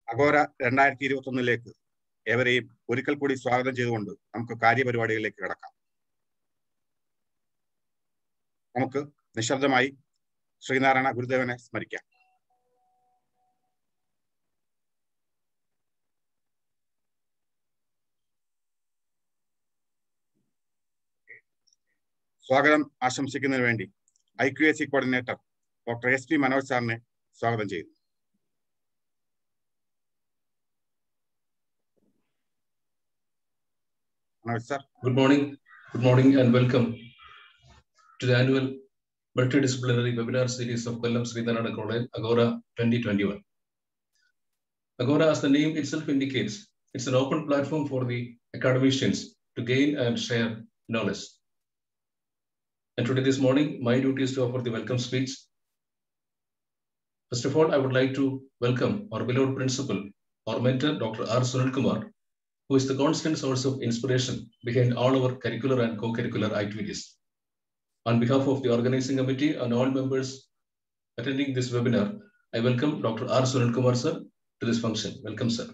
Agora രണ്ടായിരത്തി ഇരുപത്തി ഒന്നിലേക്ക് ഏവരെയും ഒരിക്കൽ കൂടി സ്വാഗതം ചെയ്തുകൊണ്ട് നമുക്ക് കാര്യപരിപാടികളിലേക്ക് കിടക്കാം നമുക്ക് നിശബ്ദമായി ശ്രീനാരായണ ഗുരുദേവനെ സ്മരിക്കാം സ്വാഗതം ആശംസിക്കുന്നതിന് വേണ്ടി I Q S C coordinator doctor S P Manoj സാറിനെ സ്വാഗതം ചെയ്യുന്നു Manoj sir Good morning. Good morning and welcome to the annual multidisciplinary webinar series of Kollam Sridharana College, Agora 2021. Agora, as the name itself indicates, it's an open platform for the academicians to gain and share knowledge. And today, this morning, my duty is to offer the welcome speech. First of all, I would like to welcome our beloved principal, our mentor, Dr. R. Sunil Kumar, who is the constant source of inspiration behind all our curricular and co-curricular activities. On behalf of the organizing committee and all members attending this webinar, I welcome Dr. R. Sunil Kumar sir to this function. Welcome, sir.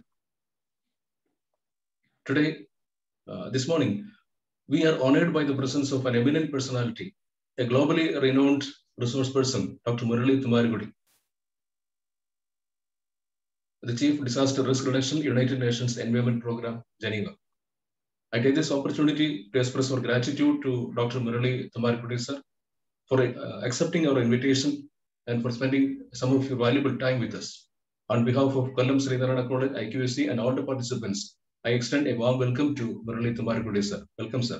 Today, uh, this morning, we are honored by the presence of an eminent personality, a globally renowned resource person, Dr. Murali Tumarigudi, the Chief Disaster Risk Reduction United Nations Environment Program, Geneva. I take this opportunity to express our gratitude to Dr. Murali Tamarikudi sir for uh, accepting our invitation and for spending some of your valuable time with us. On behalf of Kollam Sridharana College, IQSC, and all the participants, I extend a warm welcome to Murali Tamarikudi sir. Welcome, sir.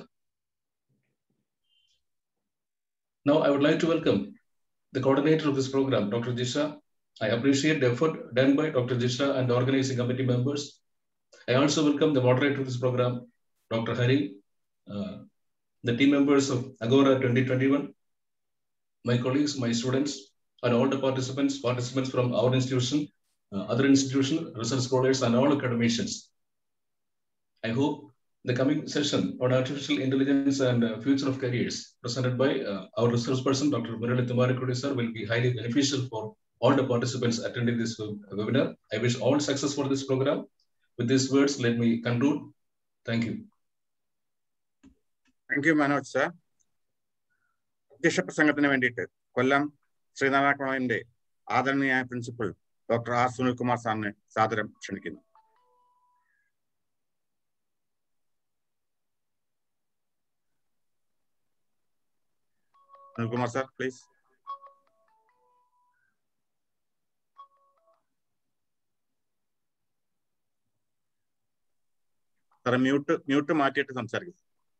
Now, I would like to welcome the coordinator of this program, Dr. Jisha I appreciate the effort done by Dr. Jishra and the organizing committee members. I also welcome the moderator of this program, Dr. Hari, uh, the team members of Agora 2021, my colleagues, my students, and all the participants, participants from our institution, uh, other institution, research scholars, and all academicians. I hope the coming session on artificial intelligence and uh, future of careers presented by our research person, Dr. Murali Tumarikudi sir, will be highly beneficial for all the participants attending this webinar. I wish all success for this program. With these words, let me conclude. Thank you. Thank you Manoj sir അധ്യക്ഷ പ്രസംഗത്തിന് വേണ്ടിയിട്ട് കൊല്ലം ശ്രീനാരായണ കോളേജിന്റെ ആദരണീയായ principal doctor R Sunilkumar സാറിനെ സാദരം ക്ഷണിക്കുന്നു Sunilkumar sir please സാറേ mute mute മാറ്റിയിട്ട് സംസാരിക്കും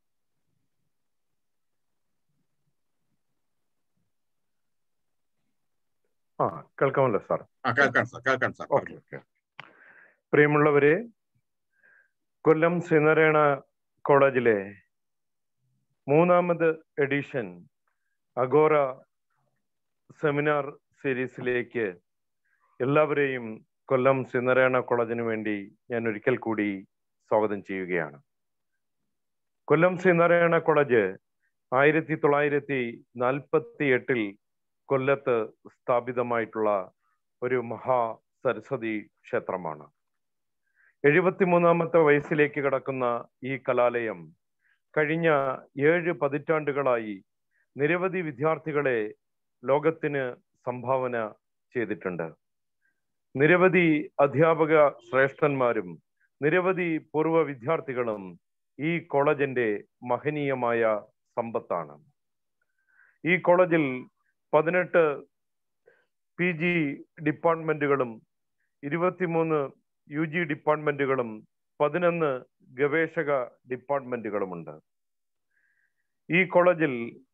ആ കേൾക്കാമല്ലോ സാർ ആ കേൾക്കാം സാർ കേൾക്കാം സാർ ഓക്കെ ഓക്കെ പ്രിയമുള്ളവരെ കൊല്ലം ശ്രീനാരായണ കോളേജിലെ മൂന്നാമത് എഡിഷൻ അഗോറ സെമിനാർ സീരീസിലേക്ക് എല്ലാവരെയും കൊല്ലം ശ്രീനാരായണ കോളേജിന് വേണ്ടി ഞാൻ ഒരിക്കൽ കൂടി സ്വാഗതം ചെയ്യുകയാണ് കൊല്ലം ശ്രീനാരായണ കോളേജ് ആയിരത്തി തൊള്ളായിരത്തി നാൽപ്പത്തി എട്ടിൽ കൊല്ലത്ത് സ്ഥാപിതമായിട്ടുള്ള ഒരു മഹാ സരസ്വതി ക്ഷേത്രമാണ് എഴുപത്തിമൂന്നാമത്തെ വയസ്സിലേക്ക് കടക്കുന്ന ഈ കലാലയം കഴിഞ്ഞ ഏഴ് പതിറ്റാണ്ടുകളായി നിരവധി വിദ്യാർത്ഥികളെ ലോകത്തിന് സംഭാവന ചെയ്തിട്ടുണ്ട് നിരവധി അധ്യാപക ശ്രേഷ്ഠന്മാരും നിരവധി പൂർവ്വ വിദ്യാർത്ഥികളും ഈ കോളേജിന്റെ മഹനീയമായ സമ്പത്താണ് ഈ കോളേജിൽ പതിനെട്ട് പി ജി ഡിപ്പാർട്ട്മെന്റുകളും ഇരുപത്തിമൂന്ന് യു ജി ഡിപ്പാർട്ട്മെന്റുകളും പതിനൊന്ന് ഗവേഷക ഡിപ്പാർട്ട്മെന്റുകളുമുണ്ട് ഈ കോളേജിൽ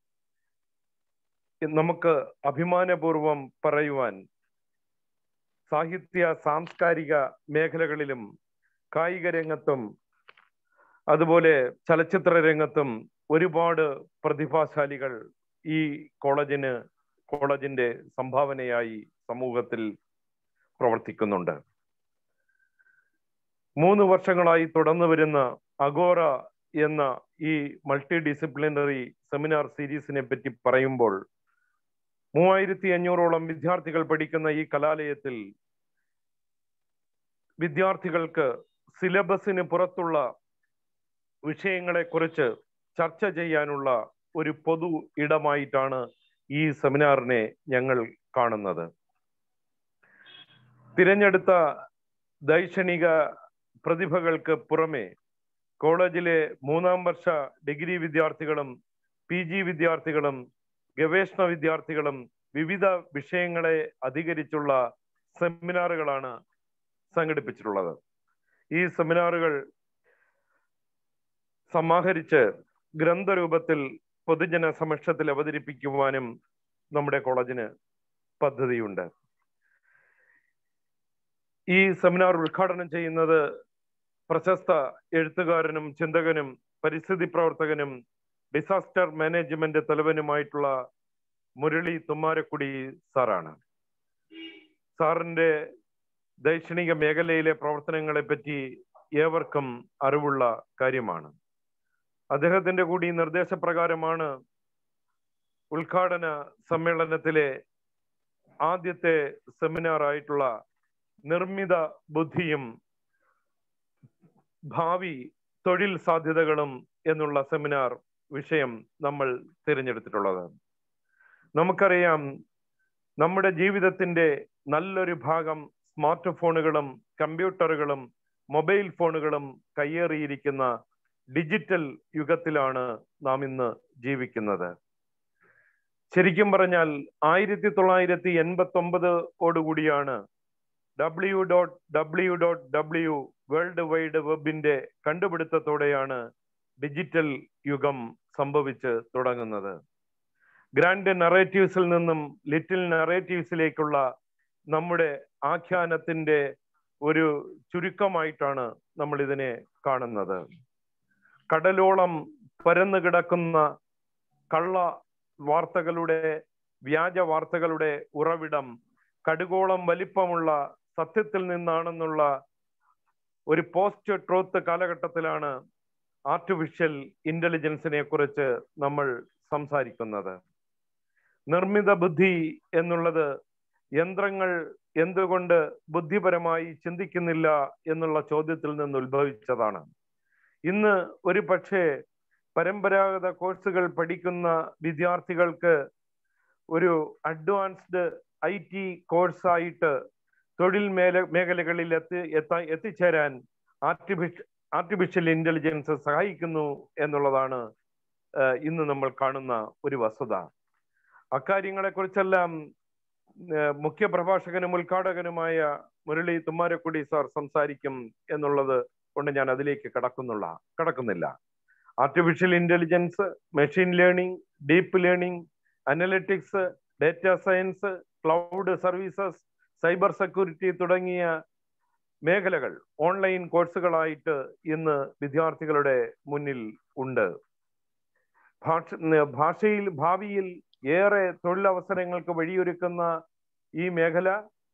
നമുക്ക് അഭിമാനപൂർവം പറയുവാൻ സാഹിത്യ സാംസ്കാരിക മേഖലകളിലും കായിക രംഗത്തും അതുപോലെ ചലച്ചിത്ര രംഗത്തും ഒരുപാട് പ്രതിഭാശാലികൾ ഈ കോളേജിന് കോളേജിന്റെ സംഭാവനയായി സമൂഹത്തിൽ പ്രവർത്തിക്കുന്നുണ്ട് മൂന്ന് വർഷങ്ങളായി തുടർന്നു വരുന്ന അഗോറ എന്ന ഈ മൾട്ടി ഡിസിപ്ലിനറി സെമിനാർ സീരീസിനെ പറ്റി പറയുമ്പോൾ മൂവായിരത്തി അഞ്ഞൂറോളം വിദ്യാർത്ഥികൾ പഠിക്കുന്ന ഈ കലാലയത്തിൽ വിദ്യാർത്ഥികൾക്ക് സിലബസിന് പുറത്തുള്ള വിഷയങ്ങളെക്കുറിച്ച് ചർച്ച ചെയ്യാനുള്ള ഒരു പൊതു ഇടമായിട്ടാണ് ഈ സെമിനാറിനെ ഞങ്ങൾ കാണുന്നത് തിരഞ്ഞെടുത്ത ദൈക്ഷണിക പ്രതിഭകൾക്ക് പുറമെ കോളേജിലെ മൂന്നാം വർഷ ഡിഗ്രി വിദ്യാർത്ഥികളും പി ജി വിദ്യാർത്ഥികളും ഗവേഷണ വിദ്യാർത്ഥികളും വിവിധ വിഷയങ്ങളെ അധികരിച്ചുള്ള സെമിനാറുകളാണ് സംഘടിപ്പിച്ചിട്ടുള്ളത് ഈ സെമിനാറുകൾ സമാഹരിച്ച് ഗ്രന്ഥരൂപത്തിൽ പൊതുജന സമക്ഷത്തിൽ അവതരിപ്പിക്കുവാനും നമ്മുടെ കോളേജിന് പദ്ധതിയുണ്ട് ഈ സെമിനാർ ഉദ്ഘാടനം ചെയ്യുന്നത് പ്രശസ്ത എഴുത്തുകാരനും ചിന്തകനും പരിസ്ഥിതി പ്രവർത്തകനും ഡിസാസ്റ്റർ മാനേജ്മെന്റ് തലവനുമായിട്ടുള്ള മുരളി തുമ്മാരക്കുടി സാറാണ് സാറിന്റെ ദൈക്ഷണിക മേഖലയിലെ പ്രവർത്തനങ്ങളെ പറ്റി ഏവർക്കും അറിവുള്ള കാര്യമാണ് അദ്ദേഹത്തിന്റെ കൂടി നിർദ്ദേശപ്രകാരമാണ് ഉദ്ഘാടന സമ്മേളനത്തിലെ ആദ്യത്തെ സെമിനാർ ആയിട്ടുള്ള നിർമ്മിത ബുദ്ധിയും ഭാവി തൊഴിൽ സാധ്യതകളും എന്നുള്ള സെമിനാർ വിഷയം നമ്മൾ തിരഞ്ഞെടുത്തിട്ടുള്ളത് നമുക്കറിയാം നമ്മുടെ ജീവിതത്തിന്റെ നല്ലൊരു ഭാഗം സ്മാർട്ട് ഫോണുകളും കമ്പ്യൂട്ടറുകളും മൊബൈൽ ഫോണുകളും കയ്യേറിയിരിക്കുന്ന ഡിജിറ്റൽ യുഗത്തിലാണ് നാം ഇന്ന് ജീവിക്കുന്നത് ശരിക്കും പറഞ്ഞാൽ ആയിരത്തി തൊള്ളായിരത്തി എൺപത്തി ഒമ്പത് ഓടുകൂടിയാണ് W dot W dot W world wide വെബിന്റെ കണ്ടുപിടുത്തത്തോടെയാണ് ഡിജിറ്റൽ യുഗം സംഭവിച്ച് തുടങ്ങുന്നത് ഗ്രാൻഡ് നറേറ്റീവ്സിൽ നിന്നും ലിറ്റിൽ നറേറ്റീവ്സിലേക്കുള്ള നമ്മുടെ ആഖ്യാനത്തിന്റെ ഒരു ചുരുക്കമായിട്ടാണ് നമ്മൾ ഇതിനെ കാണുന്നത് കടലോളം പരന്നു കിടക്കുന്ന കള്ള വാർത്തകളുടെ വ്യാജ വാർത്തകളുടെ ഉറവിടം കടുകോളം വലിപ്പമുള്ള സത്യത്തിൽ നിന്നാണെന്നുള്ള ഒരു പോസ്റ്റ് ട്രൂത്ത് കാലഘട്ടത്തിലാണ് ആർട്ടിഫിഷ്യൽ ഇന്റലിജൻസിനെ കുറിച്ച് നമ്മൾ സംസാരിക്കുന്നത് നിർമ്മിത ബുദ്ധി എന്നുള്ളത് യന്ത്രങ്ങൾ എന്തുകൊണ്ട് ബുദ്ധിപരമായി ചിന്തിക്കുന്നില്ല എന്നുള്ള ചോദ്യത്തിൽ നിന്ന് ഉത്ഭവിച്ചതാണ് ഇന്ന് ഒരു പക്ഷേ പരമ്പരാഗത കോഴ്സുകൾ പഠിക്കുന്ന വിദ്യാർത്ഥികൾക്ക് ഒരു അഡ്വാൻസ്ഡ് ഐ ടി കോഴ്സായിട്ട് തൊഴിൽ മേല മേഖലകളിൽ എത്തി എത്താ എത്തിച്ചേരാൻ ആർട്ടിഫിഷ്യൽ ആർട്ടിഫിഷ്യൽ ഇന്റലിജൻസ് സഹായിക്കുന്നു എന്നുള്ളതാണ് ഇന്ന് നമ്മൾ കാണുന്ന ഒരു വസ്തുത അക്കാര്യങ്ങളെ കുറിച്ചെല്ലാം മുഖ്യ പ്രഭാഷകനും ഉദ്ഘാടകനുമായ മുരളി തുമ്മാരക്കുടി സാർ സംസാരിക്കും എന്നുള്ളത് കൊണ്ട് ഞാൻ അതിലേക്ക് കടക്കുന്നുള്ള കടക്കുന്നില്ല artificial intelligence machine learning deep learning analytics data science cloud services cyber security തുടങ്ങിയ മേഖലകൾ ഓൺലൈൻ കോഴ്സുകളായിട്ട് ഇന്ന് വിദ്യാർത്ഥികളുടെ മുന്നിൽ ഉണ്ട് ഭാഷ ഭാഷയിൽ ഭാവിയിൽ ഏറെ തൊഴിലവസരങ്ങൾക്ക് വഴിയൊരുക്കുന്ന ഈ മേഖല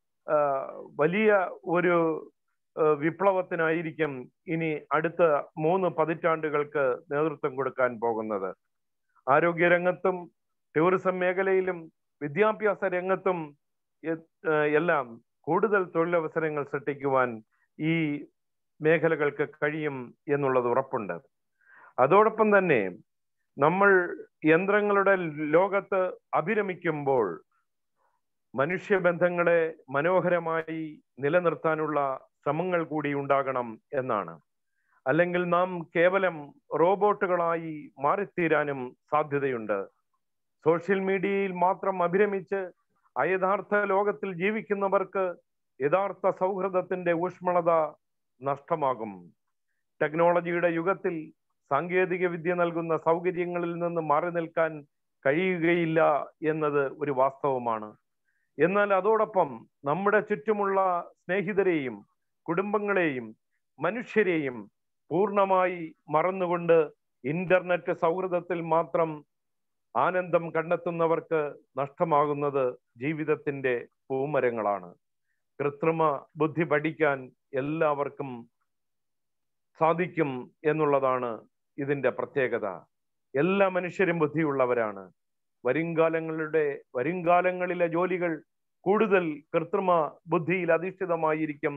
വലിയ ഒരു വിപ്ലവത്തിനായിരിക്കും ഇനി അടുത്ത മൂന്ന് പതിറ്റാണ്ടുകൾക്ക് നേതൃത്വം കൊടുക്കാൻ പോകുന്നത് ആരോഗ്യരംഗത്തും ടൂറിസം മേഖലയിലും വിദ്യാഭ്യാസ രംഗത്തും എല്ലാം കൂടുതൽ തൊഴിലവസരങ്ങൾ സൃഷ്ടിക്കുവാൻ ഈ മേഖലകൾക്ക് കഴിയും എന്നുള്ളത് ഉറപ്പുണ്ട് അതോടൊപ്പം തന്നെ നമ്മൾ യന്ത്രങ്ങളുടെ ലോകത്ത് അഭിരമിക്കുമ്പോൾ മനുഷ്യബന്ധങ്ങളെ മനോഹരമായി നിലനിർത്താനുള്ള ശ്രമങ്ങൾ കൂടി ഉണ്ടാകണം എന്നാണ് അല്ലെങ്കിൽ നാം കേവലം റോബോട്ടുകളായി മാറിത്തീരാനും സാധ്യതയുണ്ട് സോഷ്യൽ മീഡിയയിൽ മാത്രം അഭിരമിച്ച് അയഥാർത്ഥ ലോകത്തിൽ ജീവിക്കുന്നവർക്ക് യഥാർത്ഥ സൗഹൃദത്തിന്റെ ഊഷ്മളത നഷ്ടമാകും ടെക്നോളജിയുടെ യുഗത്തിൽ സാങ്കേതിക വിദ്യ നൽകുന്ന സൗകര്യങ്ങളിൽ നിന്ന് മാറി നിൽക്കാൻ കഴിയുകയില്ല എന്നത് ഒരു വാസ്തവമാണ് എന്നാൽ അതോടൊപ്പം നമ്മുടെ ചുറ്റുമുള്ള സ്നേഹിതരെയും കുടുംബങ്ങളെയും മനുഷ്യരെയും പൂർണ്ണമായി മറന്നുകൊണ്ട് ഇന്റർനെറ്റ് സൗഹൃദത്തിൽ മാത്രം ആനന്ദം കണ്ടെത്തുന്നവർക്ക് നഷ്ടമാകുന്നത് ജീവിതത്തിന്റെ പൂമരങ്ങളാണ് കൃത്രിമ ബുദ്ധി പഠിക്കാൻ എല്ലാവർക്കും സാധിക്കും എന്നുള്ളതാണ് ഇതിന്റെ പ്രത്യേകത എല്ലാ മനുഷ്യരും ബുദ്ധിയുള്ളവരാണ് വരുംകാലങ്ങളുടെ വരുംകാലങ്ങളിലെ ജോലികൾ കൂടുതൽ കൃത്രിമ ബുദ്ധിയിൽ അധിഷ്ഠിതമായിരിക്കും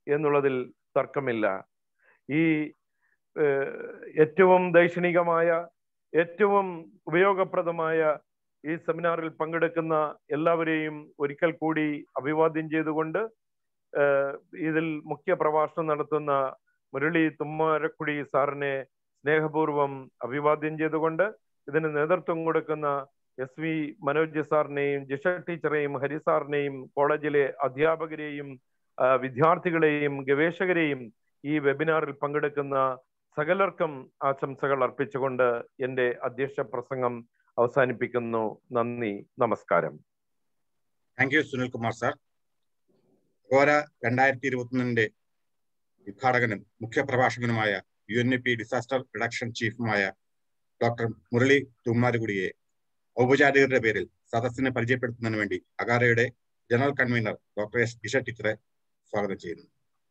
എന്നുള്ളതിൽ തർക്കമില്ല ഈ ഏറ്റവും ദൈക്ഷണികമായ ഏറ്റവും ഉപയോഗപ്രദമായ ഈ സെമിനാറിൽ പങ്കെടുക്കുന്ന എല്ലാവരെയും ഒരിക്കൽ കൂടി അഭിവാദ്യം ചെയ്തുകൊണ്ട് ഇതിൽ മുഖ്യ പ്രഭാഷണം നടത്തുന്ന മുരളി തുമ്മാരക്കുടി സാറിനെ സ്നേഹപൂർവം അഭിവാദ്യം ചെയ്തുകൊണ്ട് ഇതിന് നേതൃത്വം കൊടുക്കുന്ന എസ് വി മനോജ് സാറിനെയും ജിഷ ടീച്ചറെയും ഹരി സാറിനെയും കോളേജിലെ അധ്യാപകരെയും വിദ്യാർത്ഥികളെയും ഗവേഷകരെയും ഈ വെബിനാറിൽ പങ്കെടുക്കുന്ന സകലർക്കും ആശംസകൾ അർപ്പിച്ചുകൊണ്ട് എൻ്റെ അധ്യക്ഷ പ്രസംഗം അവസാനിപ്പിക്കുന്നു നന്ദി നമസ്കാരം thank you Sunil Kumar sir ഗോര രണ്ടായിരത്തി ഇരുപത്തിയൊന്നിന്റെ ഉദ്ഘാടകനും മുഖ്യ പ്രഭാഷകനുമായ U N A P disaster reduction ചീഫുമായ ഡോക്ടർ മുരളി തുമ്മാരുകുടിയെ ഔപചാരികരുടെ പേരിൽ സദസ്സിനെ പരിചയപ്പെടുത്തുന്നതിന് വേണ്ടി അഗാരയുടെ general convener doctor S Isha ടീച്ചറെ സ്വാഗതം ചെയ്യുന്നു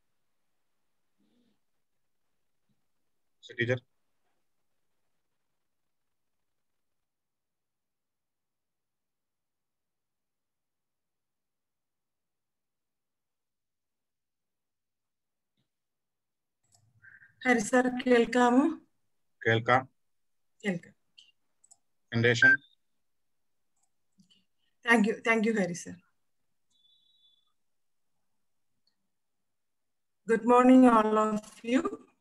ടീച്ചർ ഹരി സാർ കേൾക്കാമോ കേൾക്കാം കേൾക്കാം presentation thank you thank you Hari sir Good morning, all of you.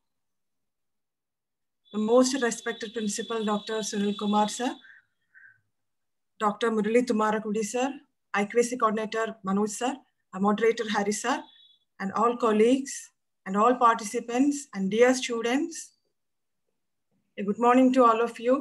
The most respected principal, Dr. Sunil Kumar, sir, Dr. Murali Tumarakudi, sir, IQAC coordinator, Manoj, sir, our moderator, Hari, sir, and all colleagues and all participants and dear students. A good morning to all of you.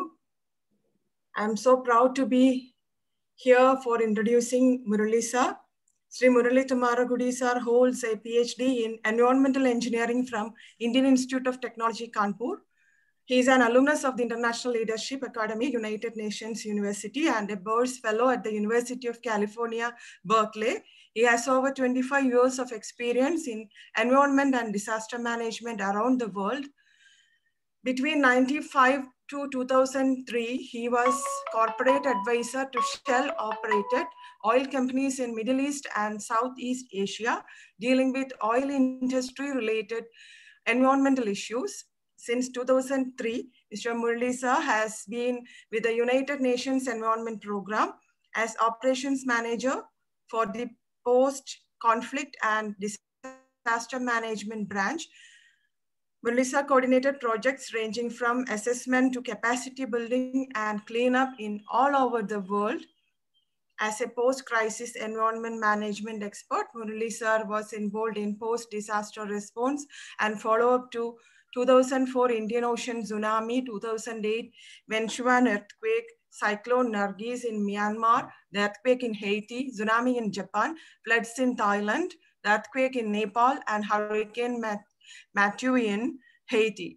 I'm so proud to be here for introducing Murali, sir. Sri Murali Tumaragudi sir holds a PhD in environmental engineering from Indian Institute of Technology, Kanpur. He is an alumnus of the International Leadership Academy, United Nations University, and a Burrs Fellow at the University of California, Berkeley. He has over 25 years of experience in environment and disaster management around the world. Between 95 to 2003, he was corporate advisor to Shell operated oil companies in Middle East and Southeast Asia, dealing with oil industry related environmental issues. Since 2003, Mr. Murlisa has been with the United Nations Environment Program as operations manager for the post-conflict and disaster management branch. Murlisa coordinated projects ranging from assessment to capacity building and cleanup in all over the world. As a post-crisis environment management expert, Murali sir was involved in post-disaster response and follow-up to 2004 Indian Ocean tsunami, 2008 Ventuan earthquake, cyclone Nargis in Myanmar, the earthquake in Haiti, tsunami in Japan, floods in Thailand, the earthquake in Nepal, and Hurricane Matthew in Haiti.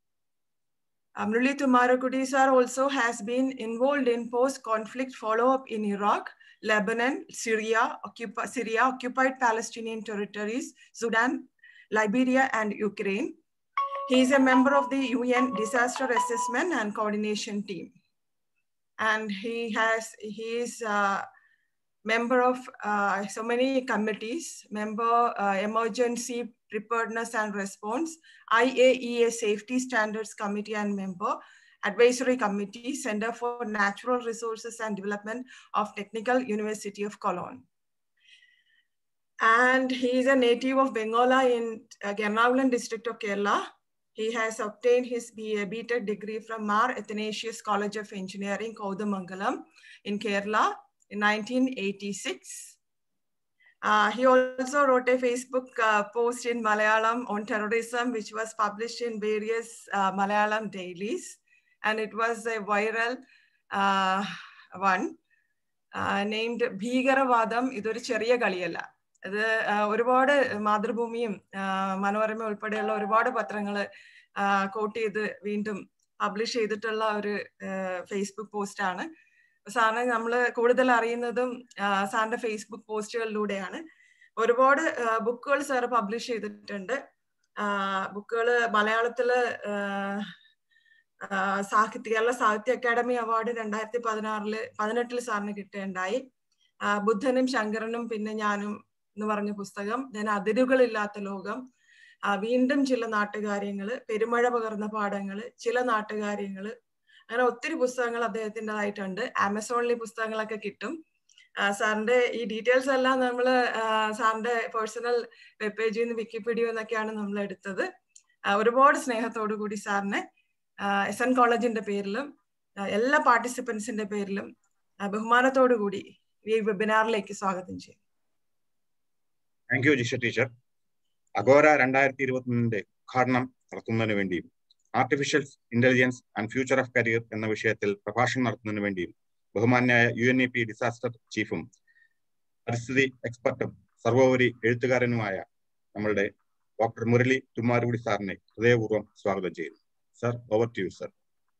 Amruli Tumarakudi sir also has been involved in post-conflict follow-up in Iraq, Lebanon, Syria, occup Syria, occupied Palestinian territories, Sudan, Liberia, and Ukraine. He is a member of the UN Disaster Assessment and Coordination Team. And he has, he is a member of uh, so many committees, member uh, Emergency Preparedness and Response, IAEA Safety Standards Committee and member, Advisory Committee, Center for Natural Resources and Development of Technical University of Cologne. And he is a native of Bengola in uh, Ernakulam district of Kerala. He has obtained his BA, BTech degree from Mar Athanasius College of Engineering, Kaudamangalam in Kerala in 1986. Uh, he also wrote a Facebook uh, post in Malayalam on terrorism, which was published in various uh, Malayalam dailies. And it was a viral one named ഭീകരവാദം ഇതൊരു ചെറിയ കളിയല്ല അത് ഒരുപാട് മാതൃഭൂമിയും മനോരമ ഉൾപ്പെടെയുള്ള ഒരുപാട് പത്രങ്ങൾ coat ചെയ്ത് വീണ്ടും പബ്ലിഷ് ചെയ്തിട്ടുള്ള ഒരു ഫേസ്ബുക്ക് പോസ്റ്റ് ആണ് സാറിന് നമ്മൾ കൂടുതൽ അറിയുന്നതും സാറിന്റെ ഫേസ്ബുക്ക് പോസ്റ്റുകളിലൂടെയാണ് ഒരുപാട് ബുക്കുകൾ സാർ പബ്ലിഷ് ചെയ്തിട്ടുണ്ട് ബുക്കുകൾ മലയാളത്തില് സാഹിത്യ കേരള സാഹിത്യ അക്കാദമി അവാർഡ് രണ്ടായിരത്തി പതിനാറില് പതിനെട്ടില് സാറിന് കിട്ടുകയുണ്ടായി ബുദ്ധനും ശങ്കരനും പിന്നെ ഞാനും എന്ന് പറഞ്ഞ പുസ്തകം ദെൻ അതിരുകളില്ലാത്ത ലോകം വീണ്ടും ചില നാട്ടുകാര്യങ്ങള് പെരുമഴ പകർന്ന പാഠങ്ങള് ചില നാട്ടുകാര്യങ്ങള് അങ്ങനെ ഒത്തിരി പുസ്തകങ്ങൾ അദ്ദേഹത്തിൻ്റെതായിട്ടുണ്ട് ആമസോണിൽ ഈ പുസ്തകങ്ങളൊക്കെ കിട്ടും സാറിന്റെ ഈ ഡീറ്റെയിൽസ് എല്ലാം നമ്മൾ സാറിന്റെ പേഴ്സണൽ വെബ് പേജിൽ നിന്ന് വിക്കിപീഡിയ എന്നൊക്കെയാണ് നമ്മൾ എടുത്തത് ഒരുപാട് സ്നേഹത്തോടു കൂടി സാറിനെ എസ് എൻ കോളേജിന്റെ പേരിലും എല്ലാ പാർട്ടിസിപ്പൻസിന്റെ പേരിലും ബഹുമാനത്തോടു കൂടി ഈ വെബിനാറിലേക്ക് സ്വാഗതം ചെയ്യും thank you Jisha teacher Agora രണ്ടായിരത്തി ഇരുപത്തിയൊന്നിന്റെ ഉദ്ഘാടനം നടത്തുന്നതിന് വേണ്ടിയും artificial intelligence and future of career എന്ന വിഷയത്തിൽ പ്രഭാഷണം നടത്തുന്നതിന് വേണ്ടിയും ബഹുമാന്യായ U N E P disaster ചീഫും പരിസ്ഥിതി എക്സ്പെർട്ടും സർവോപരി എഴുത്തുകാരനുമായ നമ്മളുടെ ഡോക്ടർ മുരളി തുമ്മാരുകുടി സാറിനെ ഹൃദയപൂർവ്വം സ്വാഗതം ചെയ്യുന്നു sir over to you sir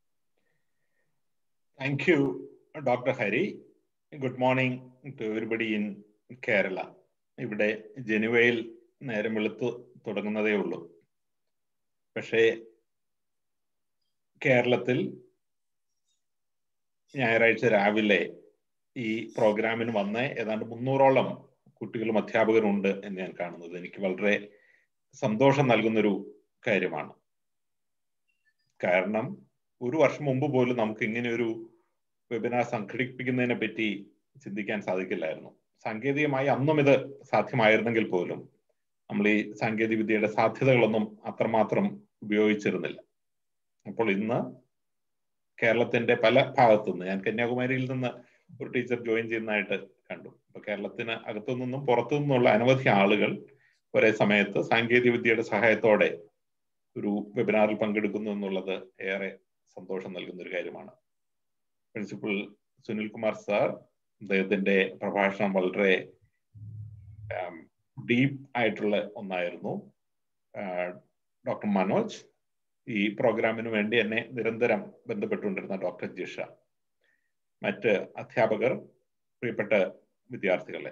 thank you doctor Hari good morning to everybody in Kerala ഇവിടെ ജനുവയിൽ നേരം വെളുത്തു തുടങ്ങുന്നതേ ഉള്ളൂ പക്ഷേ കേരളത്തിൽ ഞായറാഴ്ച രാവിലെ ഈ പ്രോഗ്രാമിന് വന്ന ഏതാണ്ട് മുന്നൂറോളം കുട്ടികളും അധ്യാപകരും ഉണ്ട് എന്ന് ഞാൻ കാണുന്നത് എനിക്ക് വളരെ സന്തോഷം നൽകുന്നൊരു കാര്യമാണ് കാരണം ഒരു വർഷം മുമ്പ് പോലും നമുക്ക് ഇങ്ങനെ ഒരു വെബിനാർ സംഘടിപ്പിക്കുന്നതിനെ പറ്റി ചിന്തിക്കാൻ സാധിക്കില്ലായിരുന്നു സാങ്കേതികമായി അന്നും ഇത് സാധ്യമായിരുന്നെങ്കിൽ പോലും നമ്മൾ ഈ സാങ്കേതിക വിദ്യയുടെ സാധ്യതകളൊന്നും അത്രമാത്രം ഉപയോഗിച്ചിരുന്നില്ല അപ്പോൾ ഇന്ന് കേരളത്തിന്റെ പല ഭാഗത്തു നിന്ന് ഞാൻ കന്യാകുമാരിയിൽ നിന്ന് ഒരു ടീച്ചർ ജോയിൻ ചെയ്യുന്നതായിട്ട് കണ്ടു അപ്പൊ കേരളത്തിന് അകത്തു നിന്നും പുറത്തു നിന്നുള്ള അനവധി ആളുകൾ ഒരേ സമയത്ത് സാങ്കേതിക വിദ്യയുടെ സഹായത്തോടെ ഒരു വെബിനാറിൽ പങ്കെടുക്കുന്നു എന്നുള്ളത് ഏറെ സന്തോഷം നൽകുന്ന ഒരു കാര്യമാണ് പ്രിൻസിപ്പൽ സുനിൽ കുമാർ സാർ അദ്ദേഹത്തിന്റെ പ്രഭാഷണം വളരെ ഡീപ്പ് ആയിട്ടുള്ള ഒന്നായിരുന്നു ഡോക്ടർ മനോജ് ഈ പ്രോഗ്രാമിന് വേണ്ടി എന്നെ നിരന്തരം ബന്ധപ്പെട്ടുകൊണ്ടിരുന്ന ഡോക്ടർ ജിഷ മറ്റ് അധ്യാപകർ പ്രിയപ്പെട്ട വിദ്യാർത്ഥികളെ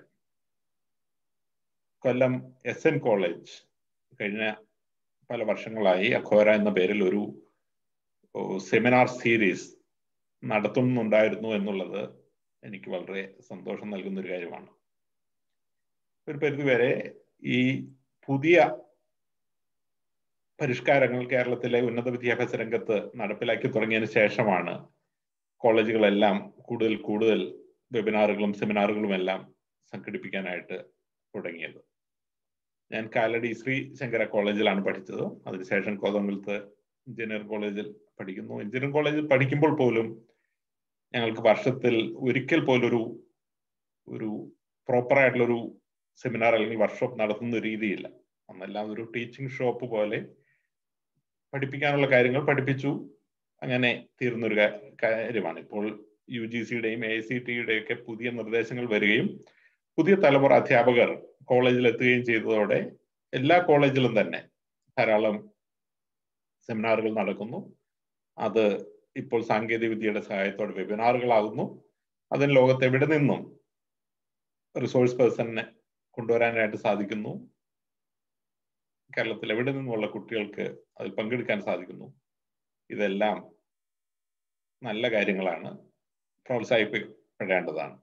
കൊല്ലം എസ് എൻ കോളേജ് കഴിഞ്ഞ പല വർഷങ്ങളായി അഖോര എന്ന പേരിൽ ഒരു സെമിനാർ സീരീസ് നടത്തുന്നുണ്ടായിരുന്നു എന്നുള്ളത് എനിക്ക് വളരെ സന്തോഷം നൽകുന്ന ഒരു കാര്യമാണ് ഒരു പരിധിവരെ ഈ പുതിയ പരിഷ്കാരങ്ങൾ കേരളത്തിലെ ഉന്നത വിദ്യാഭ്യാസ രംഗത്ത് നടപ്പിലാക്കി തുടങ്ങിയതിന് ശേഷമാണ് കോളേജുകളെല്ലാം കൂടുതൽ കൂടുതൽ വെബിനാറുകളും സെമിനാറുകളും എല്ലാം സംഘടിപ്പിക്കാനായിട്ട് തുടങ്ങിയത് ഞാൻ കാലടി ശ്രീ ശങ്കര കോളേജിലാണ് പഠിച്ചത് അതിനുശേഷം കോതമംഗലത്ത് എഞ്ചിനീയറിംഗ് കോളേജിൽ പഠിക്കുന്നു എഞ്ചിനീയറിംഗ് കോളേജിൽ പഠിക്കുമ്പോൾ പോലും ഞങ്ങൾക്ക് വർഷത്തിൽ ഒരിക്കൽ പോലും ഒരു ഒരു പ്രോപ്പർ ആയിട്ടുള്ളൊരു സെമിനാർ അല്ലെങ്കിൽ വർക്ക്ഷോപ്പ് നടത്തുന്ന രീതിയില്ല അന്നെല്ലാം ഒരു ടീച്ചിങ് ഷോപ്പ് പോലെ പഠിപ്പിക്കാനുള്ള കാര്യങ്ങൾ പഠിപ്പിച്ചു അങ്ങനെ തീർന്നൊരു കാര്യമാണ് ഇപ്പോൾ യു ജി സിയുടെയും എ സി ടിയുടെയും ഒക്കെ പുതിയ നിർദ്ദേശങ്ങൾ വരികയും പുതിയ തലമുറ അധ്യാപകർ കോളേജിൽ എത്തുകയും ചെയ്തതോടെ എല്ലാ കോളേജിലും തന്നെ ധാരാളം സെമിനാറുകൾ നടക്കുന്നു അത് ഇപ്പോൾ സാങ്കേതിക വിദ്യയുടെ സഹായത്തോടെ വെബിനാറുകളാകുന്നു അതിന് ലോകത്ത് എവിടെ നിന്നും റിസോഴ്സ് പേഴ്സണിനെ കൊണ്ടുവരാനായിട്ട് സാധിക്കുന്നു കേരളത്തിൽ എവിടെ നിന്നുമുള്ള കുട്ടികൾക്ക് അതിൽ പങ്കെടുക്കാൻ സാധിക്കുന്നു ഇതെല്ലാം നല്ല കാര്യങ്ങളാണ് പ്രോത്സാഹിപ്പിക്കപ്പെടേണ്ടതാണ്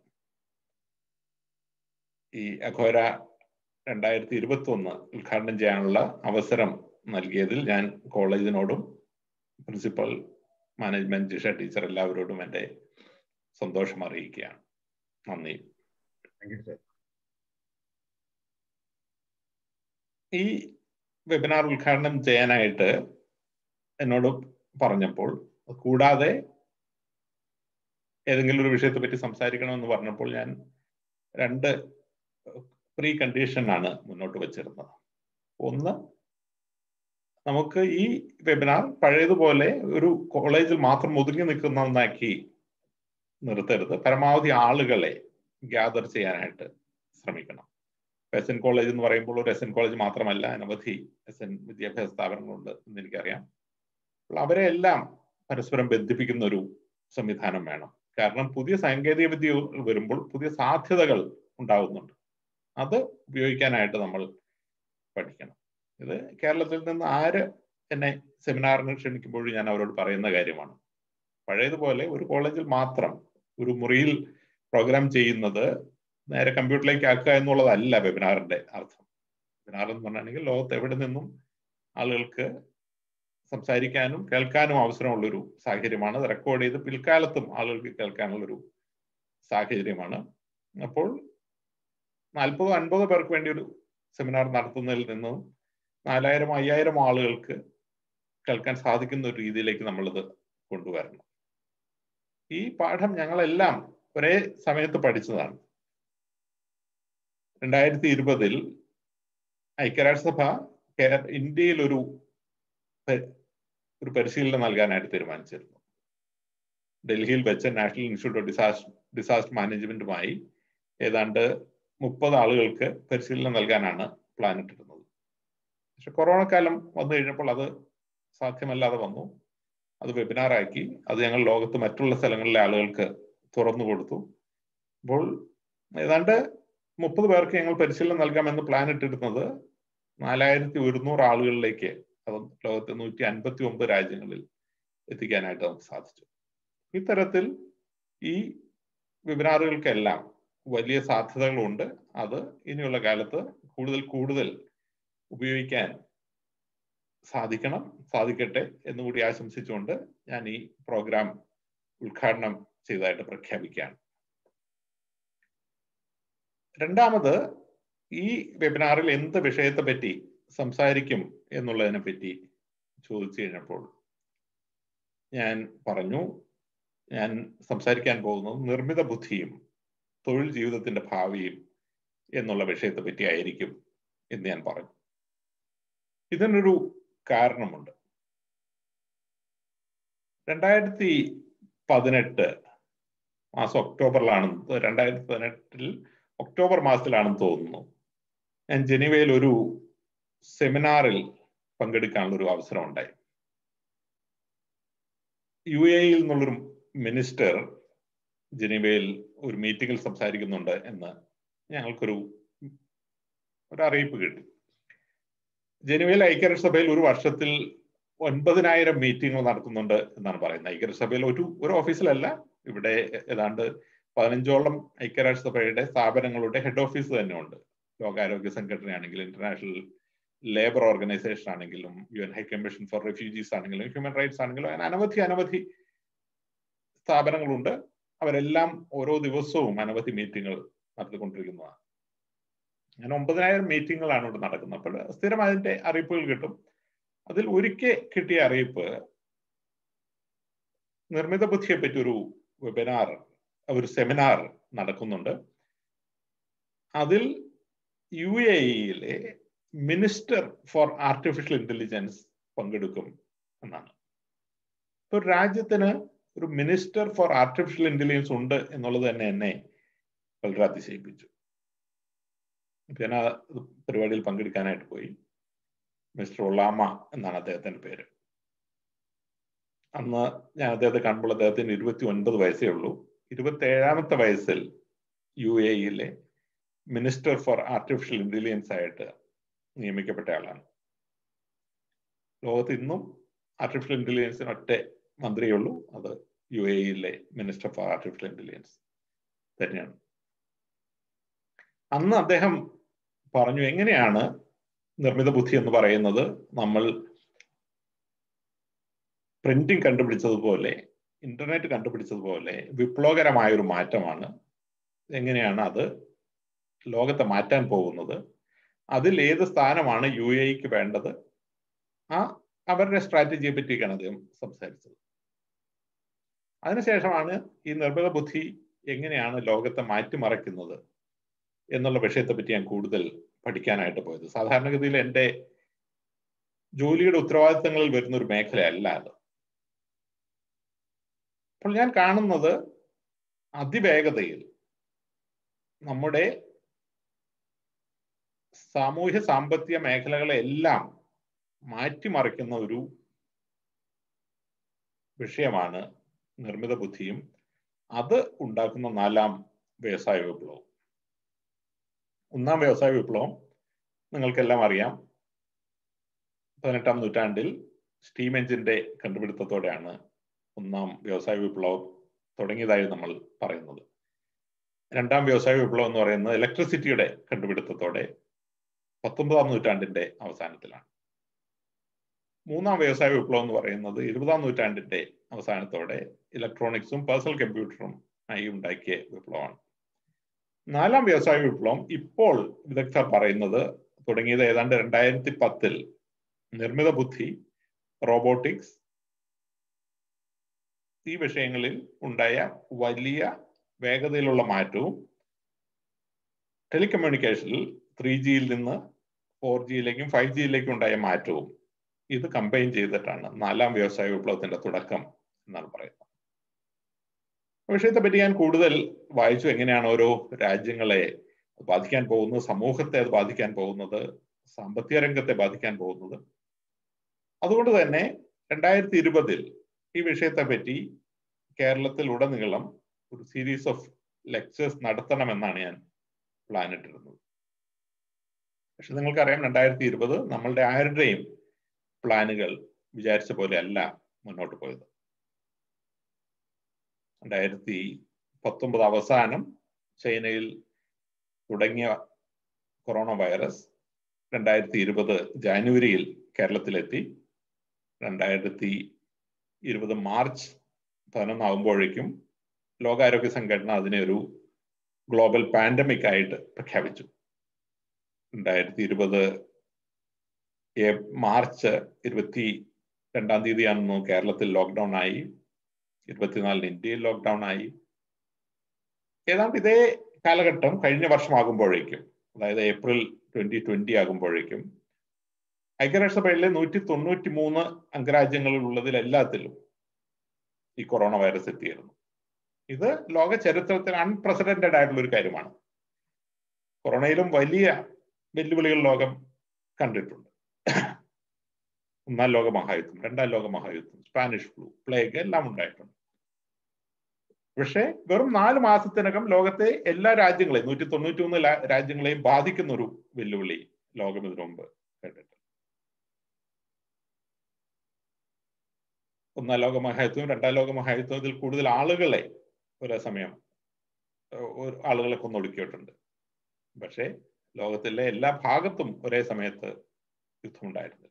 ഈ അഘോര രണ്ടായിരത്തി ഇരുപത്തി ഒന്ന് ഉദ്ഘാടനം ചെയ്യാനുള്ള അവസരം നൽകിയതിൽ ഞാൻ കോളേജിനോടും പ്രിൻസിപ്പൽ മാനേജ്മെന്റ് ജിഷ ടീച്ചർ എല്ലാവരോടും എൻ്റെ സന്തോഷം അറിയിക്കുകയാണ് നന്ദി ഈ വെബിനാർ ഉദ്ഘാടനം ചെയ്യാനായിട്ട് എന്നോട് പറഞ്ഞപ്പോൾ കൂടാതെ ഏതെങ്കിലും ഒരു വിഷയത്തെ പറ്റി സംസാരിക്കണമെന്ന് പറഞ്ഞപ്പോൾ ഞാൻ രണ്ട് പ്രീ കണ്ടീഷൻ ആണ് മുന്നോട്ട് വെച്ചിരുന്നത് ഒന്ന് നമുക്ക് ഈ വെബിനാർ പഴയതുപോലെ ഒരു കോളേജിൽ മാത്രം ഒതുങ്ങി നിൽക്കുന്ന ഒന്നാക്കി നിർത്തരുത് പരമാവധി ആളുകളെ ഗ്യാദർ ചെയ്യാനായിട്ട് ശ്രമിക്കണം എസ് എൻ കോളേജ് എന്ന് പറയുമ്പോൾ ഒരു എസ് എൻ കോളേജ് മാത്രമല്ല അനവധി എസ് എൻ വിദ്യാഭ്യാസ സ്ഥാപനങ്ങളുണ്ട് എന്ന് എനിക്കറിയാം അവരെ എല്ലാം പരസ്പരം ബന്ധിപ്പിക്കുന്ന ഒരു സംവിധാനം വേണം കാരണം പുതിയ സാങ്കേതിക വിദ്യ വരുമ്പോൾ പുതിയ സാധ്യതകൾ ഉണ്ടാകുന്നുണ്ട് അത് ഉപയോഗിക്കാനായിട്ട് നമ്മൾ പഠിക്കണം ഇത് കേരളത്തിൽ നിന്ന് ആര് എന്നെ സെമിനാറിന് ക്ഷണിക്കുമ്പോഴും ഞാൻ അവരോട് പറയുന്ന കാര്യമാണ് പഴയതുപോലെ ഒരു കോളേജിൽ മാത്രം ഒരു മുറിയിൽ പ്രോഗ്രാം ചെയ്യുന്നത് നേരെ കമ്പ്യൂട്ടറിലേക്ക് ആക്കുക എന്നുള്ളതല്ല വെബിനാറിന്റെ അർത്ഥം വെബിനാർ എന്ന് പറഞ്ഞാണെങ്കിൽ ലോകത്ത് എവിടെ നിന്നും ആളുകൾക്ക് സംസാരിക്കാനും കേൾക്കാനും അവസരമുള്ളൊരു സാഹചര്യമാണ് അത് റെക്കോർഡ് ചെയ്ത് പിൽക്കാലത്തും ആളുകൾക്ക് കേൾക്കാനുള്ളൊരു സാഹചര്യമാണ് അപ്പോൾ നാൽപ്പതോ അൻപതോ പേർക്ക് വേണ്ടി ഒരു സെമിനാർ നടത്തുന്നതിൽ നിന്നും നാലായിരം അയ്യായിരം ആളുകൾക്ക് കേൾക്കാൻ സാധിക്കുന്ന ഒരു രീതിയിലേക്ക് നമ്മളിത് കൊണ്ടുവരണം ഈ പാഠം ഞങ്ങളെല്ലാം ഒരേ സമയത്ത് പഠിച്ചതാണ് രണ്ടായിരത്തി ഇരുപതിൽ ഐക്യരാഷ്ട്രസഭ ഇന്ത്യയിൽ ഒരു ഒരു പരിശീലനം നൽകാനായിട്ട് തീരുമാനിച്ചിരുന്നു ഡൽഹിയിൽ വെച്ച് national institute of disaster disaster മാനേജ്മെന്റുമായി ഏതാണ്ട് മുപ്പത് ആളുകൾക്ക് പരിശീലനം നൽകാനാണ് പ്ലാൻ ഇട്ടിരുന്നത് പക്ഷെ കൊറോണ കാലം വന്നു കഴിഞ്ഞപ്പോൾ അത് സാധ്യമല്ലാതെ വന്നു അത് വെബിനാറാക്കി അത് ഞങ്ങൾ ലോകത്ത് മറ്റുള്ള സ്ഥലങ്ങളിലെ ആളുകൾക്ക് തുറന്നു കൊടുത്തു അപ്പോൾ ഏതാണ്ട് മുപ്പത് പേർക്ക് ഞങ്ങൾ പരിശീലനം നൽകാമെന്ന് പ്ലാൻ ഇട്ടിരുന്നത് നാലായിരത്തി ഒരുന്നൂറ് ആളുകളിലേക്ക് അത് ലോകത്തെ നൂറ്റി അൻപത്തി ഒമ്പത് രാജ്യങ്ങളിൽ എത്തിക്കാനായിട്ട് നമുക്ക് സാധിച്ചു ഇത്തരത്തിൽ ഈ വെബിനാറുകൾക്കെല്ലാം വലിയ സാധ്യതകളുണ്ട് അത് ഇനിയുള്ള കാലത്ത് കൂടുതൽ കൂടുതൽ ഉപയോഗിക്കാൻ സാധിക്കണം സാധിക്കട്ടെ എന്നുകൂടി ആശംസിച്ചുകൊണ്ട് ഞാൻ ഈ പ്രോഗ്രാം ഉദ്ഘാടനം ചെയ്തതായിട്ട് പ്രഖ്യാപിക്കുകയാണ് രണ്ടാമത് ഈ വെബിനാറിൽ എന്ത് വിഷയത്തെ പറ്റി സംസാരിക്കും എന്നുള്ളതിനെ പറ്റി ചോദിച്ചു കഴിഞ്ഞപ്പോൾ ഞാൻ പറഞ്ഞു ഞാൻ സംസാരിക്കാൻ പോകുന്നത് നിർമ്മിത ബുദ്ധിയും തൊഴിൽ ജീവിതത്തിന്റെ ഭാവിയും എന്നുള്ള വിഷയത്തെ പറ്റി ആയിരിക്കും എന്ന് ഞാൻ പറഞ്ഞു ഇതിനൊരു കാരണമുണ്ട് രണ്ടായിരത്തി പതിനെട്ട് മാസം ഒക്ടോബറിലാണ് രണ്ടായിരത്തി പതിനെട്ടിൽ ഒക്ടോബർ മാസത്തിലാണെന്ന് തോന്നുന്നു ഞാൻ ജനീവയിൽ ഒരു സെമിനാറിൽ പങ്കെടുക്കാനുള്ള ഒരു അവസരം ഉണ്ടായി യു എയിൽ നിന്നുള്ളൊരു മിനിസ്റ്റർ ജനീവയിൽ ഒരു മീറ്റിംഗിൽ സംസാരിക്കുന്നുണ്ട് എന്ന് ഞങ്ങൾക്കൊരു ഒരു അറിയിപ്പ് കിട്ടി ജനുവയിൽ ഐക്യരാഷ്ട്രസഭയിൽ ഒരു വർഷത്തിൽ ഒൻപതിനായിരം മീറ്റിംഗുകൾ നടത്തുന്നുണ്ട് എന്നാണ് പറയുന്നത് ഐക്യരാഷ്ട്രസഭയിൽ ഒരു ഒരു ഓഫീസിലല്ല ഇവിടെ ഏതാണ്ട് പതിനഞ്ചോളം ഐക്യരാഷ്ട്രസഭയുടെ സ്ഥാപനങ്ങളുടെ ഹെഡ് ഓഫീസ് തന്നെ ഉണ്ട് ലോകാരോഗ്യ സംഘടന ആണെങ്കിലും ഇന്റർനാഷണൽ ലേബർ ഓർഗനൈസേഷൻ ആണെങ്കിലും U N high commission for refugees ആണെങ്കിലും ഹ്യൂമൻ റൈറ്റ്സ് ആണെങ്കിലും അങ്ങനെ അനവധി അനവധി സ്ഥാപനങ്ങളുണ്ട് അവരെല്ലാം ഓരോ ദിവസവും അനവധി മീറ്റിങ്ങുകൾ നടത്തിക്കൊണ്ടിരിക്കുന്നതാണ് അങ്ങനെ ഒമ്പതിനായിരം മീറ്റിങ്ങുകളാണ് ഇവിടെ നടക്കുന്നത് അപ്പോൾ സ്ഥിരം അതിന്റെ അറിയിപ്പുകൾ കിട്ടും അതിൽ ഒരിക്കൽ കിട്ടിയ അറിയിപ്പ് നിർമ്മിത ബുദ്ധിയെ പറ്റി ഒരു വെബിനാർ ഒരു സെമിനാർ നടക്കുന്നുണ്ട് അതിൽ യു എ ഇയിലെ മിനിസ്റ്റർ ഫോർ ആർട്ടിഫിഷ്യൽ ഇന്റലിജൻസ് പങ്കെടുക്കും എന്നാണ് ഇപ്പൊ രാജ്യത്തിന് ഒരു മിനിസ്റ്റർ ഫോർ ആർട്ടിഫിഷ്യൽ ഇന്റലിജൻസ് ഉണ്ട് എന്നുള്ളത് തന്നെ എന്നെ വളരെ അതിശയിപ്പിച്ചു ഞാൻ ആ പരിപാടിയിൽ പങ്കെടുക്കാനായിട്ട് പോയി മിസ്റ്റർ ഒലാമ എന്നാണ് അദ്ദേഹത്തിന്റെ പേര് അന്ന് ഞാൻ അദ്ദേഹത്തെ കാണുമ്പോൾ അദ്ദേഹത്തിന് ഇരുപത്തി ഒൻപത് വയസ്സേ ഉള്ളൂ ഇരുപത്തി ഏഴാമത്തെ വയസ്സിൽ യു എ ഇയിലെ മിനിസ്റ്റർ ഫോർ ആർട്ടിഫിഷ്യൽ ഇന്റലിജൻസ് ആയിട്ട് നിയമിക്കപ്പെട്ട ആളാണ് ലോകത്ത് ഇന്നും ആർട്ടിഫിഷ്യൽ ഇന്റലിജൻസിന് ഒറ്റ മന്ത്രിയേ ഉള്ളൂ അത് യു എ ഇയിലെ മിനിസ്റ്റർ ഫോർ ആർട്ടിഫിഷ്യൽ ഇന്റലിജൻസ് തന്നെയാണ് അന്ന് അദ്ദേഹം പറഞ്ഞു എങ്ങനെയാണ് നിർമ്മിത ബുദ്ധി എന്ന് പറയുന്നത് നമ്മൾ പ്രിന്റിംഗ് കണ്ടുപിടിച്ചതുപോലെ ഇന്റർനെറ്റ് കണ്ടുപിടിച്ചതുപോലെ വിപ്ലവകരമായ ഒരു മാറ്റമാണ് എങ്ങനെയാണ് അത് ലോകത്തെ മാറ്റാൻ പോകുന്നത് അതിൽ ഏത് സ്ഥാനമാണ് യു എക്ക് വേണ്ടത് ആ അവരുടെ സ്ട്രാറ്റജിയെ പറ്റിയൊക്കെയാണ് അദ്ദേഹം സംസാരിച്ചത് അതിനുശേഷമാണ് ഈ നിർമ്മിത ബുദ്ധി എങ്ങനെയാണ് ലോകത്തെ മാറ്റിമറിക്കുന്നത് എന്നുള്ള വിഷയത്തെ പറ്റി ഞാൻ കൂടുതൽ പഠിക്കാനായിട്ട് പോയത് സാധാരണഗതിയിൽ എൻ്റെ ജോലിയുടെ ഉത്തരവാദിത്തങ്ങളിൽ വരുന്ന ഒരു മേഖലയല്ല അത് അപ്പോൾ ഞാൻ കാണുന്നത് അതിവേഗതയിൽ നമ്മുടെ സാമൂഹ്യ സാമ്പത്തിക മേഖലകളെ എല്ലാം മാറ്റിമറിക്കുന്ന ഒരു വിഷയമാണ് നിർമ്മിത ബുദ്ധിയും അത് ഉണ്ടാക്കുന്ന നാലാം വ്യവസായ വിപ്ലവം ഒന്നാം വ്യവസായ വിപ്ലവം നിങ്ങൾക്കെല്ലാം അറിയാം പതിനെട്ടാം നൂറ്റാണ്ടിൽ സ്റ്റീം എഞ്ചിന്റെ കണ്ടുപിടുത്തത്തോടെയാണ് ഒന്നാം വ്യവസായ വിപ്ലവം തുടങ്ങിയതായി നമ്മൾ പറയുന്നത് രണ്ടാം വ്യവസായ വിപ്ലവം എന്ന് പറയുന്നത് ഇലക്ട്രിസിറ്റിയുടെ കണ്ടുപിടുത്തത്തോടെ പത്തൊമ്പതാം നൂറ്റാണ്ടിന്റെ അവസാനത്തിലാണ് മൂന്നാം വ്യവസായ വിപ്ലവം എന്ന് പറയുന്നത് ഇരുപതാം നൂറ്റാണ്ടിന്റെ അവസാനത്തോടെ ഇലക്ട്രോണിക്സും പേഴ്സണൽ കമ്പ്യൂട്ടറും ആയി ഉണ്ടാക്കിയ വിപ്ലവമാണ് നാലാം വ്യവസായ വിപ്ലവം ഇപ്പോൾ വിദഗ്ധർ പറയുന്നത് തുടങ്ങിയത് ഏതാണ്ട് രണ്ടായിരത്തി പത്തിൽ നിർമ്മിത ബുദ്ധി റോബോട്ടിക്സ് ഈ വിഷയങ്ങളിൽ ഉണ്ടായ വലിയ വേഗതയിലുള്ള മാറ്റവും ടെലികമ്മ്യൂണിക്കേഷനിൽ ത്രീ ജിയിൽ നിന്ന് ഫോർ ജിയിലേക്കും ഫൈവ് ജിയിലേക്കും ഉണ്ടായ മാറ്റവും ഇത് കമ്പൈൻ ചെയ്തിട്ടാണ് നാലാം വ്യവസായ വിപ്ലവത്തിന്റെ തുടക്കം എന്നാണ് പറയുന്നത് വിഷയത്തെ പറ്റി ഞാൻ കൂടുതൽ വായിച്ചു എങ്ങനെയാണ് ഓരോ രാജ്യങ്ങളെ ബാധിക്കാൻ പോകുന്നത് സമൂഹത്തെ അത് ബാധിക്കാൻ പോകുന്നത് സാമ്പത്തിക രംഗത്തെ ബാധിക്കാൻ പോകുന്നത് അതുകൊണ്ട് തന്നെ രണ്ടായിരത്തി ഇരുപതിൽ ഈ വിഷയത്തെ പറ്റി കേരളത്തിൽ ഉടനീളം ഒരു സീരീസ് ഓഫ് ലെക്ചേഴ്സ് നടത്തണമെന്നാണ് ഞാൻ പ്ലാൻ ഇട്ടിരുന്നത് പക്ഷെ നിങ്ങൾക്കറിയാം രണ്ടായിരത്തി ഇരുപത് നമ്മളുടെ ആരുടെയും പ്ലാനുകൾ വിചാരിച്ച പോലെ അല്ല മുന്നോട്ട് പോയത് രണ്ടായിരത്തി പത്തൊമ്പത് അവസാനം ചൈനയിൽ തുടങ്ങിയ കൊറോണ വൈറസ് രണ്ടായിരത്തി ഇരുപത് ജാനുവരിയിൽ കേരളത്തിലെത്തി രണ്ടായിരത്തി ഇരുപത് മാർച്ച് പതിനൊന്നാകുമ്പോഴേക്കും ലോകാരോഗ്യ സംഘടന അതിനെ ഒരു ഗ്ലോബൽ പാൻഡമിക് ആയിട്ട് പ്രഖ്യാപിച്ചു രണ്ടായിരത്തി ഇരുപത് മാർച്ച് ഇരുപത്തി രണ്ടാം തീയതിയാണെന്നു കേരളത്തിൽ ലോക്ക്ഡൌൺ ആയി ഇരുപത്തിനാലിന് ഇന്ത്യയിൽ ലോക്ക്ഡൌൺ ആയി ഏതാണ്ട് ഇതേ കാലഘട്ടം കഴിഞ്ഞ വർഷമാകുമ്പോഴേക്കും അതായത് ഏപ്രിൽ ട്വന്റി ട്വന്റി ആകുമ്പോഴേക്കും ഐക്യരാഷ്ട്രസഭയിലെ നൂറ്റി തൊണ്ണൂറ്റി മൂന്ന് അംഗരാജ്യങ്ങളിൽ ഉള്ളതിൽ എല്ലാത്തിലും ഈ കൊറോണ വൈറസ് എത്തിയിരുന്നു ഇത് ലോക ചരിത്രത്തിൽ അൺപ്രസിഡന്റഡ് ആയിട്ടുള്ള ഒരു കാര്യമാണ് കൊറോണയിലും വലിയ വെല്ലുവിളികൾ ലോകം കണ്ടിട്ടുണ്ട് ഒന്നാം ലോക മഹായുദ്ധം രണ്ടാം ലോക മഹായുദ്ധം സ്പാനിഷ് ഫ്ലൂ പ്ലേഗ് എല്ലാം ഉണ്ടായിട്ടുണ്ട് പക്ഷേ വെറും നാല് മാസത്തിനകം ലോകത്തെ എല്ലാ രാജ്യങ്ങളെയും നൂറ്റി തൊണ്ണൂറ്റി മൂന്ന് രാജ്യങ്ങളെയും ബാധിക്കുന്ന ഒരു വെല്ലുവിളി ലോകം ഇതിനു മുമ്പ് കണ്ടിട്ടുണ്ട് ഒന്നാം ലോക മഹായുദ്ധവും രണ്ടാം ലോക മഹായുദ്ധവും ഇതിൽ കൂടുതൽ ആളുകളെ ഒരേ സമയം ആളുകളെ കൊന്നൊടുക്കിയിട്ടുണ്ട് പക്ഷേ ലോകത്തിലെ എല്ലാ ഭാഗത്തും ഒരേ സമയത്ത് യുദ്ധമുണ്ടായിരുന്നില്ല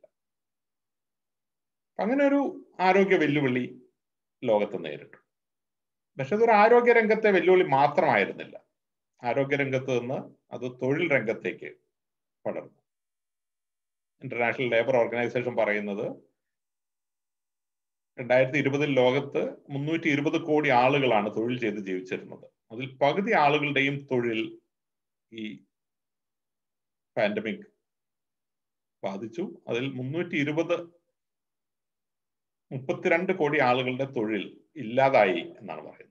അങ്ങനെ ഒരു ആരോഗ്യ വെല്ലുവിളി ലോകത്ത് നേരിട്ടു പക്ഷെ അതൊരു ആരോഗ്യ രംഗത്തെ വെല്ലുവിളി മാത്രമായിരുന്നില്ല ആരോഗ്യ രംഗത്ത് നിന്ന് അത് തൊഴിൽ രംഗത്തേക്ക് പടർന്നു ഇന്റർനാഷണൽ ലേബർ ഓർഗനൈസേഷൻ പറയുന്നത് രണ്ടായിരത്തി ഇരുപതിൽ ലോകത്ത് മുന്നൂറ്റി ഇരുപത് കോടി ആളുകളാണ് തൊഴിൽ ചെയ്ത് ജീവിച്ചിരുന്നത് അതിൽ പകുതി ആളുകളുടെയും തൊഴിൽ ഈ പാൻഡമിക് ബാധിച്ചു അതിൽ മുന്നൂറ്റി ഇരുപത് മുപ്പത്തിരണ്ട് കോടി ആളുകളുടെ തൊഴിൽ ഇല്ലാതായി എന്നാണ് പറയുന്നത്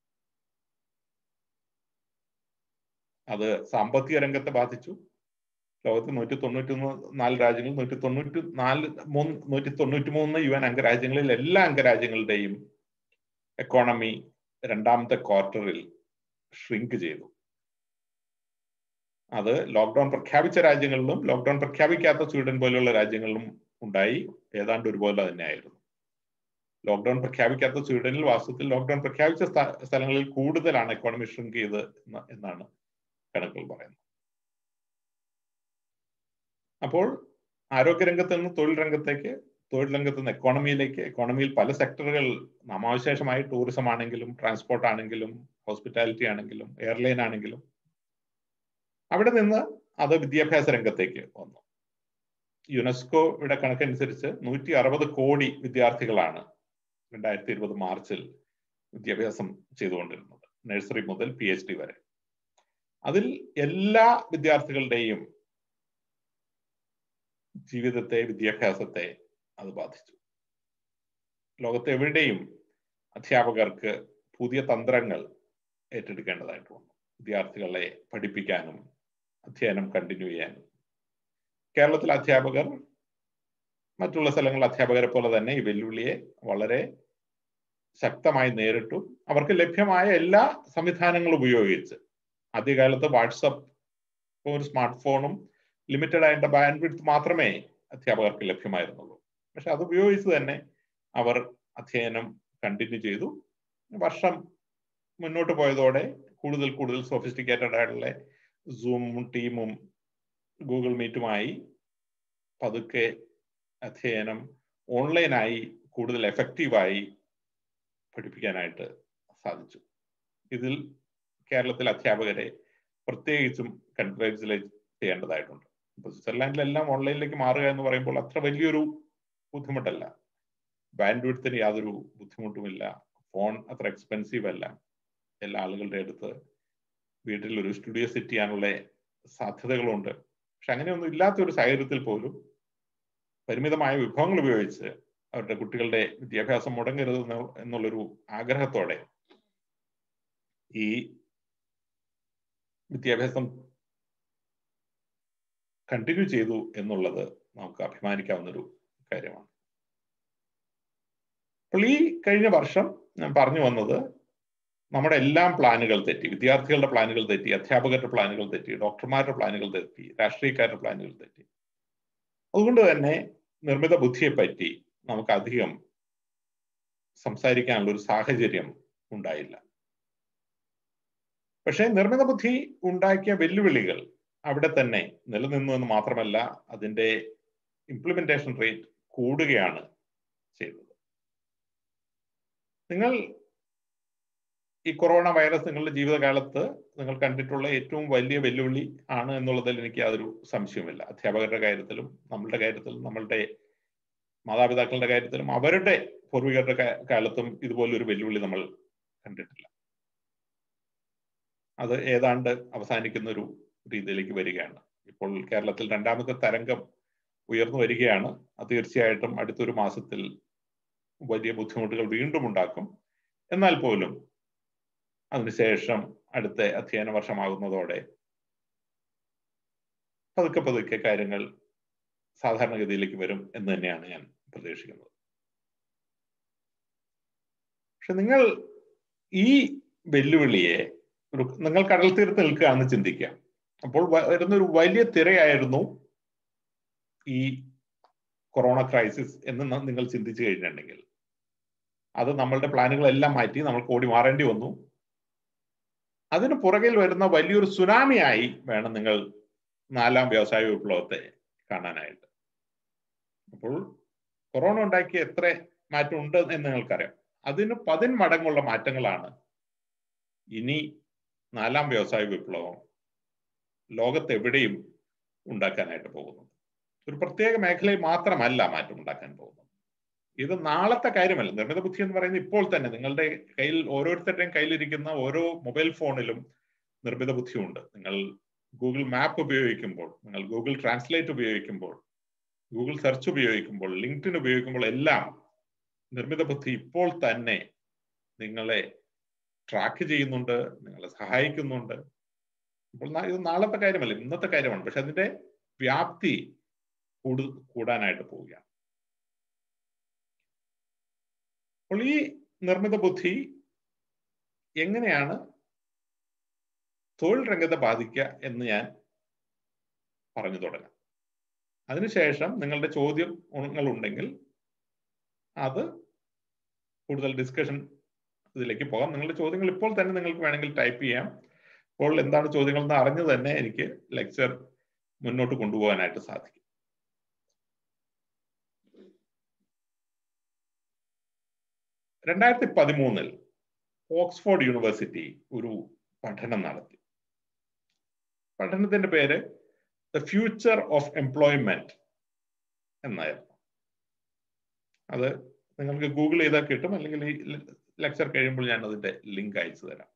അത് സാമ്പത്തിക രംഗത്തെ ബാധിച്ചു ലോകത്ത് നൂറ്റി തൊണ്ണൂറ്റി നാല് രാജ്യങ്ങൾ നൂറ്റി തൊണ്ണൂറ്റി നാല് മൂന്ന് നൂറ്റി തൊണ്ണൂറ്റി മൂന്ന് യു എൻ അംഗരാജ്യങ്ങളിൽ എല്ലാ അംഗരാജ്യങ്ങളുടെയും എക്കോണമി രണ്ടാമത്തെ ക്വാർട്ടറിൽ ഷ്രിങ്ക് ചെയ്തു അത് ലോക്ക്ഡൌൺ പ്രഖ്യാപിച്ച രാജ്യങ്ങളിലും ലോക്ക്ഡൌൺ പ്രഖ്യാപിക്കാത്ത സ്വീഡൻ പോലെയുള്ള രാജ്യങ്ങളിലും ഉണ്ടായി ഏതാണ്ട് ഒരുപോലെ തന്നെയായിരുന്നു ലോക്ക്ഡൌൺ പ്രഖ്യാപിക്കാത്ത സ്വീഡനിൽ വാസ്തവത്തിൽ ലോക്ക്ഡൌൺ പ്രഖ്യാപിച്ച സ്ഥലങ്ങളിൽ കൂടുതലാണ് എക്കോണമി ഷ്രിങ്ക് ചെയ്ത് എന്നാണ് കണക്കുകൾ പറയുന്നത് അപ്പോൾ ആരോഗ്യരംഗത്ത് നിന്ന് തൊഴിൽ രംഗത്തേക്ക് തൊഴിൽ രംഗത്ത് നിന്ന് എക്കോണമിയിലേക്ക് എക്കോണമിയിൽ പല സെക്ടറുകൾ നാമാവിശേഷമായി ടൂറിസം ആണെങ്കിലും ട്രാൻസ്പോർട്ട് ആണെങ്കിലും ഹോസ്പിറ്റാലിറ്റി ആണെങ്കിലും എയർലൈൻ ആണെങ്കിലും അവിടെ നിന്ന് അത് വിദ്യാഭ്യാസ രംഗത്തേക്ക് വന്നു യുനെസ്കോയുടെ കണക്കനുസരിച്ച് നൂറ്റി അറുപത് കോടി വിദ്യാർത്ഥികളാണ് രണ്ടായിരത്തി ഇരുപത് മാർച്ചിൽ വിദ്യാഭ്യാസം ചെയ്തുകൊണ്ടിരുന്നത് നഴ്സറി മുതൽ പി എച്ച് ഡി വരെ അതിൽ എല്ലാ വിദ്യാർത്ഥികളുടെയും ജീവിതത്തെ വിദ്യാഭ്യാസത്തെ അത് ബാധിച്ചു ലോകത്ത് എവിടെയും അധ്യാപകർക്ക് പുതിയ തന്ത്രങ്ങൾ ഏറ്റെടുക്കേണ്ടതായിട്ട് വന്നു വിദ്യാർത്ഥികളെ പഠിപ്പിക്കാനും അധ്യയനം കണ്ടിന്യൂ ചെയ്യാനും കേരളത്തിലെ അധ്യാപകർ മറ്റുള്ള സ്ഥലങ്ങളിലെ അധ്യാപകരെ പോലെ തന്നെ ഈ വെല്ലുവിളിയെ വളരെ ശക്തമായി നേരിട്ടു അവർക്ക് ലഭ്യമായ എല്ലാ സംവിധാനങ്ങളും ഉപയോഗിച്ച് ആദ്യകാലത്ത് വാട്സപ്പ് ഒരു സ്മാർട്ട് ഫോണും ലിമിറ്റഡ് ആയിട്ട് ബാൻഡ് വിഡ്ത്ത് മാത്രമേ അധ്യാപകർക്ക് ലഭ്യമായിരുന്നുള്ളൂ പക്ഷെ അത് ഉപയോഗിച്ച് തന്നെ അവർ അധ്യയനം കണ്ടിന്യൂ ചെയ്തു വർഷം മുന്നോട്ട് പോയതോടെ കൂടുതൽ കൂടുതൽ സോഫിസ്റ്റിക്കേറ്റഡ് ആയിട്ടുള്ള സൂമും ടീമും ഗൂഗിൾ മീറ്റുമായി പതുക്കെ അധ്യയനം ഓൺലൈനായി കൂടുതൽ എഫക്റ്റീവായി പഠിപ്പിക്കാനായിട്ട് സാധിച്ചു ഇതിൽ കേരളത്തിലെ അധ്യാപകരെ പ്രത്യേകിച്ചും കൺഗ്രാജുലേറ്റ് ചെയ്യേണ്ടതായിട്ടുണ്ട് ഇപ്പൊ സ്വിറ്റ്സർലാൻഡിലെല്ലാം ഓൺലൈനിലേക്ക് മാറുക എന്ന് പറയുമ്പോൾ അത്ര വലിയൊരു ബുദ്ധിമുട്ടല്ല ബാൻഡ് വിഡ്ത്തിന് യാതൊരു ബുദ്ധിമുട്ടുമില്ല ഫോൺ അത്ര എക്സ്പെൻസീവ് അല്ല എല്ലാ ആളുകളുടെ അടുത്ത് വീട്ടിൽ ഒരു സ്റ്റുഡിയോ സെറ്റ് ചെയ്യാനുള്ള സാധ്യതകളുണ്ട് പക്ഷെ അങ്ങനെയൊന്നും ഇല്ലാത്ത ഒരു സാഹചര്യത്തിൽ പോലും പരിമിതമായ വിഭവങ്ങൾ ഉപയോഗിച്ച് അവരുടെ കുട്ടികളുടെ വിദ്യാഭ്യാസം മുടങ്ങരുത് എന്നുള്ളൊരു ആഗ്രഹത്തോടെ ഈ വിദ്യാഭ്യാസം കണ്ടിന്യൂ ചെയ്തു എന്നുള്ളത് നമുക്ക് അഭിമാനിക്കാവുന്ന ഒരു കാര്യമാണ് അപ്പോൾ ഈ കഴിഞ്ഞ വർഷം ഞാൻ പറഞ്ഞു വന്നത് നമ്മുടെ എല്ലാം പ്ലാനുകൾ തെറ്റി വിദ്യാർത്ഥികളുടെ പ്ലാനുകൾ തെറ്റി അധ്യാപകരുടെ പ്ലാനുകൾ തെറ്റി ഡോക്ടർമാരുടെ പ്ലാനുകൾ തെറ്റി രാഷ്ട്രീയക്കാരുടെ പ്ലാനുകൾ തെറ്റി അതുകൊണ്ട് തന്നെ നിർമ്മിത ബുദ്ധിയെ പറ്റി നമുക്ക് അധികം സംസാരിക്കാനുള്ള ഒരു സാഹചര്യം ഉണ്ടായില്ല പക്ഷേ നിർമ്മിത ബുദ്ധി ഉണ്ടാക്കിയ വെല്ലുവിളികൾ അവിടെ തന്നെ നിലനിന്നു എന്ന് മാത്രമല്ല അതിന്റെ ഇംപ്ലിമെന്റേഷൻ റേറ്റ് കൂടുകയാണ് ചെയ്തത് നിങ്ങൾ ഈ കൊറോണ വൈറസ് നിങ്ങളുടെ ജീവിതകാലത്ത് നിങ്ങൾ കണ്ടിട്ടുള്ള ഏറ്റവും വലിയ വെല്ലുവിളി ആണ് എന്നുള്ളതിൽ എനിക്ക് യാതൊരു സംശയവുമില്ല അധ്യാപകരുടെ കാര്യത്തിലും നമ്മളുടെ കാര്യത്തിലും നമ്മളുടെ മാതാപിതാക്കളുടെ കാര്യത്തിലും അവരുടെ പൂർവികരുടെ കാലത്തും ഇതുപോലൊരു വെല്ലുവിളി നമ്മൾ കണ്ടിട്ടില്ല അത് ഏതാണ്ട് അവസാനിക്കുന്ന ഒരു രീതിയിലേക്ക് വരികയാണ് ഇപ്പോൾ കേരളത്തിൽ രണ്ടാമത്തെ തരംഗം ഉയർന്നു വരികയാണ് അത് തീർച്ചയായിട്ടും അടുത്തൊരു മാസത്തിൽ വലിയ ബുദ്ധിമുട്ടുകൾ വീണ്ടും ഉണ്ടാക്കും എന്നാൽ പോലും അതിനുശേഷം അടുത്ത അധ്യയന വർഷമാകുന്നതോടെ പതുക്കെ പതുക്കെ കാര്യങ്ങൾ സാധാരണഗതിയിലേക്ക് വരും എന്ന് തന്നെയാണ് ഞാൻ പ്രതീക്ഷിക്കുന്നത് പക്ഷെ നിങ്ങൾ ഈ വെല്ലുവിളിയെ ഒരു നിങ്ങൾ കടൽ തീരത്ത് നിൽക്കുകയാണെന്ന് ചിന്തിക്കാം അപ്പോൾ വരുന്ന ഒരു വലിയ തിരയായിരുന്നു ഈ കൊറോണ ക്രൈസിസ് എന്ന് നിങ്ങൾ ചിന്തിച്ചു കഴിഞ്ഞിട്ടുണ്ടെങ്കിൽ അത് നമ്മളുടെ പ്ലാനുകളെല്ലാം മാറ്റി നമ്മൾക്ക് ഓടി മാറേണ്ടി വന്നു അതിന് പുറകിൽ വരുന്ന വലിയൊരു സുനാമിയായി വേണം നിങ്ങൾ നാലാം വ്യവസായ വിപ്ലവത്തെ കാണാനായിട്ട് അപ്പോൾ കൊറോണ ഉണ്ടാക്കിയ എത്ര മാറ്റം ഉണ്ട് എന്ന് നിങ്ങൾക്കറിയാം അതിന് പതിൻ മടങ്ങുള്ള മാറ്റങ്ങളാണ് ഇനി നാലാം വ്യവസായ വിപ്ലവം ലോകത്തെവിടെയും ഉണ്ടാക്കാനായിട്ട് പോകുന്നത് ഒരു പ്രത്യേക മേഖലയിൽ മാത്രമല്ല മാറ്റം ഉണ്ടാക്കാൻ പോകുന്നത് ഇത് നാളത്തെ കാര്യമല്ല നിർമ്മിത ബുദ്ധി എന്ന് പറയുന്നത് ഇപ്പോൾ തന്നെ നിങ്ങളുടെ കയ്യിൽ ഓരോരുത്തരുടെയും കയ്യിലിരിക്കുന്ന ഓരോ മൊബൈൽ ഫോണിലും നിർമ്മിത ബുദ്ധിയുണ്ട് നിങ്ങൾ ഗൂഗിൾ മാപ്പ് ഉപയോഗിക്കുമ്പോൾ നിങ്ങൾ ഗൂഗിൾ ട്രാൻസ്ലേറ്റ് ഉപയോഗിക്കുമ്പോൾ ഗൂഗിൾ സെർച്ച് ഉപയോഗിക്കുമ്പോൾ ലിങ്ക്ഡിൻ ഉപയോഗിക്കുമ്പോൾ എല്ലാം നിർമ്മിത ബുദ്ധി ഇപ്പോൾ തന്നെ നിങ്ങളെ ട്രാക്ക് ചെയ്യുന്നുണ്ട് നിങ്ങളെ സഹായിക്കുന്നുണ്ട് അപ്പോൾ ഇത് നാളത്തെ കാര്യമല്ല ഇന്നത്തെ കാര്യമാണ് പക്ഷെ അതിന്റെ വ്യാപ്തി കൂടു കൂടാനായിട്ട് പോവുകയാണ് അപ്പോൾ ഈ നിർമ്മിത ബുദ്ധി എങ്ങനെയാണ് തൊഴിൽ രംഗത്തെ ബാധിക്കുക എന്ന് ഞാൻ പറഞ്ഞു തുടങ്ങാം അതിനുശേഷം നിങ്ങളുടെ ചോദ്യങ്ങൾ ഉണ്ടെങ്കിൽ അത് കൂടുതൽ ഡിസ്കഷൻ ഇതിലേക്ക് പോകാം നിങ്ങളുടെ ചോദ്യങ്ങൾ ഇപ്പോൾ തന്നെ നിങ്ങൾക്ക് വേണമെങ്കിൽ ടൈപ്പ് ചെയ്യാം അപ്പോൾ എന്താണ് ചോദ്യങ്ങൾ എന്ന് അറിഞ്ഞു തന്നെ എനിക്ക് ലെക്ചർ മുന്നോട്ട് കൊണ്ടുപോകാനായിട്ട് സാധിക്കും രണ്ടായിരത്തി പതിമൂന്നിൽ ഓക്സ്ഫോർഡ് യൂണിവേഴ്സിറ്റി ഒരു പഠനം നടത്തി പഠനത്തിന്റെ പേര് ദ ഫ്യൂച്ചർ ഓഫ് എംപ്ലോയ്മെന്റ് എന്നായിരുന്നു അത് നിങ്ങൾക്ക് ഗൂഗിൾ ചെയ്താൽ കിട്ടും അല്ലെങ്കിൽ ഈ ലെക്ചർ കഴിയുമ്പോൾ ഞാൻ അതിന്റെ ലിങ്ക് അയച്ചു തരാം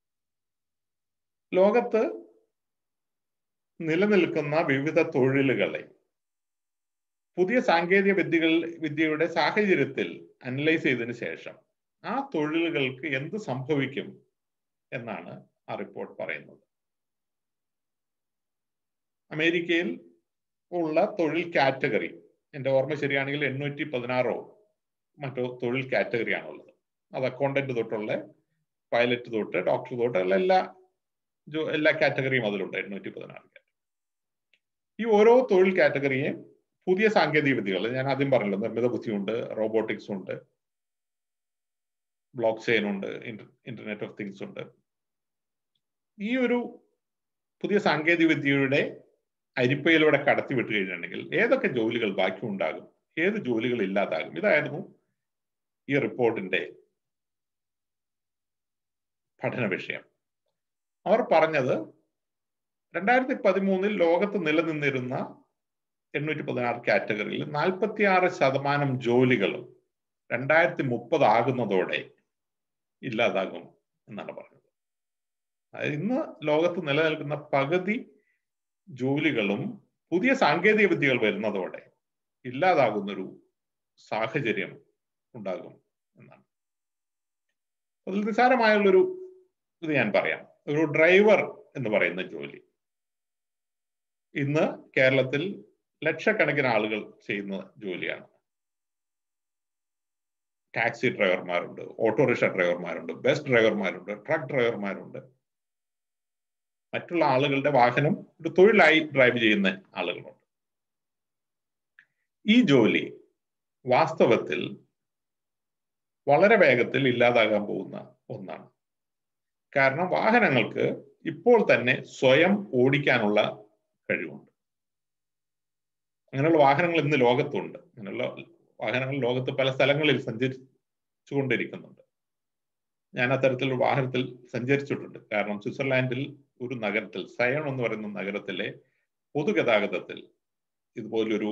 ലോകത്ത് നിലനിൽക്കുന്ന വിവിധ തൊഴിലുകളെ പുതിയ സാങ്കേതിക വിദ്യകൾ വിദ്യയുടെ സാഹചര്യത്തിൽ അനലൈസ് ചെയ്തതിനു ശേഷം ആ തൊഴിലുകൾക്ക് എന്ത് സംഭവിക്കും എന്നാണ് ആ റിപ്പോർട്ട് പറയുന്നത് അമേരിക്കയിൽ ഉള്ള തൊഴിൽ കാറ്റഗറി എൻ്റെ ഓർമ്മ ശരിയാണെങ്കിൽ എണ്ണൂറ്റി പതിനാറോ മറ്റോ തൊഴിൽ കാറ്റഗറിയാണുള്ളത് അത് അക്കൗണ്ടന്റ് തൊട്ടുള്ള പൈലറ്റ് തൊട്ട് ഡോക്ടർ തൊട്ട് എല്ലാ എല്ലാ കാറ്റഗറിയും അതിലുണ്ട് എണ്ണൂറ്റി പതിനാറ് ഈ ഓരോ തൊഴിൽ കാറ്റഗറിയെയും പുതിയ സാങ്കേതിക വിദ്യകൾ ഞാൻ ആദ്യം പറഞ്ഞല്ലോ നിർമ്മിത ബുദ്ധിയുണ്ട് റോബോട്ടിക്സ് ഉണ്ട് ബ്ലോക്ക് ചെയിൻ ഉണ്ട് ഇന്റർനെറ്റ് ഓഫ് തിങ്സ് ഉണ്ട് ഈ ഒരു പുതിയ സാങ്കേതിക വിദ്യയുടെ അരിപ്പയിലൂടെ കടത്തി വിട്ട് കഴിഞ്ഞിട്ടുണ്ടെങ്കിൽ ഏതൊക്കെ ജോലികൾ ബാക്കി ഉണ്ടാകും ഏത് ജോലികൾ ഇല്ലാതാകും ഇതായിരുന്നു ഈ റിപ്പോർട്ടിന്റെ പഠന വിഷയം അവർ പറഞ്ഞത് രണ്ടായിരത്തി പതിമൂന്നിൽ ലോകത്ത് നിലനിന്നിരുന്ന എണ്ണൂറ്റി പതിനാറ് കാറ്റഗറിയിൽ നാൽപ്പത്തിയാറ് ശതമാനം ജോലികളും രണ്ടായിരത്തി മുപ്പത് ആകുന്നതോടെ ഇല്ലാതാകും എന്നാണ് പറഞ്ഞത് അതായത് ഇന്ന് ലോകത്ത് നിലനിൽക്കുന്ന പകുതി ജോലികളും പുതിയ സാങ്കേതിക വിദ്യകൾ വരുന്നതോടെ ഇല്ലാതാകുന്നൊരു സാഹചര്യം ഉണ്ടാകും എന്നാണ് അതിൽ നിസ്സാരമായുള്ളൊരു ഇത് ഞാൻ പറയാം ഒരു ഡ്രൈവർ എന്ന് പറയുന്ന ജോലി ഇന്ന് കേരളത്തിൽ ലക്ഷക്കണക്കിന് ആളുകൾ ചെയ്യുന്ന ജോലിയാണ് ടാക്സി ഡ്രൈവർമാരുണ്ട് ഓട്ടോറിക്ഷ ഡ്രൈവർമാരുണ്ട് ബസ് ഡ്രൈവർമാരുണ്ട് ട്രക്ക് ഡ്രൈവർമാരുണ്ട് മറ്റുള്ള ആളുകളുടെ വാഹനം ഒരു തൊഴിലായി ഡ്രൈവ് ചെയ്യുന്ന ആളുകളുണ്ട് ഈ ജോലി വാസ്തവത്തിൽ വളരെ വേഗത്തിൽ ഇല്ലാതാകാൻ പോകുന്ന ഒന്നാണ് കാരണം വാഹനങ്ങൾക്ക് ഇപ്പോൾ തന്നെ സ്വയം ഓടിക്കാനുള്ള കഴിവുണ്ട് അങ്ങനെയുള്ള വാഹനങ്ങൾ ഇന്ന് ലോകത്തുണ്ട് അങ്ങനെയുള്ള വാഹനങ്ങൾ ലോകത്ത് പല സ്ഥലങ്ങളിൽ സഞ്ചരിച്ചുകൊണ്ടിരിക്കുന്നുണ്ട് ഞാൻ അത്തരത്തിലുള്ള വാഹനത്തിൽ സഞ്ചരിച്ചിട്ടുണ്ട് കാരണം സ്വിറ്റ്സർലാൻഡിൽ ഒരു നഗരത്തിൽ സയൺ എന്ന് പറയുന്ന നഗരത്തിലെ പൊതുഗതാഗതത്തിൽ ഇതുപോലൊരു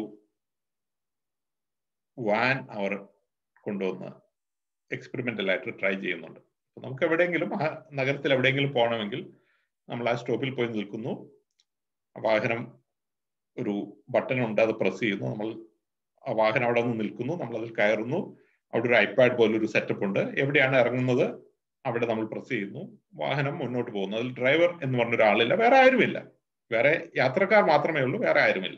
വാൻ അവർ കൊണ്ടുവന്ന് എക്സ്പെരിമെന്റൽ ആയിട്ട് ട്രൈ ചെയ്യുന്നുണ്ട് അപ്പൊ നമുക്ക് എവിടെയെങ്കിലും ആ നഗരത്തിൽ എവിടെയെങ്കിലും പോകണമെങ്കിൽ നമ്മൾ ആ സ്റ്റോപ്പിൽ പോയി നിൽക്കുന്നു വാഹനം ഒരു ബട്ടൺ ഉണ്ട് അത് പ്രസ് ചെയ്യുന്നു നമ്മൾ ആ വാഹനം അവിടെ നിന്ന് നിൽക്കുന്നു നമ്മൾ അതിൽ കയറുന്നു അവിടെ ഒരു ഐപാഡ് പോലൊരു സെറ്റപ്പ് ഉണ്ട് എവിടെയാണ് ഇറങ്ങുന്നത് അവിടെ നമ്മൾ പ്രസ് ചെയ്യുന്നു വാഹനം മുന്നോട്ട് പോകുന്നു അതിൽ ഡ്രൈവർ എന്ന് പറഞ്ഞ ഒരാളില്ല വേറെ ആരുമില്ല വേറെ യാത്രക്കാർ മാത്രമേ ഉള്ളൂ വേറെ ആരുമില്ല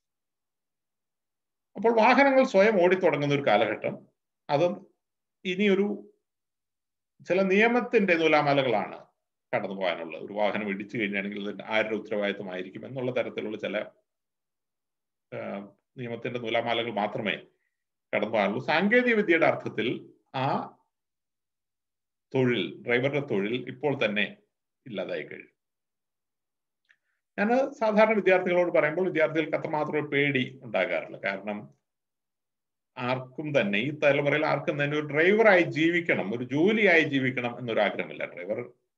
അപ്പോൾ വാഹനങ്ങൾ സ്വയം ഓടിത്തുടങ്ങുന്ന ഒരു കാലഘട്ടം അത് ഇനിയൊരു ചില നിയമത്തിന്റെ നൂലാമാലകളാണ് കടന്നു പോകാനുള്ളത് ഒരു വാഹനം ഇടിച്ചു കഴിഞ്ഞാണെങ്കിൽ ആരുടെ ഉത്തരവാദിത്തമായിരിക്കും എന്നുള്ള തരത്തിലുള്ള ചില നിയമത്തിന്റെ നൂലാമാലകൾ മാത്രമേ കടന്നു പോകാനുള്ളൂ സാങ്കേതിക വിദ്യയുടെ അർത്ഥത്തിൽ ആ തൊഴിൽ ഡ്രൈവറുടെ തൊഴിൽ ഇപ്പോൾ തന്നെ ഇല്ലാതായി കഴിഞ്ഞു ഞാൻ സാധാരണ വിദ്യാർത്ഥികളോട് പറയുമ്പോൾ വിദ്യാർത്ഥികൾക്ക് അത്രമാത്രം പേടി ഉണ്ടാകാറില്ല കാരണം ആർക്കും തന്നെ ഈ തലമുറയിൽ ആർക്കും തന്നെ ഒരു ഡ്രൈവറായി ജീവിക്കണം ഒരു ജോലിയായി ജീവിക്കണം എന്നൊരു ആഗ്രഹമില്ല ഡ്രൈവർ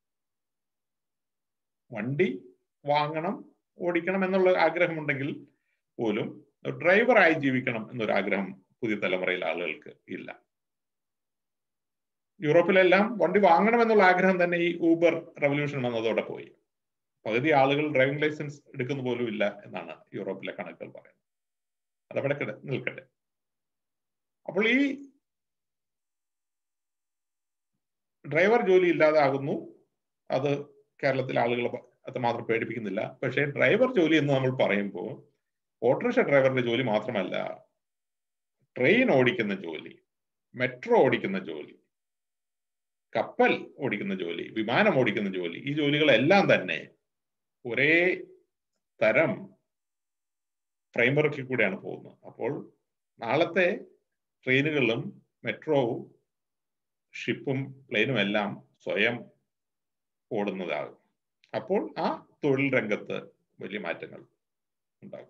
വണ്ടി വാങ്ങണം ഓടിക്കണം എന്നുള്ള ആഗ്രഹമുണ്ടെങ്കിൽ പോലും ഡ്രൈവറായി ജീവിക്കണം എന്നൊരു ആഗ്രഹം പുതിയ തലമുറയിലെ ആളുകൾക്ക് ഇല്ല യൂറോപ്പിലെല്ലാം വണ്ടി വാങ്ങണം എന്നുള്ള ആഗ്രഹം തന്നെ ഈ ഊബർ റവല്യൂഷൻ വന്നതോടെ പോയി പകുതി ആളുകൾ ഡ്രൈവിംഗ് ലൈസൻസ് എടുക്കുന്ന പോലും ഇല്ല എന്നാണ് യൂറോപ്പിലെ കണക്കുകൾ പറയുന്നത് അതവിടെ കിട നിൽക്കട്ടെ അപ്പോൾ ഈ ഡ്രൈവർ ജോലി ഇല്ലാതാകുന്നു അത് കേരളത്തിലെ ആളുകളെ അത്രമാത്രം പേടിപ്പിക്കുന്നില്ല പക്ഷേ ഡ്രൈവർ ജോലി എന്ന് നമ്മൾ പറയുമ്പോൾ ഓട്ടോറിക്ഷ ഡ്രൈവറുടെ ജോലി മാത്രമല്ല ട്രെയിൻ ഓടിക്കുന്ന ജോലി മെട്രോ ഓടിക്കുന്ന ജോലി കപ്പൽ ഓടിക്കുന്ന ജോലി വിമാനം ഓടിക്കുന്ന ജോലി ഈ ജോലികളെല്ലാം തന്നെ ഒരേ തരം ഫ്രെയിംവർക്കിൽ കൂടെയാണ് പോകുന്നത് അപ്പോൾ നാളത്തെ ട്രെയിനുകളിലും മെട്രോവും ഷിപ്പും പ്ലെയിനും എല്ലാം സ്വയം ഓടുന്നതാകും അപ്പോൾ ആ തൊഴിൽ രംഗത്ത് വലിയ മാറ്റങ്ങൾ ഉണ്ടാകും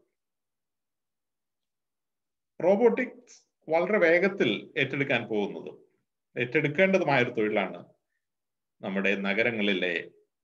റോബോട്ടിക്സ് വളരെ വേഗത്തിൽ ഏറ്റെടുക്കാൻ പോകുന്നത് ഏറ്റെടുക്കേണ്ടതുമായ ഒരു തൊഴിലാണ് നമ്മുടെ നഗരങ്ങളിലെ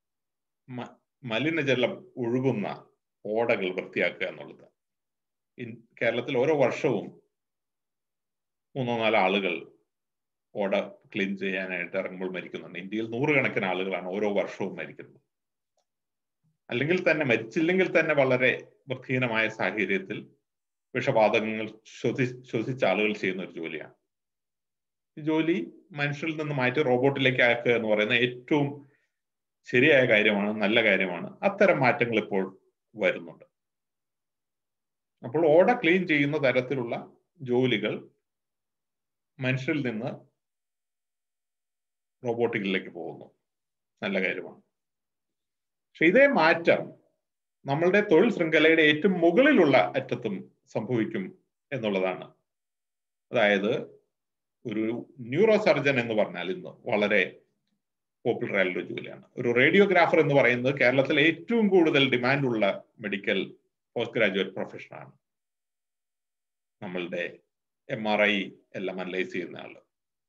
മലിനജലം ഒഴുകുന്ന ഓടകൾ വൃത്തിയാക്കുക എന്നുള്ളത് കേരളത്തിൽ ഓരോ വർഷവും മൂന്നോ നാലോ ആളുകൾ ഓട ക്ലീൻ ചെയ്യാനായിട്ട് ഇറങ്ങുമ്പോൾ മരിക്കുന്നുണ്ട് ഇന്ത്യയിൽ നൂറുകണക്കിന് ആളുകളാണ് ഓരോ വർഷവും മരിക്കുന്നത് അല്ലെങ്കിൽ തന്നെ മരിച്ചില്ലെങ്കിൽ തന്നെ വളരെ വൃത്തിഹീനമായ സാഹചര്യത്തിൽ വിഷവാതകങ്ങൾ ശ്വസി ശ്വസിച്ച ആളുകൾ ചെയ്യുന്ന ഒരു ജോലിയാണ് ഈ ജോലി മനുഷ്യരിൽ നിന്ന് മാറ്റി റോബോട്ടിലേക്ക് ആക്കുക എന്ന് പറയുന്ന ഏറ്റവും ശരിയായ കാര്യമാണ് നല്ല കാര്യമാണ് അത്തരം മാറ്റങ്ങൾ ഇപ്പോൾ വരുന്നുണ്ട് അപ്പോൾ ഓട ക്ലീൻ ചെയ്യുന്ന തരത്തിലുള്ള ജോലികൾ മനുഷ്യരിൽ നിന്ന് റോബോട്ടിക്കിലേക്ക് പോകുന്നു നല്ല കാര്യമാണ് പക്ഷെ ഇതേ മാറ്റം നമ്മളുടെ തൊഴിൽ ശൃംഖലയുടെ ഏറ്റവും മുകളിലുള്ള അറ്റത്തും സംഭവിക്കും എന്നുള്ളതാണ് അതായത് ഒരു ന്യൂറോ സർജൻ എന്ന് പറഞ്ഞാൽ ഇന്ന് വളരെ പോപ്പുലർ ആയിട്ടുള്ള ജോലിയാണ് ഒരു റേഡിയോഗ്രാഫർ എന്ന് പറയുന്നത് കേരളത്തിലെ ഏറ്റവും കൂടുതൽ ഡിമാൻഡുള്ള മെഡിക്കൽ പോസ്റ്റ് ഗ്രാജുവേറ്റ് പ്രൊഫഷനാണ് നമ്മളുടെ എം ആർ ഐ എല്ലാം അനലൈസ് ചെയ്യുന്ന ആള്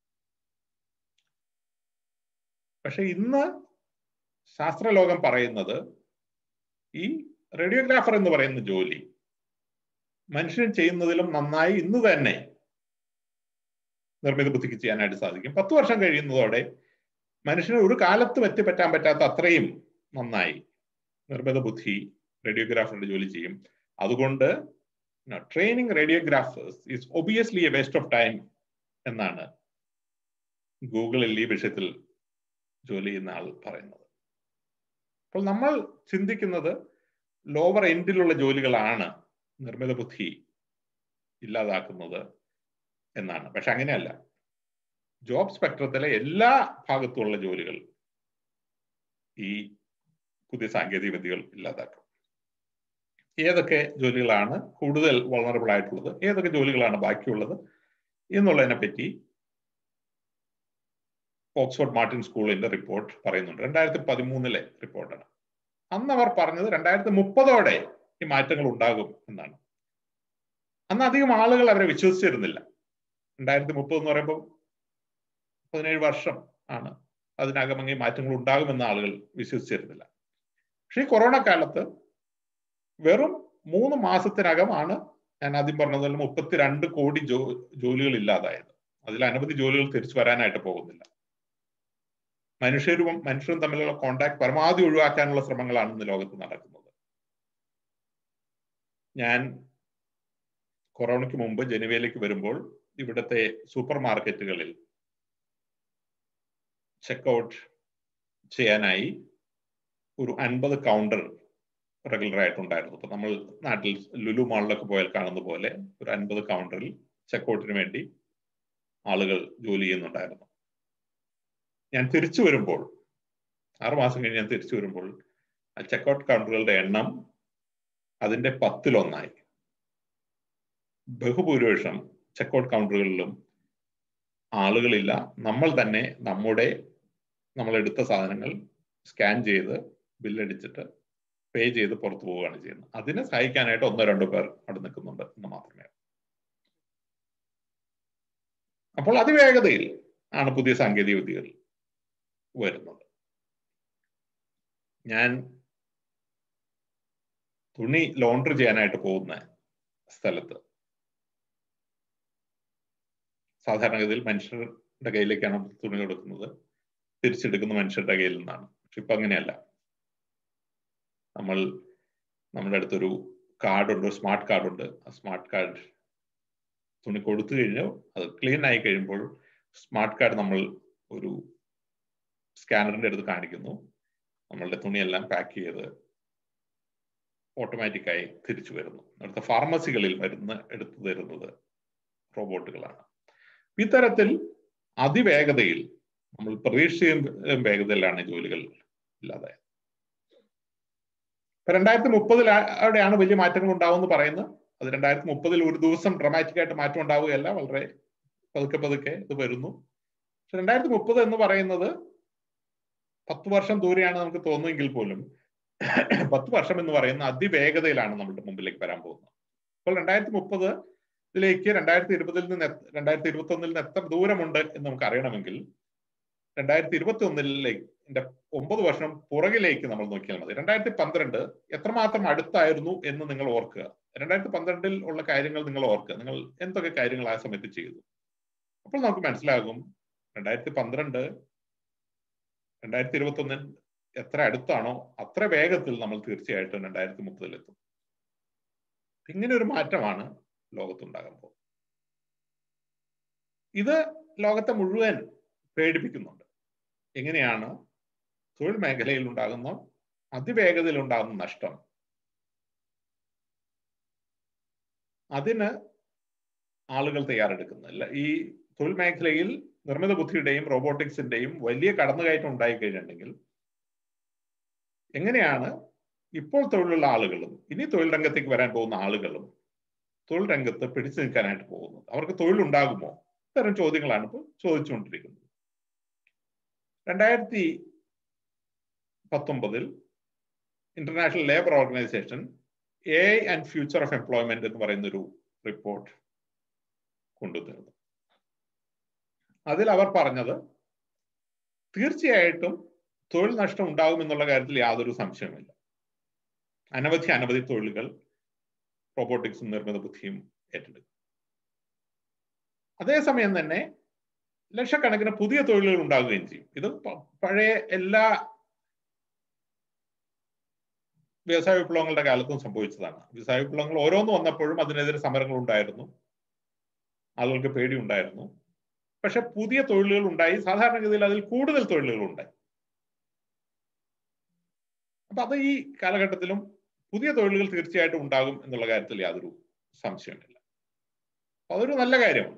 പക്ഷെ ഇന്ന് ശാസ്ത്രലോകം പറയുന്നത് ഈ റേഡിയോഗ്രാഫർ എന്ന് പറയുന്ന ജോലി മനുഷ്യൻ ചെയ്യുന്നതിലും നന്നായി ഇന്ന് തന്നെ നിർമ്മിത ബുദ്ധിക്ക് ചെയ്യാനായിട്ട് സാധിക്കും പത്ത് വർഷം കഴിയുന്നതോടെ മനുഷ്യന് ഒരു കാലത്തും എത്തിപ്പറ്റാൻ പറ്റാത്ത അത്രയും നന്നായി നിർമ്മിത ബുദ്ധി റേഡിയോഗ്രാഫറുടെ ജോലി ചെയ്യും അതുകൊണ്ട് training radiographers is obviously a waste of time എന്നാണ് ഗൂഗിളിൽ ഈ വിഷയത്തിൽ ജോലി ചെയ്യുന്ന ആൾ പറയുന്നത് അപ്പോൾ നമ്മൾ ചിന്തിക്കുന്നത് ലോവർ എൻഡിലുള്ള ജോലികളാണ് നിർമ്മിത ബുദ്ധി ഇല്ലാതാക്കുന്നത് എന്നാണ് പക്ഷെ അങ്ങനെയല്ല ജോബ് സ്പെക്ട്രത്തിലെ എല്ലാ ഭാഗത്തുമുള്ള ജോലികൾ ഈ പുതിയ സാങ്കേതിക വിദ്യകൾ ഇല്ലാതാക്കും ഏതൊക്കെ ജോലികളാണ് കൂടുതൽ വളറബിൾ ആയിട്ടുള്ളത് ഏതൊക്കെ ജോലികളാണ് ബാക്കിയുള്ളത് എന്നുള്ളതിനെ പറ്റി ഓക്സ്ഫോർഡ് മാർട്ടിൻ സ്കൂളിന്റെ റിപ്പോർട്ട് പറയുന്നുണ്ട് രണ്ടായിരത്തി പതിമൂന്നിലെ റിപ്പോർട്ടാണ് അന്ന് അവർ പറഞ്ഞത് രണ്ടായിരത്തി മുപ്പതോടെ ഈ മാറ്റങ്ങൾ ഉണ്ടാകും എന്നാണ് അന്ന് അധികം ആളുകൾ അവരെ വിശ്വസിച്ചിരുന്നില്ല രണ്ടായിരത്തി മുപ്പത് എന്ന് പറയുമ്പോൾ പതിനേഴ് വർഷം ആണ് അതിനകം ഈ മാറ്റങ്ങൾ ഉണ്ടാകുമെന്ന് ആളുകൾ വിശ്വസിച്ചിരുന്നില്ല പക്ഷേ ഈ കൊറോണ കാലത്ത് വെറും മൂന്ന് മാസത്തിനകമാണ് ഞാൻ ആദ്യം പറഞ്ഞതുപോലെ മുപ്പത്തിരണ്ട് കോടി ജോ ജോലികൾ ഇല്ലാതായത് അതിൽ അനവധി ജോലികൾ തിരിച്ചു വരാനായിട്ട് പോകുന്നില്ല മനുഷ്യരും മനുഷ്യരും തമ്മിലുള്ള കോണ്ടാക്ട് പരമാവധി ഒഴിവാക്കാനുള്ള ശ്രമങ്ങളാണ് ഇന്ന് ലോകത്ത് നടക്കുന്നത് ഞാൻ കൊറോണയ്ക്ക് മുമ്പ് ജനുവയിലേക്ക് വരുമ്പോൾ ഇവിടുത്തെ സൂപ്പർ മാർക്കറ്റുകളിൽ ചെക്കൗട്ട് ചെയ്യാനായി ഒരു അൻപത് കൗണ്ടർ റെഗുലർ ആയിട്ടുണ്ടായിരുന്നു അപ്പൊ നമ്മൾ നാട്ടിൽ ലുലു മാളിലൊക്കെ പോയാൽ കാണുന്ന പോലെ ഒരു അൻപത് കൗണ്ടറിൽ ചെക്കൗട്ടിന് വേണ്ടി ആളുകൾ ജോലി ചെയ്യുന്നുണ്ടായിരുന്നു ഞാൻ തിരിച്ചു വരുമ്പോൾ ആറുമാസം കഴിഞ്ഞ് ഞാൻ തിരിച്ചു വരുമ്പോൾ ആ ചെക്കൗട്ട് കൗണ്ടറുകളുടെ എണ്ണം അതിന്റെ പത്തിലൊന്നായി ബഹുഭൂരിപക്ഷം ചെക്കൗട്ട് കൗണ്ടറുകളിലും ആളുകളില്ല നമ്മൾ തന്നെ നമ്മുടെ നമ്മൾ എടുത്ത സാധനങ്ങൾ സ്കാൻ ചെയ്ത് ബില്ലടിച്ചിട്ട് പേ ചെയ്ത് പുറത്തു പോവുകയാണ് ചെയ്യുന്നത് അതിനെ സഹായിക്കാനായിട്ട് ഒന്നോ രണ്ടോ പേർ അവിടെ നിൽക്കുന്നുണ്ട് എന്ന് മാത്രമേ അപ്പോൾ അതിവേഗതയിൽ ആണ് പുതിയ സാങ്കേതിക വിദ്യകൾ വരുന്നത് ഞാൻ തുണി ലോണ്ടറി ചെയ്യാനായിട്ട് പോകുന്ന സ്ഥലത്ത് സാധാരണഗതിയിൽ മനുഷ്യരുടെ കയ്യിലേക്കാണ് തുണി കൊടുക്കുന്നത് തിരിച്ചെടുക്കുന്ന മനുഷ്യരുടെ കയ്യിൽ നിന്നാണ് പക്ഷെ ഇപ്പൊ അങ്ങനെയല്ല നമ്മൾ നമ്മുടെ അടുത്തൊരു കാർഡുണ്ട് സ്മാർട്ട് കാർഡുണ്ട് ആ സ്മാർട്ട് കാർഡ് തുണി കൊടുത്തു കഴിഞ്ഞു അത് ക്ലീൻ ആയി കഴിയുമ്പോൾ സ്മാർട്ട് കാർഡ് നമ്മൾ ഒരു സ്കാനറിന്റെ അടുത്ത് കാണിക്കുന്നു നമ്മളുടെ തുണിയെല്ലാം പാക്ക് ചെയ്ത് ഓട്ടോമാറ്റിക്കായി തിരിച്ചു വരുന്നു അടുത്ത ഫാർമസികളിൽ മരുന്ന് എടുത്തു തരുന്നത് റോബോട്ടുകളാണ് ഇത്തരത്തിൽ അതിവേഗതയിൽ നമ്മൾ പ്രതീക്ഷിച്ച വേഗതയിലാണ് ജോലികൾ ഇല്ലാതായത് ഇപ്പൊ രണ്ടായിരത്തി മുപ്പതിൽ അവിടെയാണ് വലിയ മാറ്റങ്ങൾ ഉണ്ടാവുമെന്ന് പറയുന്നത് അത് രണ്ടായിരത്തി മുപ്പതിൽ ഒരു ദിവസം ഡ്രമാറ്റിക് ആയിട്ട് മാറ്റം ഉണ്ടാവുകയല്ല വളരെ പതുക്കെ പതുക്കെ ഇത് വരുന്നു പക്ഷെ രണ്ടായിരത്തി മുപ്പത് എന്ന് പറയുന്നത് പത്ത് വർഷം ദൂരെയാണ് നമുക്ക് തോന്നുമെങ്കിൽ പോലും പത്ത് വർഷം എന്ന് പറയുന്ന അതിവേഗതയിലാണ് നമ്മുടെ മുമ്പിലേക്ക് വരാൻ പോകുന്നത് അപ്പോൾ രണ്ടായിരത്തി മുപ്പത് ഇതിലേക്ക് രണ്ടായിരത്തി ഇരുപതിൽ നിന്ന് രണ്ടായിരത്തി ഇരുപത്തി ഒന്നിൽ നിന്ന് എത്ര ദൂരമുണ്ട് എന്ന് നമുക്ക് അറിയണമെങ്കിൽ രണ്ടായിരത്തി ഇരുപത്തി ഒന്നിലേക്ക് ഒമ്പത് വർഷം പുറകിലേക്ക് നമ്മൾ നോക്കിയാൽ മതി രണ്ടായിരത്തി പന്ത്രണ്ട് എത്രമാത്രം അടുത്തായിരുന്നു എന്ന് നിങ്ങൾ ഓർക്കുക രണ്ടായിരത്തി പന്ത്രണ്ടിൽ ഉള്ള കാര്യങ്ങൾ നിങ്ങൾ ഓർക്കുക നിങ്ങൾ എന്തൊക്കെ കാര്യങ്ങൾ ആ സമയത്ത് ചെയ്തു അപ്പോൾ നമുക്ക് മനസ്സിലാകും രണ്ടായിരത്തി പന്ത്രണ്ട് രണ്ടായിരത്തി ഇരുപത്തി ഒന്നിൽ എത്ര അടുത്താണോ അത്ര വേഗത്തിൽ നമ്മൾ തീർച്ചയായിട്ടും രണ്ടായിരത്തി മുപ്പതിലെത്തും ഇങ്ങനെ ഒരു മാറ്റമാണ് ലോകത്തുണ്ടാകാൻ പോകുന്നത് ഇത് ലോകത്തെ മുഴുവൻ പേടിപ്പിക്കുന്നുണ്ട് എങ്ങനെയാണ് തൊഴിൽ മേഖലയിൽ ഉണ്ടാകുന്ന അതിവേഗതയിൽ ഉണ്ടാകുന്ന നഷ്ടം അതിന് ആളുകൾ തയ്യാറെടുക്കുന്നില്ല ഈ തൊഴിൽ മേഖലയിൽ നിർമ്മിത ബുദ്ധിയുടെയും റോബോട്ടിക്സിന്റെയും വലിയ കടന്നുകയറ്റം ഉണ്ടായി കഴിഞ്ഞിട്ടുണ്ടെങ്കിൽ എങ്ങനെയാണ് ഇപ്പോൾ തൊഴിലുള്ള ആളുകളും ഇനി തൊഴിൽ രംഗത്തേക്ക് വരാൻ പോകുന്ന ആളുകളും തൊഴിൽ രംഗത്ത് പിടിച്ചു നിൽക്കാനായിട്ട് പോകുന്നത് അവർക്ക് തൊഴിലുണ്ടാകുമോ ഇത്തരം ചോദ്യങ്ങളാണ് ഇപ്പോൾ ചോദിച്ചുകൊണ്ടിരിക്കുന്നത് രണ്ടായിരത്തി പത്തൊമ്പതിൽ international labour organisation A and future of employment എന്ന് പറയുന്ന ഒരു റിപ്പോർട്ട് കൊണ്ടുതരുന്നു അതിൽ അവർ പറഞ്ഞത് തീർച്ചയായിട്ടും തൊഴിൽ നഷ്ടം ഉണ്ടാകും എന്നുള്ള കാര്യത്തിൽ യാതൊരു സംശയവുമില്ല അനവധി അനവധി തൊഴിലുകൾ റോബോട്ടിക്സും നിർമ്മിത ബുദ്ധിയും ഏറ്റെടുക്കും അതേസമയം തന്നെ ലക്ഷക്കണക്കിന് പുതിയ തൊഴിലുകൾ ഉണ്ടാകുകയും ചെയ്യും ഇത് പഴയ എല്ലാ വ്യവസായ വിപ്ലവങ്ങളുടെ കാലത്തും സംഭവിച്ചതാണ് വ്യവസായ വിപ്ലവങ്ങൾ ഓരോന്ന് വന്നപ്പോഴും അതിനെതിരെ സമരങ്ങൾ ഉണ്ടായിരുന്നു ആളുകൾക്ക് പേടിയുണ്ടായിരുന്നു പക്ഷെ പുതിയ തൊഴിലുകൾ ഉണ്ടായി സാധാരണഗതിയിൽ അതിൽ കൂടുതൽ തൊഴിലുകൾ ഉണ്ടായി അപ്പൊ അത് ഈ കാലഘട്ടത്തിലും പുതിയ തൊഴിലുകൾ തീർച്ചയായിട്ടും ഉണ്ടാകും എന്നുള്ള കാര്യത്തിൽ യാതൊരു സംശയമില്ല അപ്പൊ അതൊരു നല്ല കാര്യമാണ്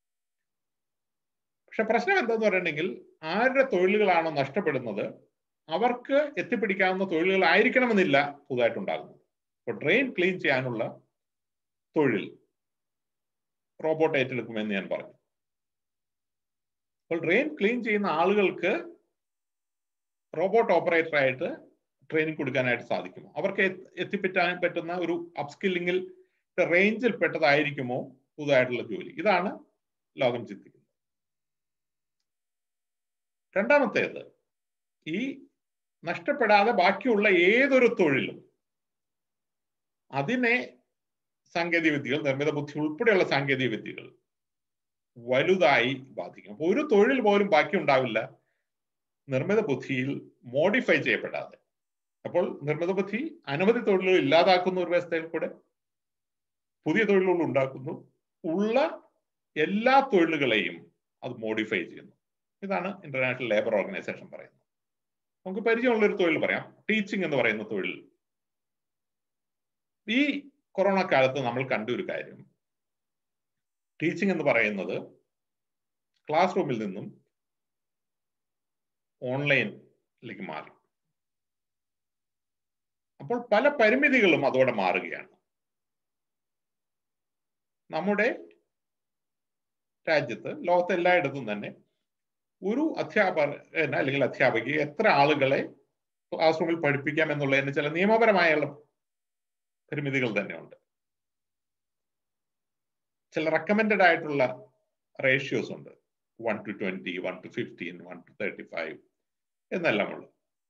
പക്ഷെ പ്രശ്നം എന്താന്ന് പറയണമെങ്കിൽ ആരുടെ തൊഴിലുകളാണോ നഷ്ടപ്പെടുന്നത് അവർക്ക് എത്തിപ്പിടിക്കാവുന്ന തൊഴിലുകൾ ആയിരിക്കണമെന്നില്ല പുതുതായിട്ടുണ്ടാകുന്നത് ഇപ്പൊ ഡ്രെയിൻ ക്ലീൻ ചെയ്യാനുള്ള തൊഴിൽ റോബോട്ട് ഏറ്റെടുക്കുമെന്ന് ഞാൻ പറഞ്ഞു അപ്പോൾ ഡ്രെയിൻ ക്ലീൻ ചെയ്യുന്ന ആളുകൾക്ക് റോബോട്ട് ഓപ്പറേറ്റർ ആയിട്ട് ട്രെയിനിങ് കൊടുക്കാനായിട്ട് സാധിക്കുമോ അവർക്ക് എത്തിപ്പറ്റാൻ പറ്റുന്ന ഒരു അപ്സ്കില്ലിങ്ങിൽ റേഞ്ചിൽ പെട്ടതായിരിക്കുമോ പുതുതായിട്ടുള്ള ജോലി ഇതാണ് ലോകം ചിന്തിക്കുന്നത് രണ്ടാമത്തേത് ഈ നഷ്ടപ്പെടാതെ ബാക്കിയുള്ള ഏതൊരു തൊഴിലും അതിനെ സാങ്കേതിക വിദ്യകൾ നിർമ്മിത ബുദ്ധി ഉൾപ്പെടെയുള്ള സാങ്കേതിക വിദ്യകൾ വലുതായി ബാധിക്കും അപ്പൊ ഒരു തൊഴിൽ പോലും ബാക്കി ഉണ്ടാവില്ല നിർമ്മിത ബുദ്ധിയിൽ മോഡിഫൈ ചെയ്യപ്പെടാതെ അപ്പോൾ നിർമ്മിത ബുദ്ധി അനവധി തൊഴിലുകൾ ഇല്ലാതാക്കുന്ന ഒരു വ്യവസ്ഥയിൽ കൂടെ പുതിയ തൊഴിലുകൾ ഉണ്ടാക്കുന്നു ഉള്ള എല്ലാ തൊഴിലുകളെയും അത് മോഡിഫൈ ചെയ്യുന്നു ഇതാണ് ഇന്റർനാഷണൽ ലേബർ ഓർഗനൈസേഷൻ പറയുന്നത് നമുക്ക് പരിചയമുള്ള ഒരു തൊഴിൽ പറയാം ടീച്ചിങ് എന്ന് പറയുന്ന തൊഴിൽ ഈ കൊറോണ കാലത്ത് നമ്മൾ കണ്ട ഒരു കാര്യം ടീച്ചിങ് എന്ന് പറയുന്നത് ക്ലാസ് റൂമിൽ നിന്നും ഓൺലൈനിലേക്ക് മാറി അപ്പോൾ പല പരിമിതികളും അതോടെ മാറുകയാണ് നമ്മുടെ രാജ്യത്ത് ലോകത്തെ എല്ലായിടത്തും തന്നെ ഒരു അധ്യാപകന് അല്ലെങ്കിൽ അധ്യാപിക എത്ര ആളുകളെ ക്ലാസ് റൂമിൽ പഠിപ്പിക്കാം എന്നുള്ളതിന് ചില നിയമപരമായുള്ള പരിമിതികൾ തന്നെയുണ്ട് ചില റെക്കമെൻഡഡ് ആയിട്ടുള്ള റേഷ്യോസ് ഉണ്ട് one to twenty one to fifteen one to thirty five എന്നെല്ലാം ഉള്ളു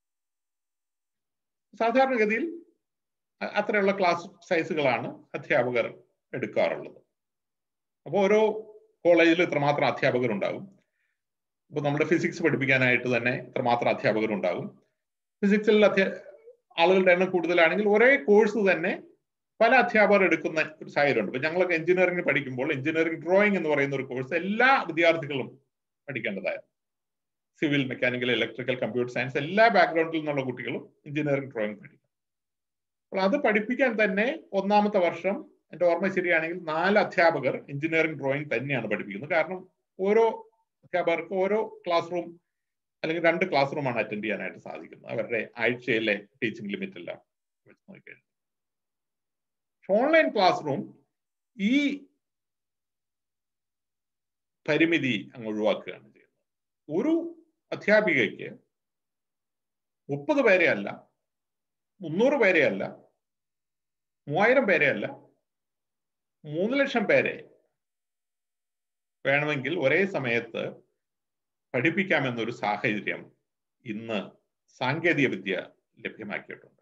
സാധാരണഗതിയിൽ അത്രയുള്ള ക്ലാസ് സൈസുകളാണ് അധ്യാപകർ എടുക്കാറുള്ളത് അപ്പോൾ ഓരോ കോളേജിൽ ഇത്രമാത്രം അധ്യാപകർ ഉണ്ടാകും ഇപ്പൊ നമ്മുടെ ഫിസിക്സ് പഠിപ്പിക്കാനായിട്ട് തന്നെ ഇത്രമാത്രം അധ്യാപകർ ഉണ്ടാകും ഫിസിക്സിൽ അധ്യാ ആളുകളുടെ എണ്ണം കൂടുതലാണെങ്കിൽ ഒരേ കോഴ്സ് തന്നെ പല അധ്യാപകർ എടുക്കുന്ന ഒരു സാഹചര്യമുണ്ട് ഇപ്പൊ ഞങ്ങളൊക്കെ എഞ്ചിനീയറിംഗ് പഠിക്കുമ്പോൾ എഞ്ചിനീയറിംഗ് ഡ്രോയിങ് എന്ന് പറയുന്ന ഒരു കോഴ്സ് എല്ലാ വിദ്യാർത്ഥികളും പഠിക്കേണ്ടതായിരുന്നു civil mechanical electrical computer science എല്ലാ ബാക്ക്ഗ്രൗണ്ടിൽ നിന്നുള്ള കുട്ടികളും എഞ്ചിനീയറിംഗ് ഡ്രോയിങ് പഠിക്കും അപ്പോൾ അത് പഠിപ്പിക്കാൻ തന്നെ ഒന്നാമത്തെ വർഷം എന്റെ ഓർമ്മ ശരിയാണെങ്കിൽ നാല് അധ്യാപകർ എഞ്ചിനീയറിംഗ് ഡ്രോയിങ് തന്നെയാണ് പഠിപ്പിക്കുന്നത് കാരണം ഓരോ അധ്യാപകർക്ക് ഓരോ ക്ലാസ് റൂം അല്ലെങ്കിൽ രണ്ട് ക്ലാസ് റൂമാണ് അറ്റൻഡ് ചെയ്യാനായിട്ട് സാധിക്കുന്നത് അവരുടെ ആഴ്ചയിലെ ടീച്ചിങ് ലിമിറ്റ് എല്ലാം വെച്ച് നോക്കിക്കഴിഞ്ഞാൽ ഓൺലൈൻ ക്ലാസ് റൂം ഈ പരിമിതി അങ്ങ് ഒഴിവാക്കുകയാണ് ചെയ്യുന്നത് ഒരു അധ്യാപികയ്ക്ക് മുപ്പത് പേരെ അല്ല മുന്നൂറ് പേരെ അല്ല മൂവായിരം പേരെ അല്ല മൂന്ന് ലക്ഷം പേരെ വേണമെങ്കിൽ ഒരേ സമയത്ത് പഠിപ്പിക്കാമെന്നൊരു സാഹചര്യം ഇന്ന് സാങ്കേതിക വിദ്യ ലഭ്യമാക്കിയിട്ടുണ്ട്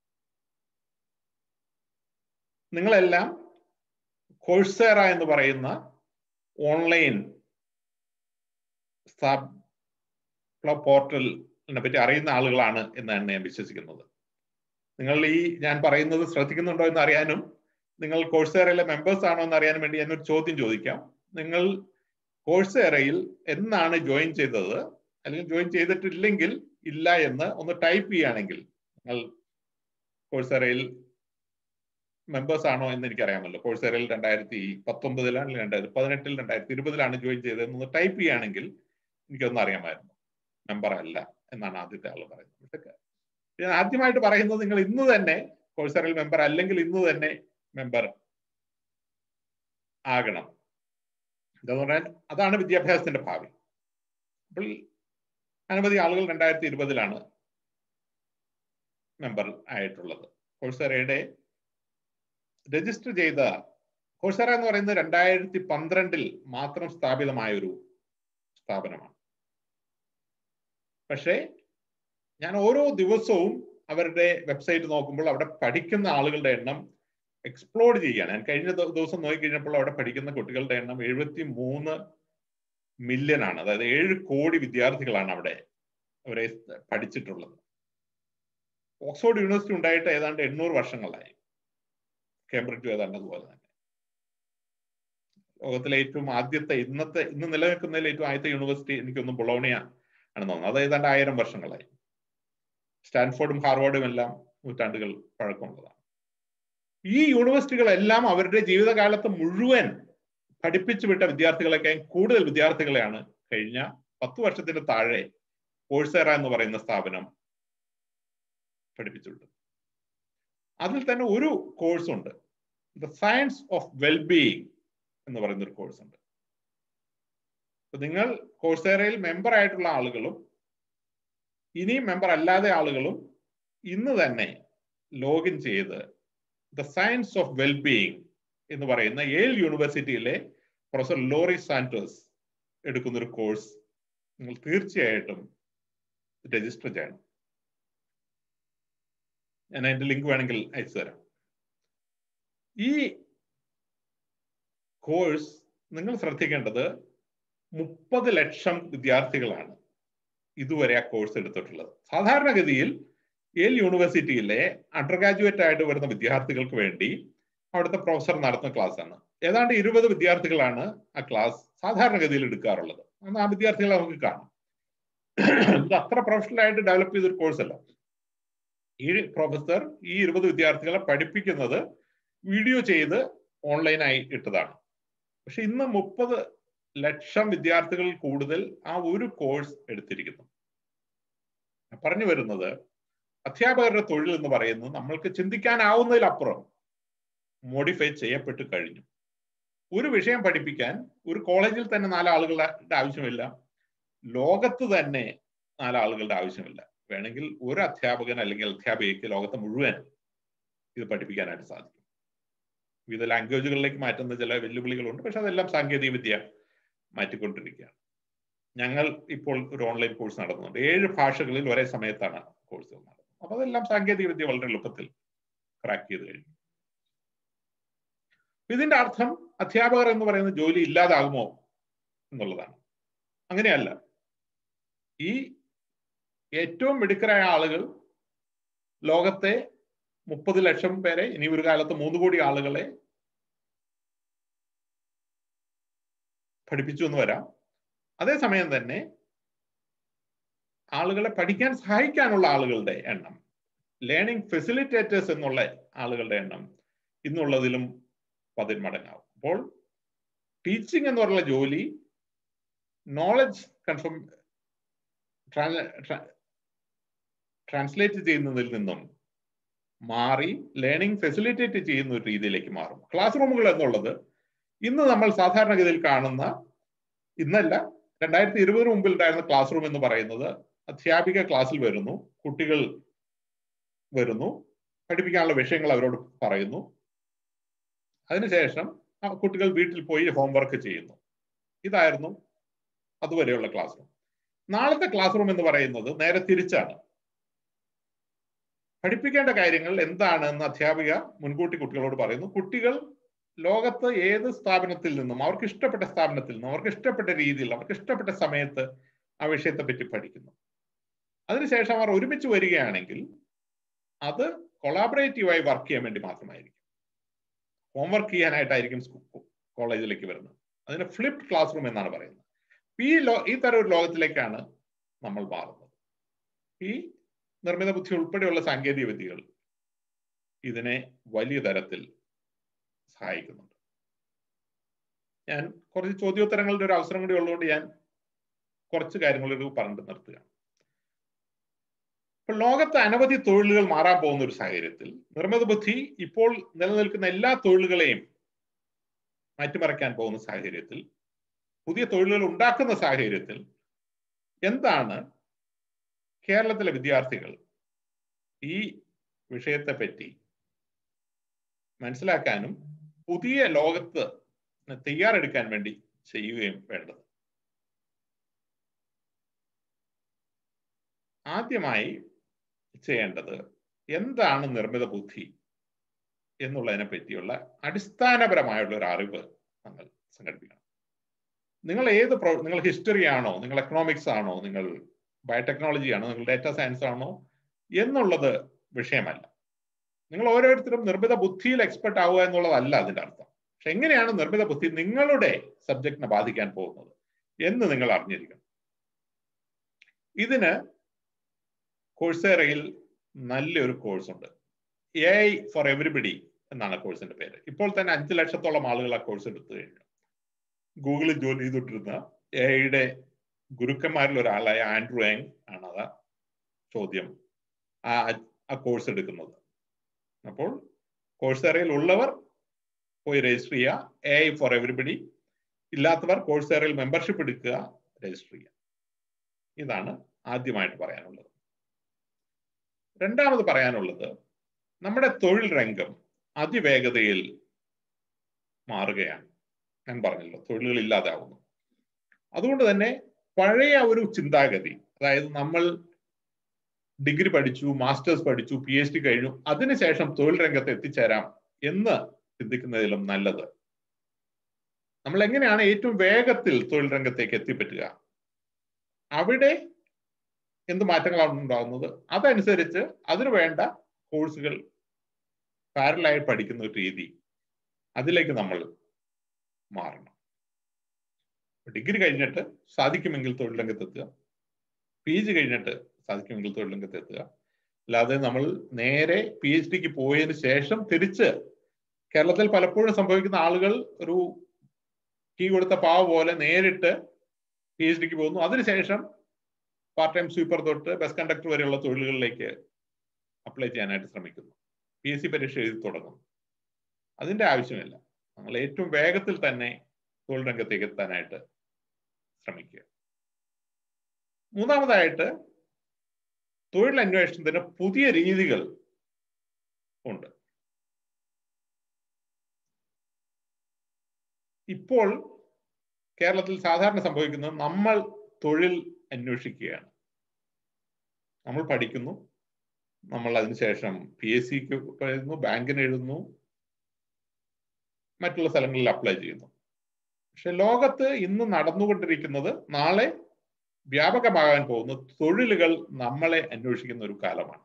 നിങ്ങളെല്ലാം കോഴ്സേറ എന്ന് പറയുന്ന ഓൺലൈൻ പോർട്ടലിനെ പറ്റി അറിയുന്ന ആളുകളാണ് എന്നാണ് ഞാൻ വിശ്വസിക്കുന്നത് നിങ്ങൾ ഈ ഞാൻ പറയുന്നത് ശ്രദ്ധിക്കുന്നുണ്ടോ എന്ന് അറിയാനും നിങ്ങൾ കോഴ്സേറയിലെ മെമ്പേഴ്സ് ആണോ എന്ന് അറിയാനും വേണ്ടി ഞാനൊരു ചോദ്യം ചോദിക്കാം നിങ്ങൾ കോഴ്സേറയിൽ എന്നാണ് ജോയിൻ ചെയ്തത് അല്ലെങ്കിൽ ജോയിൻ ചെയ്തിട്ടില്ലെങ്കിൽ ഇല്ല എന്ന് ഒന്ന് ടൈപ്പ് ചെയ്യുകയാണെങ്കിൽ നിങ്ങൾ കോഴ്സേറയിൽ മെമ്പേഴ്സ് ആണോ എന്ന് എനിക്കറിയാമല്ലോ കോഴ്സേറയിൽ രണ്ടായിരത്തി പത്തൊമ്പതിലാണ് അല്ലെങ്കിൽ രണ്ടായിരത്തി പതിനെട്ടിൽ രണ്ടായിരത്തി ഇരുപതിലാണ് ജോയിൻ ചെയ്തതെന്ന് ടൈപ്പ് ചെയ്യുകയാണെങ്കിൽ എനിക്കൊന്നും അറിയാമായിരുന്നു മെമ്പർ അല്ല എന്നാണ് ആദ്യത്തെ ആൾ പറയുന്നത് ഞാൻ ആദ്യമായിട്ട് പറയുന്നത് നിങ്ങൾ ഇന്ന് തന്നെ കോഴ്സറിൽ മെമ്പർ അല്ലെങ്കിൽ ഇന്ന് തന്നെ മെമ്പർ ആകണം എന്താന്ന് പറഞ്ഞാൽ അതാണ് വിദ്യാഭ്യാസത്തിന്റെ ഭാവി അപ്പോൾ അനവധി ആളുകൾ രണ്ടായിരത്തി ഇരുപതിലാണ് മെമ്പർ ആയിട്ടുള്ളത് കോഴ്സറയുടെ രജിസ്റ്റർ ചെയ്ത കോഴ്സറ എന്ന് പറയുന്നത് രണ്ടായിരത്തി പന്ത്രണ്ടിൽ മാത്രം സ്ഥാപിതമായ ഒരു സ്ഥാപനമാണ് പക്ഷേ ഞാൻ ഓരോ ദിവസവും അവരുടെ വെബ്സൈറ്റ് നോക്കുമ്പോൾ അവിടെ പഠിക്കുന്ന ആളുകളുടെ എണ്ണം എക്സ്പ്ലോർ ചെയ്യുകയാണ് ഞാൻ കഴിഞ്ഞ ദിവസം നോക്കിക്കഴിഞ്ഞപ്പോൾ അവിടെ പഠിക്കുന്ന കുട്ടികളുടെ എണ്ണം എഴുപത്തി മൂന്ന് മില്യൺ ആണ് അതായത് ഏഴ് കോടി വിദ്യാർത്ഥികളാണ് അവിടെ അവരെ പഠിച്ചിട്ടുള്ളത് ഓക്സ്ഫോർഡ് യൂണിവേഴ്സിറ്റി ഉണ്ടായിട്ട് ഏതാണ്ട് എണ്ണൂറ് വർഷങ്ങളായി കേംബ്രിഡ്ജ് ഏതാണ്ട് അതുപോലെ തന്നെ ലോകത്തിലെ ഏറ്റവും ആദ്യത്തെ ഇന്നത്തെ ഇന്ന് നിലനിൽക്കുന്നതിൽ ഏറ്റവും ആദ്യത്തെ യൂണിവേഴ്സിറ്റി എനിക്കൊന്നും ബൊളോണിയ ആണെന്ന് തോന്നുന്നു അത് ഏതാണ്ട് ആയിരം വർഷങ്ങളായി സ്റ്റാൻഫോർഡും ഹാർവാർഡും എല്ലാം നൂറ്റാണ്ടുകൾ പഴക്കമുള്ളതാണ് ഈ യൂണിവേഴ്സിറ്റികളെല്ലാം അവരുടെ ജീവിതകാലത്ത് മുഴുവൻ പഠിപ്പിച്ചു വിട്ട വിദ്യാർത്ഥികളെക്കാൾ കൂടുതൽ വിദ്യാർത്ഥികളെയാണ് കഴിഞ്ഞ പത്ത് വർഷത്തിന് താഴെ കോഴ്സേറ എന്ന് പറയുന്ന സ്ഥാപനം പഠിപ്പിച്ചുവിട്ടത് അതിൽ തന്നെ ഒരു കോഴ്സ് ഉണ്ട് ദ സയൻസ് ഓഫ് വെൽബീയിങ് എന്ന് പറയുന്ന ഒരു കോഴ്സ് ഉണ്ട് നിങ്ങൾ കോഴ്സേറയിൽ മെമ്പർ ആയിട്ടുള്ള ആളുകളും ഇനിയും മെമ്പർ അല്ലാതെ ആളുകളും ഇന്ന് തന്നെ ലോഗിൻ ചെയ്ത് ദ സയൻസ് ഓഫ് വെൽബീയിങ് എന്ന് പറയുന്ന ഏൽ യൂണിവേഴ്സിറ്റിയിലെ പ്രൊഫസർ ലോറി സാന്റോസ് എടുക്കുന്ന ഒരു കോഴ്സ് നിങ്ങൾ തീർച്ചയായിട്ടും രജിസ്റ്റർ ചെയ്യണം ഞാൻ അതിന്റെ ലിങ്ക് വേണമെങ്കിൽ അയച്ചു തരാം ഈ കോഴ്സ് നിങ്ങൾ ശ്രദ്ധിക്കേണ്ടത് മുപ്പത് ലക്ഷം വിദ്യാർത്ഥികളാണ് ഇതുവരെ ആ കോഴ്സ് എടുത്തിട്ടുള്ളത് സാധാരണഗതിയിൽ ഏൽ യൂണിവേഴ്സിറ്റിയിലെ അണ്ടർ ഗ്രാജുവേറ്റ് ആയിട്ട് വരുന്ന വിദ്യാർത്ഥികൾക്ക് വേണ്ടി അവിടുത്തെ പ്രൊഫസർ നടത്തുന്ന ക്ലാസ് ആണ് ഏതാണ്ട് ഇരുപത് വിദ്യാർത്ഥികളാണ് ആ ക്ലാസ് സാധാരണഗതിയിൽ എടുക്കാറുള്ളത് അന്ന് ആ വിദ്യാർത്ഥികളെ നമുക്ക് കാണാം ഇത് അത്ര പ്രൊഫഷണൽ ആയിട്ട് ഡെവലപ്പ് ചെയ്തൊരു കോഴ്സ് അല്ല ഈ പ്രൊഫസർ ഈ ഇരുപത് വിദ്യാർത്ഥികളെ പഠിപ്പിക്കുന്നത് വീഡിയോ ചെയ്ത് ഓൺലൈനായി ഇട്ടതാണ് പക്ഷെ ഇന്ന് മുപ്പത് ലക്ഷം വിദ്യാർത്ഥികൾ കൂടുതൽ ആ ഒരു കോഴ്സ് എടുത്തിരിക്കുന്നു പറഞ്ഞു വരുന്നത് അധ്യാപകരുടെ തൊഴിൽ എന്ന് പറയുന്നത് നമ്മൾക്ക് ചിന്തിക്കാനാവുന്നതിലപ്പുറം മോഡിഫൈ ചെയ്യപ്പെട്ട് കഴിഞ്ഞു ഒരു വിഷയം പഠിപ്പിക്കാൻ ഒരു കോളേജിൽ തന്നെ നാലാളുകളുടെ ആവശ്യമില്ല ലോകത്ത് തന്നെ നാലാളുകളുടെ ആവശ്യമില്ല വേണമെങ്കിൽ ഒരു അധ്യാപകൻ അല്ലെങ്കിൽ അധ്യാപികയ്ക്ക് ലോകത്തെ മുഴുവൻ ഇത് പഠിപ്പിക്കാനായിട്ട് സാധിക്കും വിവിധ ലാംഗ്വേജുകളിലേക്ക് മാറ്റുന്ന ചില വെല്ലുവിളികളുണ്ട് പക്ഷെ അതെല്ലാം സാങ്കേതിക വിദ്യ മാറ്റിക്കൊണ്ടിരിക്കുകയാണ് ഞങ്ങൾ ഇപ്പോൾ ഒരു ഓൺലൈൻ കോഴ്സ് നടത്തുന്നുണ്ട് ഏഴ് ഭാഷകളിൽ ഒരേ സമയത്താണ് കോഴ്സുകൾ നടത്തുന്നത് അപ്പൊ അതെല്ലാം സാങ്കേതിക വിദ്യ വളരെ എളുപ്പത്തിൽ ക്രാക്ക് ചെയ്ത് കഴിഞ്ഞു ഇതിന്റെ അർത്ഥം അധ്യാപകർ എന്ന് പറയുന്ന ജോലി ഇല്ലാതാകുമോ എന്നുള്ളതാണ് അങ്ങനെയല്ല ഈ ഏറ്റവും മിടുക്കരായ ആളുകൾ ലോകത്തെ മുപ്പത് ലക്ഷം പേരെ ഇനി ഒരു കാലത്ത് മൂന്ന് കോടി ആളുകളെ പഠിപ്പിച്ചു എന്ന് വരാം അതേസമയം തന്നെ ആളുകളെ പഠിക്കാൻ സഹായിക്കാനുള്ള ആളുകളുടെ എണ്ണം ലേണിംഗ് ഫെസിലിറ്റേറ്റേഴ്സ് എന്നുള്ള ആളുകളുടെ എണ്ണം ഇന്നുള്ളതിലും പതിന്മടങ്ങാവും അപ്പോൾ ടീച്ചിങ് എന്ന് പറയുന്ന ജോലി നോളജ് കൺഫേം ട്രാൻസ്ലേറ്റ് ചെയ്യുന്നതിൽ നിന്നും മാറി ലേണിംഗ് ഫെസിലിറ്റേറ്റ് ചെയ്യുന്ന ഒരു രീതിയിലേക്ക് മാറും ക്ലാസ് റൂമുകൾ എന്നുള്ളത് ഇന്ന് നമ്മൾ സാധാരണഗതിയിൽ കാണുന്ന ഇന്നല്ല രണ്ടായിരത്തി ഇരുപതിന് മുമ്പിൽ ഉണ്ടായിരുന്ന ക്ലാസ് റൂം എന്ന് പറയുന്നത് അധ്യാപിക ക്ലാസ്സിൽ വരുന്നു കുട്ടികൾ വരുന്നു പഠിപ്പിക്കാനുള്ള വിഷയങ്ങൾ അവരോട് പറയുന്നു അതിനുശേഷം ആ കുട്ടികൾ വീട്ടിൽ പോയി ഹോംവർക്ക് ചെയ്യുന്നു ഇതായിരുന്നു അതുവരെയുള്ള ക്ലാസ് റൂം നാളത്തെ ക്ലാസ് റൂം എന്ന് പറയുന്നത് നേരെ തിരിച്ചാണ് പഠിപ്പിക്കേണ്ട കാര്യങ്ങൾ എന്താണെന്ന് അധ്യാപിക മുൻകൂട്ടി കുട്ടികളോട് പറയുന്നു കുട്ടികൾ ലോകത്ത് ഏത് സ്ഥാപനത്തിൽ നിന്നും അവർക്ക് ഇഷ്ടപ്പെട്ട സ്ഥാപനത്തിൽ നിന്നും അവർക്ക് ഇഷ്ടപ്പെട്ട രീതിയിൽ അവർക്ക് ഇഷ്ടപ്പെട്ട സമയത്ത് ആ വിഷയത്തെ പറ്റി പഠിക്കുന്നു അതിനുശേഷം അവർ ഒരുമിച്ച് വരികയാണെങ്കിൽ അത് കൊളാബറേറ്റീവായി വർക്ക് ചെയ്യാൻ വേണ്ടി മാത്രമായിരിക്കും ഹോംവർക്ക് ചെയ്യാനായിട്ടായിരിക്കും കോളേജിലേക്ക് വരുന്നത് അതിന് ഫ്ലിപ്ഡ് ക്ലാസ് റൂം എന്നാണ് പറയുന്നത് ഈ ലോ ഈ തരം ഒരു ലോകത്തിലേക്കാണ് നമ്മൾ മാറുന്നത് ഈ നിർമ്മിത ബുദ്ധി ഉൾപ്പെടെയുള്ള സാങ്കേതിക വിദ്യകൾ ഇതിനെ വലിയ തരത്തിൽ സഹായിക്കുന്നുണ്ട് ഞാൻ കുറച്ച് ചോദ്യോത്തരങ്ങളുടെ ഒരു അവസരം കൂടി ഉള്ളതുകൊണ്ട് ഞാൻ കുറച്ച് കാര്യങ്ങളൊരു പറഞ്ഞു നിർത്തുകയാണ് ഇപ്പൊ ലോകത്ത് അനവധി തൊഴിലുകൾ മാറാൻ പോകുന്ന ഒരു സാഹചര്യത്തിൽ നിർമ്മിത ബുദ്ധി ഇപ്പോൾ നിലനിൽക്കുന്ന എല്ലാ തൊഴിലുകളെയും മാറ്റിമറിക്കാൻ പോകുന്ന സാഹചര്യത്തിൽ പുതിയ തൊഴിലുകൾ ഉണ്ടാക്കുന്ന സാഹചര്യത്തിൽ എന്താണ് കേരളത്തിലെ വിദ്യാർത്ഥികൾ ഈ വിഷയത്തെ പറ്റി മനസ്സിലാക്കാനും പുതിയ ലോകത്ത് തയ്യാറെടുക്കാൻ വേണ്ടി ചെയ്യുകയും വേണ്ടത് ആദ്യമായി ചെയ്യേണ്ടത് എന്താണ് നിർമ്മിത ബുദ്ധി എന്നുള്ളതിനെ പറ്റിയുള്ള അടിസ്ഥാനപരമായുള്ള ഒരു അറിവ് നമ്മൾ സംഘടിപ്പിക്കണം നിങ്ങൾ ഏത് നിങ്ങൾ ഹിസ്റ്ററി ആണോ നിങ്ങൾ എക്കണോമിക്സ് ആണോ നിങ്ങൾ ബയോടെക്നോളജി ആണോ നിങ്ങൾ ഡാറ്റ സയൻസ് ആണോ എന്നുള്ളത് വിഷയമല്ല നിങ്ങൾ ഓരോരുത്തരും നിർമ്മിത ബുദ്ധിയിൽ എക്സ്പെർട്ട് ആവുക എന്നുള്ളതല്ല അതിന്റെ അർത്ഥം പക്ഷെ എങ്ങനെയാണ് നിർമ്മിത ബുദ്ധി നിങ്ങളുടെ സബ്ജക്റ്റിനെ ബാധിക്കാൻ പോകുന്നത് എന്ന് നിങ്ങൾ അറിഞ്ഞിരിക്കണം ഇതിന് കോഴ്സേറയിൽ നല്ലൊരു കോഴ്സ് ഉണ്ട് എ ഐ ഫോർ എവറിബഡി എന്നാണ് കോഴ്സിന്റെ പേര് ഇപ്പോൾ തന്നെ അഞ്ചു ലക്ഷത്തോളം ആളുകൾ ആ കോഴ്സ് എടുത്തു കഴിഞ്ഞു ഗൂഗിളിൽ ജോലി ചെയ്തിട്ടിരുന്ന എ ഐയുടെ ഗുരുക്കന്മാരിൽ ഒരാളായ ആൻഡ്രു യാങ് ആണ് അത് ചോദ്യം ആ ആ കോഴ്സ് എടുക്കുന്നത് അപ്പോൾ കോഴ്സേറയിൽ ഉള്ളവർ പോയി രജിസ്റ്റർ ചെയ്യുക എ ഐ ഫോർ എവറിബഡി ഇല്ലാത്തവർ കോഴ്സേറയിൽ മെമ്പർഷിപ്പ് എടുക്കുക രജിസ്റ്റർ ചെയ്യുക ഇതാണ് ആദ്യമായിട്ട് പറയാനുള്ളത് രണ്ടാമത് പറയാനുള്ളത് നമ്മുടെ തൊഴിൽ രംഗം അതിവേഗതയിൽ മാറുകയാണ് ഞാൻ പറഞ്ഞല്ലോ തൊഴിലുകൾ ഇല്ലാതാവുന്നു അതുകൊണ്ട് തന്നെ പഴയ ഒരു ചിന്താഗതി അതായത് നമ്മൾ ഡിഗ്രി പഠിച്ചു മാസ്റ്റേഴ്സ് പഠിച്ചു പി എച്ച് ഡി കഴിഞ്ഞു അതിനുശേഷം തൊഴിൽ രംഗത്ത് എത്തിച്ചേരാം എന്ന് ചിന്തിക്കുന്നതിലും നല്ലത് നമ്മൾ എങ്ങനെയാണ് ഏറ്റവും വേഗത്തിൽ തൊഴിൽ രംഗത്തേക്ക് എത്തിപ്പറ്റുക അവിടെ എന്ത് മാറ്റങ്ങളാണ് ഉണ്ടാകുന്നത് അതനുസരിച്ച് അതിനു വേണ്ട കോഴ്സുകൾ പാരലായി പഠിക്കുന്ന ഒരു രീതി അതിലേക്ക് നമ്മൾ മാറണം ഡിഗ്രി കഴിഞ്ഞിട്ട് സാധിക്കുമെങ്കിൽ തൊഴിൽ രംഗത്തെത്തുക പി ജി കഴിഞ്ഞിട്ട് സാധിക്കുമെങ്കിൽ തൊഴിൽ രംഗത്തെത്തുക അല്ലാതെ നമ്മൾ നേരെ പി എച്ച് ഡിക്ക് പോയതിനു ശേഷം തിരിച്ച് കേരളത്തിൽ പലപ്പോഴും സംഭവിക്കുന്ന ആളുകൾ ഒരു കീ കൊടുത്ത പാവ പോലെ നേരിട്ട് പി എച്ച് ഡിക്ക് പോകുന്നു അതിനുശേഷം പാർട്ട് ടൈം സ്വീപ്പർ തൊട്ട് ബസ് കണ്ടക്ടർ വരെയുള്ള തൊഴിലുകളിലേക്ക് അപ്ലൈ ചെയ്യാനായിട്ട് ശ്രമിക്കുന്നു പി എസ് സി പരീക്ഷ എഴുതി തുടങ്ങുന്നു അതിന്റെ ആവശ്യമില്ല നമ്മൾ ഏറ്റവും വേഗത്തിൽ തന്നെ തൊഴിൽ രംഗത്തേക്ക് എത്താനായിട്ട് ശ്രമിക്കുക മൂന്നാമതായിട്ട് തൊഴിൽ അന്വേഷണത്തിന് പുതിയ രീതികൾ ഉണ്ട് ഇപ്പോൾ കേരളത്തിൽ സാധാരണ സംഭവിക്കുന്നത് നമ്മൾ തൊഴിൽ അന്വേഷിക്കുകയാണ് നമ്മൾ പഠിക്കുന്നു നമ്മൾ അതിനുശേഷം പി എസ് സിക്ക് എഴുതുന്നു ബാങ്കിന് എഴുതുന്നു മറ്റുള്ള സ്ഥലങ്ങളിൽ അപ്ലൈ ചെയ്യുന്നു പക്ഷെ ലോകത്ത് ഇന്ന് നടന്നുകൊണ്ടിരിക്കുന്നത് നാളെ വ്യാപകമാകാൻ പോകുന്ന തൊഴിലുകൾ നമ്മളെ അന്വേഷിക്കുന്ന ഒരു കാലമാണ്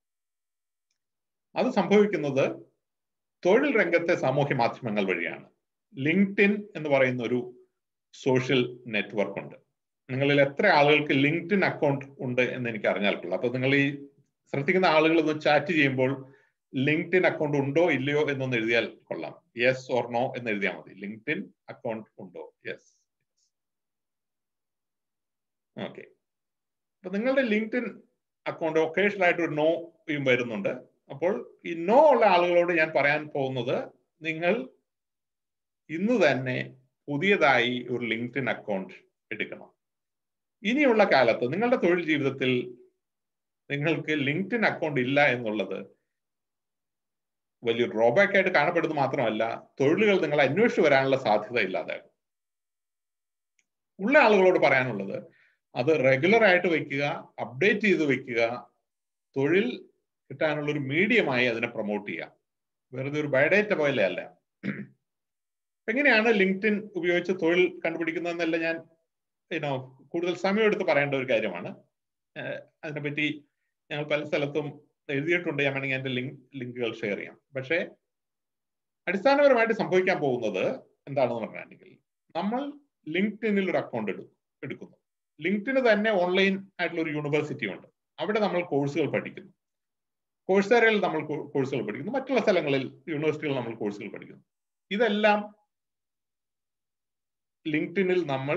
അത് സംഭവിക്കുന്നത് തൊഴിൽ രംഗത്തെ സാമൂഹ്യ മാധ്യമങ്ങൾ വഴിയാണ് ലിങ്ക്ഡിൻ എന്ന് പറയുന്ന ഒരു സോഷ്യൽ നെറ്റ്വർക്ക് ഉണ്ട് നിങ്ങളിൽ എത്ര ആളുകൾക്ക് ലിങ്ക്ഡിൻ അക്കൗണ്ട് ഉണ്ട് എന്ന് എനിക്ക് അറിഞ്ഞാൽ കൊള്ളാം അപ്പൊ നിങ്ങൾ ഈ ശ്രദ്ധിക്കുന്ന ആളുകൾ ഒന്ന് ചാറ്റ് ചെയ്യുമ്പോൾ ലിങ്ക്ഡിൻ അക്കൗണ്ട് ഉണ്ടോ ഇല്ലയോ എന്നൊന്ന് എഴുതിയാൽ കൊള്ളാം യെസ് ഓർ നോ എന്ന് എഴുതിയാൽ മതി ലിങ്ക്ഡിൻ അക്കൗണ്ട് ഉണ്ടോ യെസ് ഓക്കെ അപ്പൊ നിങ്ങളുടെ ലിങ്ക്ഡിൻ അക്കൗണ്ട് ഒക്കേഷണൽ ആയിട്ട് ഒരു നോയും വരുന്നുണ്ട് അപ്പോൾ ഈ നോ ഉള്ള ആളുകളോട് ഞാൻ പറയാൻ പോകുന്നത് നിങ്ങൾ ഇന്ന് തന്നെ പുതിയതായി ഒരു ലിങ്ക്ഡിൻ അക്കൗണ്ട് എടുക്കണം ഇനിയുള്ള കാലത്ത് നിങ്ങളുടെ തൊഴിൽ ജീവിതത്തിൽ നിങ്ങൾക്ക് ലിങ്ക്ഡിൻ അക്കൗണ്ട് ഇല്ല എന്നുള്ളത് വലിയ ഡ്രോബാക്ക് ആയിട്ട് കാണപ്പെടുന്നത് മാത്രമല്ല തൊഴിലുകൾ നിങ്ങൾ അന്വേഷിച്ചു വരാനുള്ള സാധ്യത ഇല്ലാതാകും ഉള്ള ആളുകളോട് പറയാനുള്ളത് അത് റെഗുലർ ആയിട്ട് വെക്കുക അപ്ഡേറ്റ് ചെയ്ത് വെക്കുക തൊഴിൽ കിട്ടാനുള്ള ഒരു മീഡിയമായി അതിനെ പ്രൊമോട്ട് ചെയ്യുക വെറുതെ ഒരു ബയോഡേറ്റ പോലെ അല്ല എങ്ങനെയാണ് ലിങ്ക്ഡിൻ ഉപയോഗിച്ച് തൊഴിൽ കണ്ടുപിടിക്കുന്നതെന്നല്ല ഞാൻ യുനോ കൂടുതൽ സമയം എടുത്ത് പറയേണ്ട ഒരു കാര്യമാണ് അതിനെപ്പറ്റി ഞങ്ങൾ പല സ്ഥലത്തും എഴുതിയിട്ടുണ്ട് ഞാൻ വേണമെങ്കിൽ എൻ്റെ ലിങ്ക് ലിങ്കുകൾ ഷെയർ ചെയ്യാം പക്ഷേ അടിസ്ഥാനപരമായിട്ട് സംഭവിക്കാൻ പോകുന്നത് എന്താണെന്ന് പറഞ്ഞിട്ടുണ്ടെങ്കിൽ നമ്മൾ ലിങ്ക്ഡിനിൽ ഒരു അക്കൗണ്ട് എടുക്കും എടുക്കുന്നു ലിങ്ക്ഡിന് തന്നെ ഓൺലൈൻ ആയിട്ടുള്ള ഒരു യൂണിവേഴ്സിറ്റി ഉണ്ട് അവിടെ നമ്മൾ കോഴ്സുകൾ പഠിക്കുന്നു കോഴ്സേരയിൽ നമ്മൾ കോഴ്സുകൾ പഠിക്കുന്നു മറ്റുള്ള സ്ഥലങ്ങളിൽ യൂണിവേഴ്സിറ്റികളിൽ നമ്മൾ കോഴ്സുകൾ പഠിക്കുന്നു ഇതെല്ലാം ലിങ്ക്ഡിനിൽ നമ്മൾ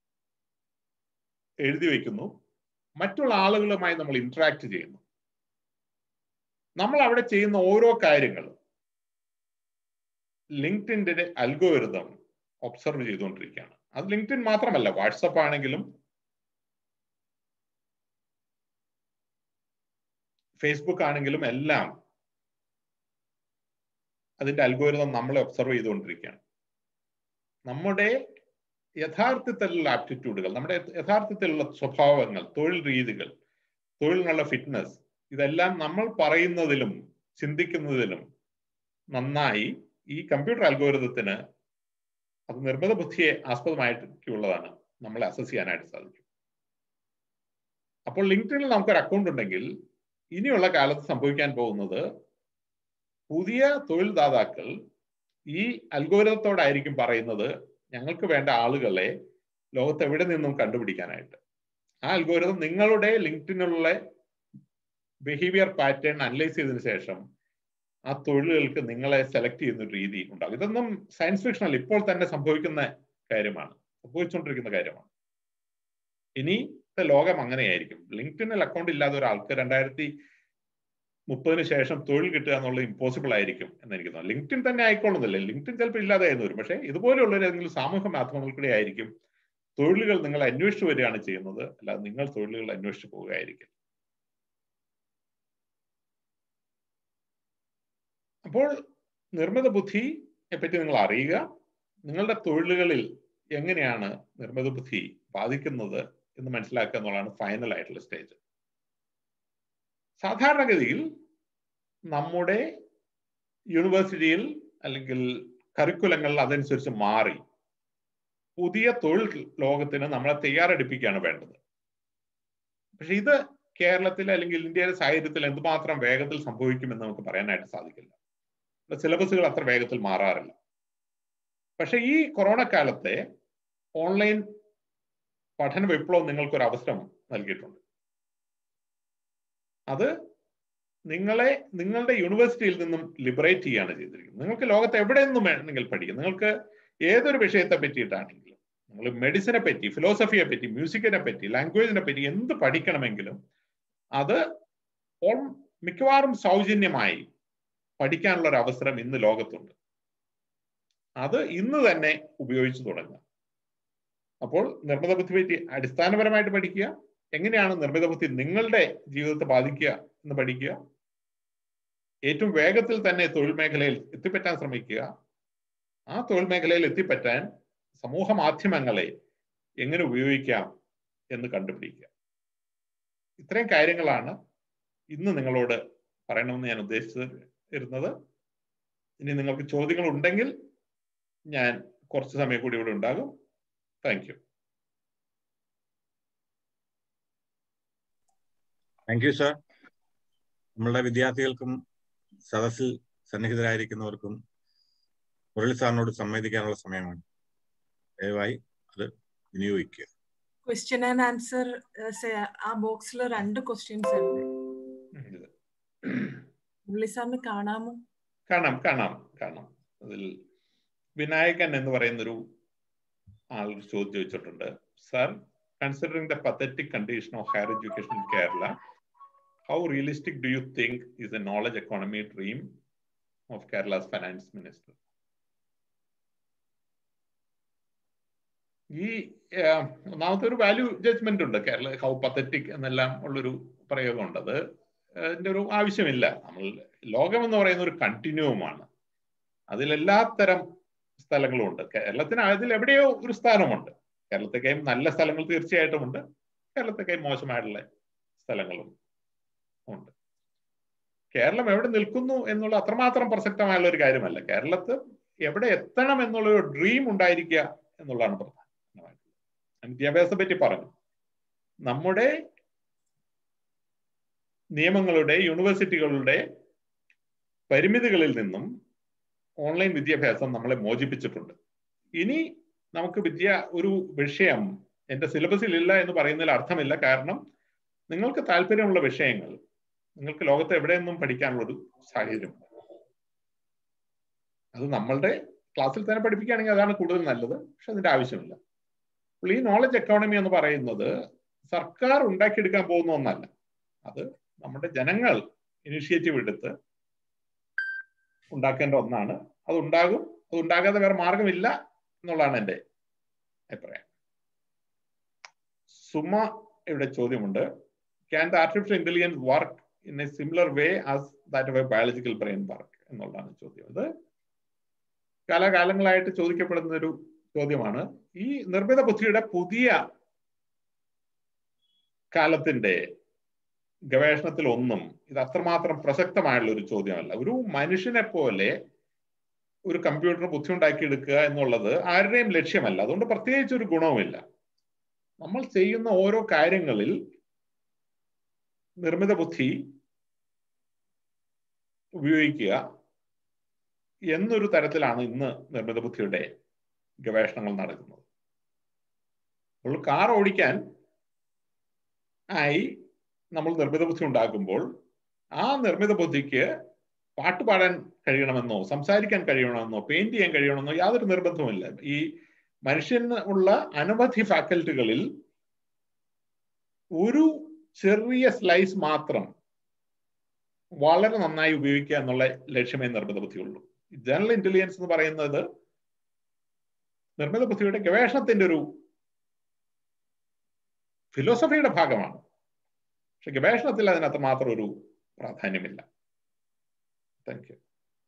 എഴുതി വയ്ക്കുന്നു മറ്റുള്ള ആളുകളുമായി നമ്മൾ ഇന്ററാക്ട് ചെയ്യുന്നു നമ്മൾ അവിടെ ചെയ്യുന്ന ഓരോ കാര്യങ്ങളും ലിങ്ക്ഡിൻ്റെ അൽഗോരിതം ഒബ്സർവ് ചെയ്തുകൊണ്ടിരിക്കുകയാണ് അത് ലിങ്ക്ഡിൻ മാത്രമല്ല വാട്സപ്പ് ആണെങ്കിലും ഫേസ്ബുക്ക് ആണെങ്കിലും എല്ലാം അതിന്റെ അൽഗോരിതം നമ്മളെ ഒബ്സർവ് ചെയ്തുകൊണ്ടിരിക്കുകയാണ് നമ്മുടെ യഥാർത്ഥത്തിലുള്ള ആപ്റ്റിറ്റ്യൂഡുകൾ നമ്മുടെ യഥാർത്ഥത്തിലുള്ള സ്വഭാവങ്ങൾ തൊഴിൽ രീതികൾ തൊഴിലിനുള്ള ഫിറ്റ്നസ് ഇതെല്ലാം നമ്മൾ പറയുന്നതിലും ചിന്തിക്കുന്നതിലും നന്നായി ഈ കമ്പ്യൂട്ടർ അൽഗോരിതത്തിന് അത് നിർമ്മിത ബുദ്ധിയെ ആസ്പദമായിട്ടുള്ളതാണ് നമ്മളെ അസസ് ചെയ്യാനായിട്ട് സാധിക്കും അപ്പോൾ ലിങ്ക്ഡിനിൽ നമുക്കൊരു അക്കൗണ്ട് ഉണ്ടെങ്കിൽ ഇനിയുള്ള കാലത്ത് സംഭവിക്കാൻ പോകുന്നത് പുതിയ തൊഴിൽ ദാതാക്കൾ ഈ അൽഗോരിതത്തോടായിരിക്കും പറയുന്നത് ഞങ്ങൾക്ക് വേണ്ട ആളുകളെ ലോകത്ത് എവിടെ നിന്നും കണ്ടുപിടിക്കാനായിട്ട് ആ അൽഗോരിതം നിങ്ങളുടെ ലിങ്ക്ഡിനുള്ള ബിഹേവിയർ പാറ്റേൺ അനലൈസ് ചെയ്തതിനു ശേഷം ആ തൊഴിലുകൾക്ക് നിങ്ങളെ സെലക്ട് ചെയ്യുന്ന ഒരു രീതി ഉണ്ടാകും ഇതൊന്നും സയൻസ് ഫിക്ഷൻ അല്ല ഇപ്പോൾ തന്നെ സംഭവിക്കുന്ന കാര്യമാണ് സംഭവിച്ചുകൊണ്ടിരിക്കുന്ന കാര്യമാണ് ഇനിത്തെ ലോകം അങ്ങനെയായിരിക്കും ലിങ്ക്ഡിനിൽ അക്കൗണ്ട് ഇല്ലാതെ ഒരാൾക്ക് രണ്ടായിരത്തി മുപ്പതിന് ശേഷം തൊഴിൽ കിട്ടുക എന്നുള്ളത് ഇമ്പോസിബിൾ ആയിരിക്കും എന്ന് എനിക്ക് തോന്നുന്നു ലിങ്ക്ഡിൻ തന്നെ ആയിക്കോളുന്നില്ല ലിങ്ക്ഡിൻ ചിലപ്പോൾ ഇല്ലാതെ ആയിരുന്നു വരും പക്ഷേ ഇതുപോലെയുള്ള ഏതെങ്കിലും സാമൂഹ്യ മാധ്യമങ്ങൾക്കൂടെ ആയിരിക്കും തൊഴിലുകൾ നിങ്ങൾ അന്വേഷിച്ചു വരികയാണ് ചെയ്യുന്നത് അല്ലാതെ നിങ്ങൾ തൊഴിലുകൾ അന്വേഷിച്ചു പോവുകയായിരിക്കും അപ്പോൾ നിർമ്മിത ബുദ്ധിയെ പറ്റി നിങ്ങൾ അറിയുക നിങ്ങളുടെ തൊഴിലുകളിൽ എങ്ങനെയാണ് നിർമ്മിത ബുദ്ധി ബാധിക്കുന്നത് എന്ന് മനസ്സിലാക്കുക എന്നുള്ളതാണ് ഫൈനൽ ആയിട്ടുള്ള സ്റ്റേജ് സാധാരണഗതിയിൽ നമ്മുടെ യൂണിവേഴ്സിറ്റിയിൽ അല്ലെങ്കിൽ കരിക്കുലങ്ങളിൽ അതനുസരിച്ച് മാറി പുതിയ തൊഴിൽ ലോകത്തിന് നമ്മളെ തയ്യാറെടുപ്പിക്കുകയാണ് വേണ്ടത് പക്ഷെ ഇത് കേരളത്തിൽ അല്ലെങ്കിൽ ഇന്ത്യയുടെ സാഹചര്യത്തിൽ എന്തുമാത്രം വേഗത്തിൽ സംഭവിക്കുമെന്ന് നമുക്ക് പറയാനായിട്ട് സാധിക്കില്ല സിലബസുകൾ അത്ര വേഗത്തിൽ മാറാറില്ല പക്ഷെ ഈ കൊറോണ കാലത്തെ ഓൺലൈൻ പഠന വിപ്ലവം നിങ്ങൾക്കൊരു അവസരം നൽകിയിട്ടുണ്ട് അത് നിങ്ങളെ നിങ്ങളുടെ യൂണിവേഴ്സിറ്റിയിൽ നിന്നും ലിബറേറ്റ് ചെയ്യുകയാണ് ചെയ്തിരിക്കുന്നത് നിങ്ങൾക്ക് ലോകത്ത് എവിടെ നിന്നും വേണമെങ്കിൽ പഠിക്കാം നിങ്ങൾക്ക് ഏതൊരു വിഷയത്തെ പറ്റിയിട്ടാണെങ്കിലും നിങ്ങൾ മെഡിസിനെ പറ്റി ഫിലോസഫിയെ പറ്റി മ്യൂസിക്കിനെ പറ്റി ലാംഗ്വേജിനെ പറ്റി എന്ത് പഠിക്കണമെങ്കിലും അത് മിക്കവാറും സൗജന്യമായി പഠിക്കാനുള്ള ഒരു അവസരം ഇന്ന് ലോകത്തുണ്ട് അത് ഇന്ന് തന്നെ ഉപയോഗിച്ചു തുടങ്ങുക അപ്പോൾ നിർമ്മിത ബുദ്ധി പറ്റി അടിസ്ഥാനപരമായിട്ട് പഠിക്കുക എങ്ങനെയാണ് നിർമ്മിത ബുദ്ധി നിങ്ങളുടെ ജീവിതത്തെ ബാധിക്കുക എന്ന് പഠിക്കുക ഏറ്റവും വേഗത്തിൽ തന്നെ തൊഴിൽ മേഖലയിൽ എത്തിപ്പറ്റാൻ ശ്രമിക്കുക ആ തൊഴിൽ മേഖലയിൽ എത്തിപ്പറ്റാൻ സമൂഹ മാധ്യമങ്ങളെ എങ്ങനെ ഉപയോഗിക്കാം എന്ന് കണ്ടുപിടിക്കുക ഇത്രയും കാര്യങ്ങളാണ് ഇന്ന് നിങ്ങളോട് പറയണമെന്ന് ഞാൻ ഉദ്ദേശിച്ചത് ഇരുന്നത് ഇനി നിങ്ങൾക്ക് ചോദ്യങ്ങൾ ഉണ്ടെങ്കിൽ ഞാൻ കുറച്ച് സമയം കൂടി ഇവിടെ ഉണ്ടാകും thank you thank you sir നമ്മളുടെ വിദ്യാർത്ഥികൾക്കും സദസ്സിൽ സന്നിഹിതരായിരിക്കുന്നവർക്കും മുരളി സാറിനോട് സംവദിക്കാനുള്ള സമയമാണ് ദയവായി അത് വിനിയോഗിക്കുക ക്വസ്റ്റ്യൻ ആൻഡ് ആൻസർ ആ ബോക്സിൽ രണ്ട് ക്വസ്റ്റ്യൻസ് ഉണ്ട് മുരളി സാറിന് കാണാമോ കാണാം കാണാം കാണാം അതിൽ വിനായകൻ എന്ന് പറയുന്നൊരു ആൾ ചോദ്യം ചോദിച്ചിട്ടുണ്ട് sir considering the pathetic condition of higher education in Kerala how realistic do you think is a knowledge economy dream of Kerala's finance minister ഈ ഒന്നാമത്തെ ഒരു വാല്യൂ ജഡ്ജ്മെന്റ് ഉണ്ട് കേരള ഹൗ പത്തറ്റിക് എന്നെല്ലാം ഉള്ളൊരു പ്രയോഗമുണ്ട് അത് അതിന്റെ ഒരു ആവശ്യമില്ല നമ്മൾ ലോകം എന്ന് പറയുന്ന ഒരു കണ്ടിന്യൂവുമാണ് അതിലെല്ലാ തരം സ്ഥലങ്ങളും ഉണ്ട് കേരളത്തിന് അതിൽ എവിടെയോ ഒരു സ്ഥാനമുണ്ട് കേരളത്തെക്കായും നല്ല സ്ഥലങ്ങൾ തീർച്ചയായിട്ടും ഉണ്ട് കേരളത്തെക്കായും മോശമായിട്ടുള്ള സ്ഥലങ്ങളും ഉണ്ട് കേരളം എവിടെ നിൽക്കുന്നു എന്നുള്ള അത്രമാത്രം പ്രസക്തമായുള്ള ഒരു കാര്യമല്ല കേരളത്ത് എവിടെ എത്തണം എന്നുള്ള ഒരു ഡ്രീം ഉണ്ടായിരിക്കുക എന്നുള്ളതാണ് പ്രധാനമായിട്ടുള്ളത് വിദ്യാഭ്യാസത്തെ പറ്റി പറഞ്ഞു നമ്മുടെ നിയമങ്ങളുടെ യൂണിവേഴ്സിറ്റികളുടെ പരിമിതികളിൽ നിന്നും ഓൺലൈൻ വിദ്യാഭ്യാസം നമ്മളെ മോചിപ്പിച്ചിട്ടുണ്ട് ഇനി നമുക്ക് വിദ്യ ഒരു വിഷയം എന്റെ സിലബസിൽ ഇല്ല എന്ന് പറയുന്നതിൽ അർത്ഥമില്ല കാരണം നിങ്ങൾക്ക് താല്പര്യമുള്ള വിഷയങ്ങൾ നിങ്ങൾക്ക് ലോകത്ത് എവിടെ നിന്നും പഠിക്കാനുള്ള ഒരു സാഹചര്യം അത് നമ്മളുടെ ക്ലാസ്സിൽ തന്നെ പഠിപ്പിക്കുകയാണെങ്കിൽ അതാണ് കൂടുതൽ നല്ലത് പക്ഷെ അതിന്റെ ആവശ്യമില്ല അപ്പോൾ ഈ നോളജ് എക്കോണമി എന്ന് പറയുന്നത് സർക്കാർ ഉണ്ടാക്കിയെടുക്കാൻ പോകുന്ന ഒന്നല്ല അത് നമ്മുടെ ജനങ്ങൾ ഇനിഷ്യേറ്റീവ് എടുത്ത് ഉണ്ടാക്കേണ്ട ഒന്നാണ് അത് ഉണ്ടാകും അത് ഉണ്ടാകാതെ വേറെ മാർഗമില്ല എന്നുള്ളതാണ് എൻ്റെ അഭിപ്രായം സുമ ഇവിടെ ചോദ്യമുണ്ട് can the artificial intelligence work in a similar way as that of a biological brain work എന്നുള്ളതാണ് ചോദ്യം ഇത് കാലാകാലങ്ങളായിട്ട് ചോദിക്കപ്പെടുന്ന ഒരു ചോദ്യമാണ് ഈ നിർമ്മിത ബുദ്ധിയുടെ പുതിയ കാലത്തിന്റെ ഗവേഷണത്തിൽ ഒന്നും ഇത് അത്രമാത്രം പ്രസക്തമായുള്ള ഒരു ചോദ്യമല്ല ഒരു മനുഷ്യനെ പോലെ ഒരു കമ്പ്യൂട്ടർ ബുദ്ധി ഉണ്ടാക്കിയെടുക്കുക എന്നുള്ളത് ആരുടെയും ലക്ഷ്യമല്ല അതുകൊണ്ട് പ്രത്യേകിച്ച് ഒരു ഗുണവുമില്ല നമ്മൾ ചെയ്യുന്ന ഓരോ കാര്യങ്ങളിൽ നിർമ്മിത ബുദ്ധി ഉപയോഗിക്കുക എന്നൊരു തരത്തിലാണ് ഇന്ന് നിർമ്മിത ബുദ്ധിയുടെ ഗവേഷണങ്ങൾ നടക്കുന്നത് നമ്മൾ കാർ ഓടിക്കാൻ ആയി നമ്മൾ നിർമ്മിത ബുദ്ധി ഉണ്ടാക്കുമ്പോൾ ആ നിർമ്മിത ബുദ്ധിക്ക് പാട്ട് പാടാൻ കഴിയണമെന്നോ സംസാരിക്കാൻ കഴിയണമെന്നോ പെയിന്റ് ചെയ്യാൻ കഴിയണമെന്നോ യാതൊരു നിർബന്ധവുമില്ല ഈ മനുഷ്യന് ഉള്ള അനവധി ഫാക്കൽറ്റികളിൽ ഒരു ചെറിയ സ്ലൈസ് മാത്രം വളരെ നന്നായി ഉപയോഗിക്കുക എന്നുള്ള ലക്ഷ്യമേ നിർമ്മിത ബുദ്ധിയുള്ളൂ ജനറൽ ഇന്റലിജൻസ് എന്ന് പറയുന്നത് നിർമ്മിത ബുദ്ധിയുടെ ഗവേഷണത്തിന്റെ ഒരു ഫിലോസഫിയുടെ ഭാഗമാണ് പക്ഷെ ഗവേഷണത്തിൽ അതിനകത്ത് മാത്രം ഒരു പ്രാധാന്യമില്ല താങ്ക് യു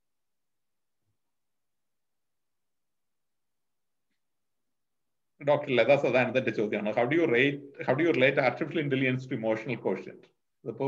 ഡോക്ടർ ലത സദാനന്ദന്റെ ചോദ്യമാണ് how do you rate how do you relate artificial intelligence to emotional quotient ഇതിപ്പോ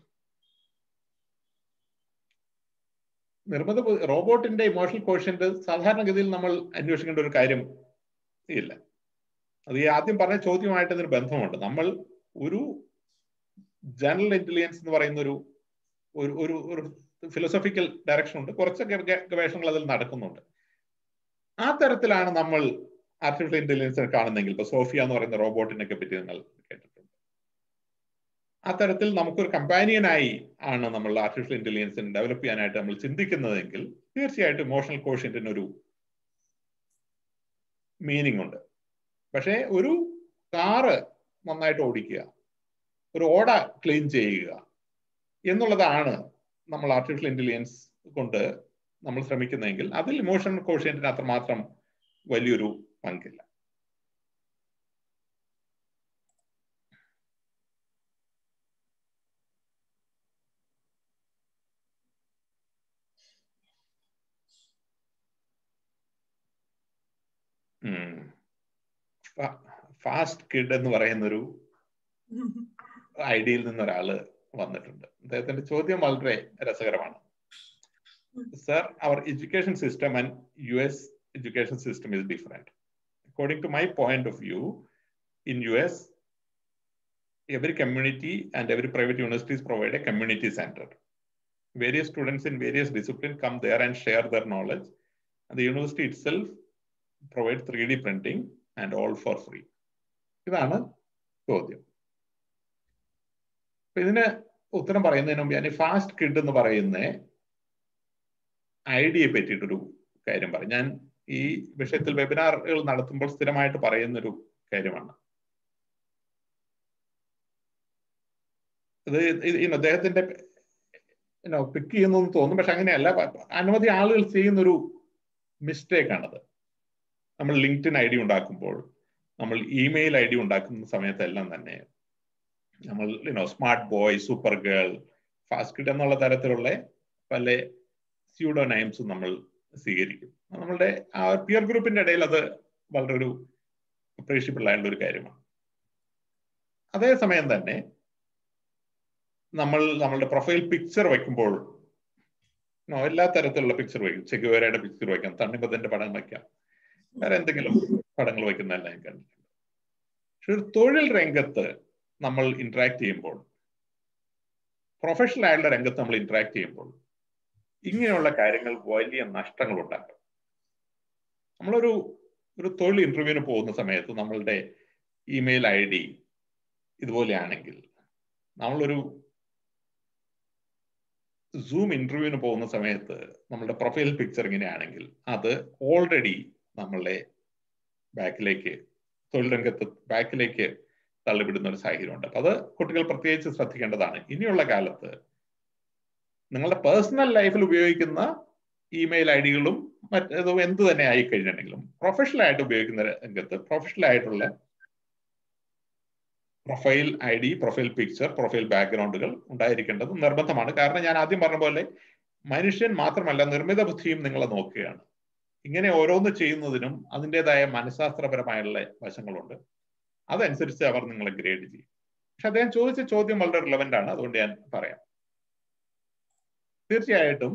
നിർമ്മിത റോബോട്ടിന്റെ ഇമോഷണൽ കോഷ്യന്റ് സാധാരണഗതിയിൽ നമ്മൾ അന്വേഷിക്കേണ്ട ഒരു കാര്യം ഇല്ല അത് ഈ ആദ്യം പറഞ്ഞ ചോദ്യമായിട്ട് ഇതിന് ബന്ധമുണ്ട് നമ്മൾ ഒരു ജനറൽ ഇന്റലിജൻസ് എന്ന് പറയുന്ന ഒരു ഒരു ഒരു ഫിലോസഫിക്കൽ ഡയറക്ഷൻ ഉണ്ട് കുറച്ച് ഗവേഷണങ്ങൾ അതിൽ നടക്കുന്നുണ്ട് ആ തരത്തിലാണ് നമ്മൾ ആർട്ടിഫിഷ്യൽ ഇന്റലിജൻസിനെ കാണുന്നെങ്കിൽ ഇപ്പൊ സോഫിയ എന്ന് പറയുന്ന റോബോട്ടിനെ പറ്റി നിങ്ങൾ കേട്ടിട്ടുണ്ട് ആ തരത്തിൽ നമുക്കൊരു കമ്പാനിയനായി ആണ് നമ്മൾ ആർട്ടിഫിഷ്യൽ ഇന്റലിജൻസിനെ ഡെവലപ്പ് ചെയ്യാനായിട്ട് നമ്മൾ ചിന്തിക്കുന്നതെങ്കിൽ തീർച്ചയായിട്ടും ഇമോഷണൽ കോഷ്യന്റിന് ഒരു മീനിങ് ഉണ്ട് പക്ഷേ ഒരു കാറ് നന്നായിട്ട് ഓടിക്കുക ഒരു ഓട ക്ലീൻ ചെയ്യുക എന്നുള്ളതാണ് നമ്മൾ ആർട്ടിഫിഷ്യൽ ഇന്റലിജൻസ് കൊണ്ട് നമ്മൾ ശ്രമിക്കുന്നതെങ്കിൽ അതിൽ ഇമോഷണൽ കോഷ്യന്റിന് അത്രമാത്രം വലിയൊരു പങ്കില്ല ഫാസ്റ്റ് കിഡ് എന്ന് പറയുന്ന ഒരു ഐഡിയയിൽ നിന്ന് ഒരാള് വന്നിട്ടുണ്ട് അദ്ദേഹത്തിന്റെ ചോദ്യം വളരെ രസകരമാണ് sir our education system and U S education system is different. According to my point of view, in US, every community and every private universities provide a community center. Various students in various disciplines come there and share their knowledge. And the university itself provides 3D printing and all for free. ഇതാണ് ചോദ്യം ഇതിന് ഉത്തരം പറയുന്നതിന് മുമ്പ് ഞാൻ fast kid എന്ന് പറയുന്ന ഐഡിയയെ പറ്റിയിട്ടൊരു കാര്യം പറയും ഞാൻ ഈ വിഷയത്തിൽ വെബിനാറുകൾ നടത്തുമ്പോൾ സ്ഥിരമായിട്ട് പറയുന്ന ഒരു കാര്യമാണ് ഇത് അദ്ദേഹത്തിന്റെ പിക്ക് ചെയ്യുന്നു തോന്നും പക്ഷെ അങ്ങനെയല്ല അനവധി ആളുകൾ ചെയ്യുന്ന ഒരു മിസ്റ്റേക്ക് ആണത് നമ്മൾ ലിങ്ക്ഡിൻ ഐ ഡി ഉണ്ടാക്കുമ്പോൾ നമ്മൾ ഇമെയിൽ ഐ ഡി ഉണ്ടാക്കുന്ന സമയത്തെല്ലാം തന്നെ നമ്മൾ you know smart boy super girl fast kid എന്നുള്ള തരത്തിലുള്ള പല സ്യൂഡോ നൈംസും നമ്മൾ സ്വീകരിക്കും നമ്മളുടെ ആ പിയർ ഗ്രൂപ്പിന്റെ ഇടയിൽ അത് വളരെ ഒരു അപ്രീഷ്യബിൾ ആയിട്ടുള്ള ഒരു കാര്യമാണ് അതേസമയം തന്നെ നമ്മൾ നമ്മളുടെ പ്രൊഫൈൽ പിക്ചർ വെക്കുമ്പോൾ എല്ലാ തരത്തിലുള്ള പിക്ചർ വയ്ക്കും ചെഗുവേരയുടെ പിക്ചർ വയ്ക്കാം തണ്ണിപ്പത്തിന്റെ പടം വയ്ക്കാം വേറെ എന്തെങ്കിലും പടങ്ങൾ വയ്ക്കുന്നതല്ല ഞാൻ കണ്ടിട്ടുണ്ട് പക്ഷെ ഒരു തൊഴിൽ രംഗത്ത് നമ്മൾ ഇന്ററാക്ട് ചെയ്യുമ്പോൾ പ്രൊഫഷണൽ ആയിട്ടുള്ള രംഗത്ത് നമ്മൾ ഇന്ററാക്ട് ചെയ്യുമ്പോൾ ഇങ്ങനെയുള്ള കാര്യങ്ങൾ വലിയ നഷ്ടങ്ങൾ ഉണ്ടാക്കും നമ്മളൊരു ഒരു തൊഴിൽ ഇന്റർവ്യൂവിന് പോകുന്ന സമയത്ത് നമ്മളുടെ ഇമെയിൽ ഐ ഡി ഇതുപോലെയാണെങ്കിൽ നമ്മളൊരു സൂം ഇന്റർവ്യൂവിന് പോകുന്ന സമയത്ത് നമ്മളുടെ പ്രൊഫൈൽ പിക്ചർ ഇങ്ങനെയാണെങ്കിൽ അത് ഓൾറെഡി നമ്മളെ ബാക്കിലേക്ക് തൊഴിൽ രംഗത്ത് ബാക്കിലേക്ക് തള്ളിവിടുന്ന ഒരു സാഹചര്യമുണ്ട് അപ്പൊ അത് കുട്ടികൾ പ്രത്യേകിച്ച് ശ്രദ്ധിക്കേണ്ടതാണ് ഇനിയുള്ള കാലത്ത് നിങ്ങളുടെ പേഴ്സണൽ ലൈഫിൽ ഉപയോഗിക്കുന്ന ഇമെയിൽ ഐ ഡികളും മറ്റേതോ എന്ത് തന്നെ ആയി കഴിഞ്ഞിട്ടുണ്ടെങ്കിലും പ്രൊഫഷണൽ ആയിട്ട് ഉപയോഗിക്കുന്ന രംഗത്ത് പ്രൊഫഷണൽ ആയിട്ടുള്ള profile I D profile picture profile ബാക്ക്ഗ്രൗണ്ടുകൾ ഉണ്ടായിരിക്കേണ്ടത് നിർബന്ധമാണ് കാരണം ഞാൻ ആദ്യം പറഞ്ഞ പോലെ മനുഷ്യൻ മാത്രമല്ല നിർമ്മിത ബുദ്ധിയും നിങ്ങളെ നോക്കുകയാണ് ഇങ്ങനെ ഓരോന്ന് ചെയ്യുന്നതിനും അതിൻ്റെതായ മനഃശാസ്ത്രപരമായുള്ള വശങ്ങളുണ്ട് അതനുസരിച്ച് അവർ നിങ്ങളെ ഗ്രേഡ് ചെയ്യും പക്ഷെ അദ്ദേഹം ചോദിച്ച ചോദ്യം വളരെ റിലവൻ്റ് ആണ് അതുകൊണ്ട് ഞാൻ പറയാം തീർച്ചയായിട്ടും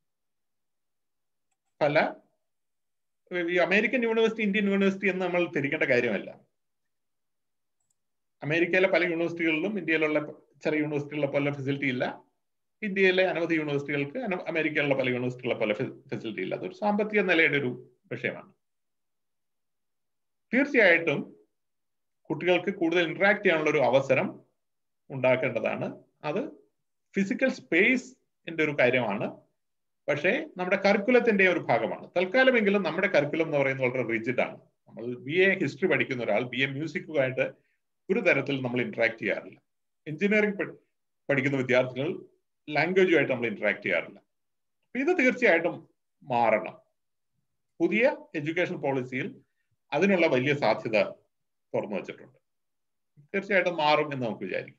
പല ഈ അമേരിക്കൻ യൂണിവേഴ്സിറ്റി ഇന്ത്യൻ യൂണിവേഴ്സിറ്റി എന്ന് നമ്മൾ തിരിക്കേണ്ട കാര്യമല്ല അമേരിക്കയിലെ പല യൂണിവേഴ്സിറ്റികളിലും ഇന്ത്യയിലുള്ള ചില യൂണിവേഴ്സിറ്റികളിലെ പോലെ ഫെസിലിറ്റി ഇല്ല ഇന്ത്യയിലെ അനവധി യൂണിവേഴ്സിറ്റികൾക്ക് അമേരിക്കയിലുള്ള പല യൂണിവേഴ്സിറ്റികളെ പോലെ ഫെസിലിറ്റി ഇല്ല അതൊരു സാമ്പത്തിക നിലയുടെ ഒരു വിഷയമാണ് തീർച്ചയായിട്ടും കുട്ടികൾക്ക് കൂടുതൽ ഇന്ററാക്ട് ചെയ്യാനുള്ള ഒരു അവസരം ഉണ്ടാക്കേണ്ടതാണ് അത് ഫിസിക്കൽ സ്പേസിന്റെ ഒരു കാര്യമാണ് പക്ഷേ നമ്മുടെ കറിക്കുലത്തിന്റെ ഒരു ഭാഗമാണ് തൽക്കാലമെങ്കിലും നമ്മുടെ കറിക്കുലം എന്ന് പറയുന്നത് വളരെ റിജിഡ് ആണ് നമ്മൾ ബി എ ഹിസ്റ്ററി പഠിക്കുന്ന ഒരാൾ ബി എ മ്യൂസിക്കുമായിട്ട് ഒരു തരത്തിൽ നമ്മൾ ഇന്ററാക്ട് ചെയ്യാറില്ല എഞ്ചിനീയറിംഗ് പഠിക്കുന്ന വിദ്യാർത്ഥികൾ ലാംഗ്വേജുമായിട്ട് നമ്മൾ ഇന്ററാക്ട് ചെയ്യാറില്ല അപ്പൊ ഇത് തീർച്ചയായിട്ടും മാറണം പുതിയ എഡ്യൂക്കേഷൻ പോളിസിയിൽ അതിനുള്ള വലിയ സാധ്യത തുറന്നു വച്ചിട്ടുണ്ട് തീർച്ചയായിട്ടും മാറും എന്ന് നമുക്ക് വിചാരിക്കാം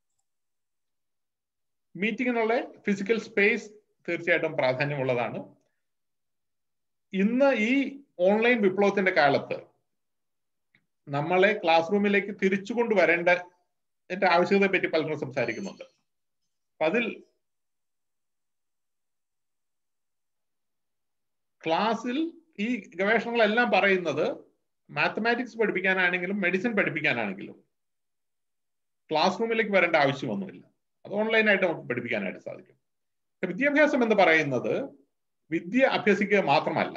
മീറ്റിങ്ങിനുള്ള ഫിസിക്കൽ സ്പേസ് തീർച്ചയായിട്ടും പ്രാധാന്യമുള്ളതാണ് ഇന്ന് ഈ ഓൺലൈൻ വിപ്ലവത്തിന്റെ കാലത്ത് നമ്മളെ ക്ലാസ് റൂമിലേക്ക് തിരിച്ചു കൊണ്ടുവരേണ്ട എന്റെ ആവശ്യകതയെ പറ്റി പലരും സംസാരിക്കുന്നുണ്ട് അപ്പൊ അതിൽ ക്ലാസ്സിൽ ഈ ഗവേഷണങ്ങളെല്ലാം പറയുന്നത് മാത്തമാറ്റിക്സ് പഠിപ്പിക്കാനാണെങ്കിലും മെഡിസിൻ പഠിപ്പിക്കാനാണെങ്കിലും ക്ലാസ് റൂമിലേക്ക് വരേണ്ട ആവശ്യമൊന്നുമില്ല അത് ഓൺലൈനായിട്ട് നമുക്ക് പഠിപ്പിക്കാനായിട്ട് സാധിക്കും വിദ്യാഭ്യാസം എന്ന് പറയുന്നത് വിദ്യ അഭ്യസിക്കുക മാത്രമല്ല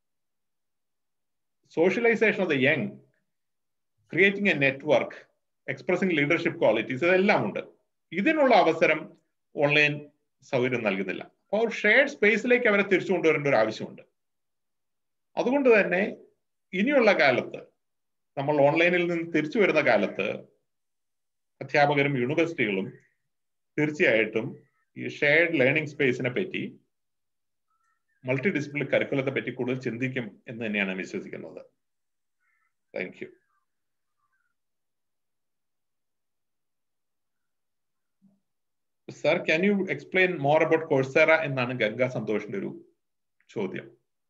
socialisation of the young creating a network expressing leadership qualities ഇതെല്ലാം ഉണ്ട് ഇതിനുള്ള അവസരം ഓൺലൈൻ സൗകര്യം നൽകുന്നില്ല അപ്പോൾ ഷെയർഡ് സ്പേസിലേക്ക് അവരെ തിരിച്ചു കൊണ്ടുവരേണ്ട ഒരു ആവശ്യമുണ്ട് അതുകൊണ്ട് തന്നെ ഇനിയുള്ള കാലത്ത് നമ്മൾ ഓൺലൈനിൽ നിന്ന് തിരിച്ചു വരുന്ന കാലത്ത് അധ്യാപകരും യൂണിവേഴ്സിറ്റികളും തീർച്ചയായിട്ടും ഈ ഷെയർഡ് ലേണിംഗ് സ്പേസിനെ പറ്റി മൾട്ടി ഡിസിപ്ലിൻ കരിക്കുലത്തെ പറ്റി കൂടുതൽ ചിന്തിക്കും എന്ന് തന്നെയാണ് വിശ്വസിക്കുന്നത് thank you sir can you explain more about കോഴ്സേറ എന്നാണ് ഗംഗ സന്തോഷിന്റെ ഒരു ചോദ്യം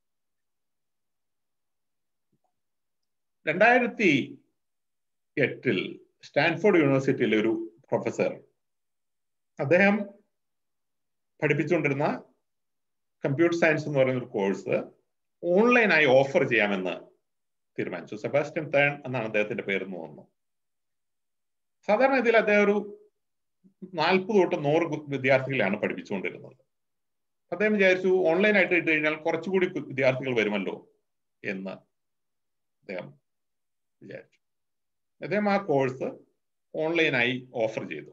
രണ്ടായിരത്തി എട്ടിൽ സ്റ്റാൻഫോർഡ് യൂണിവേഴ്സിറ്റിയിലെ ഒരു പ്രൊഫസർ അദ്ദേഹം പഠിപ്പിച്ചുകൊണ്ടിരുന്ന കമ്പ്യൂട്ടർ സയൻസ് എന്ന് പറയുന്ന ഒരു കോഴ്സ് ഓൺലൈനായി ഓഫർ ചെയ്യാമെന്ന് തീരുമാനിച്ചു സെബാസ്റ്റ്യൻ തേൺ എന്നാണ് അദ്ദേഹത്തിന്റെ പേരെന്ന് തോന്നുന്നു സാധാരണ ഇതിൽ അദ്ദേഹം ഒരു നാൽപ്പത് തൊട്ട് നൂറ് വിദ്യാർത്ഥികളെയാണ് പഠിപ്പിച്ചുകൊണ്ടിരുന്നത് അദ്ദേഹം വിചാരിച്ചു ഓൺലൈനായിട്ട് ഇട്ട് കഴിഞ്ഞാൽ കുറച്ചുകൂടി വിദ്യാർത്ഥികൾ വരുമല്ലോ എന്ന് അദ്ദേഹം വിചാരിച്ചു അദ്ദേഹം ആ കോഴ്സ് ഓൺലൈനായി ഓഫർ ചെയ്തു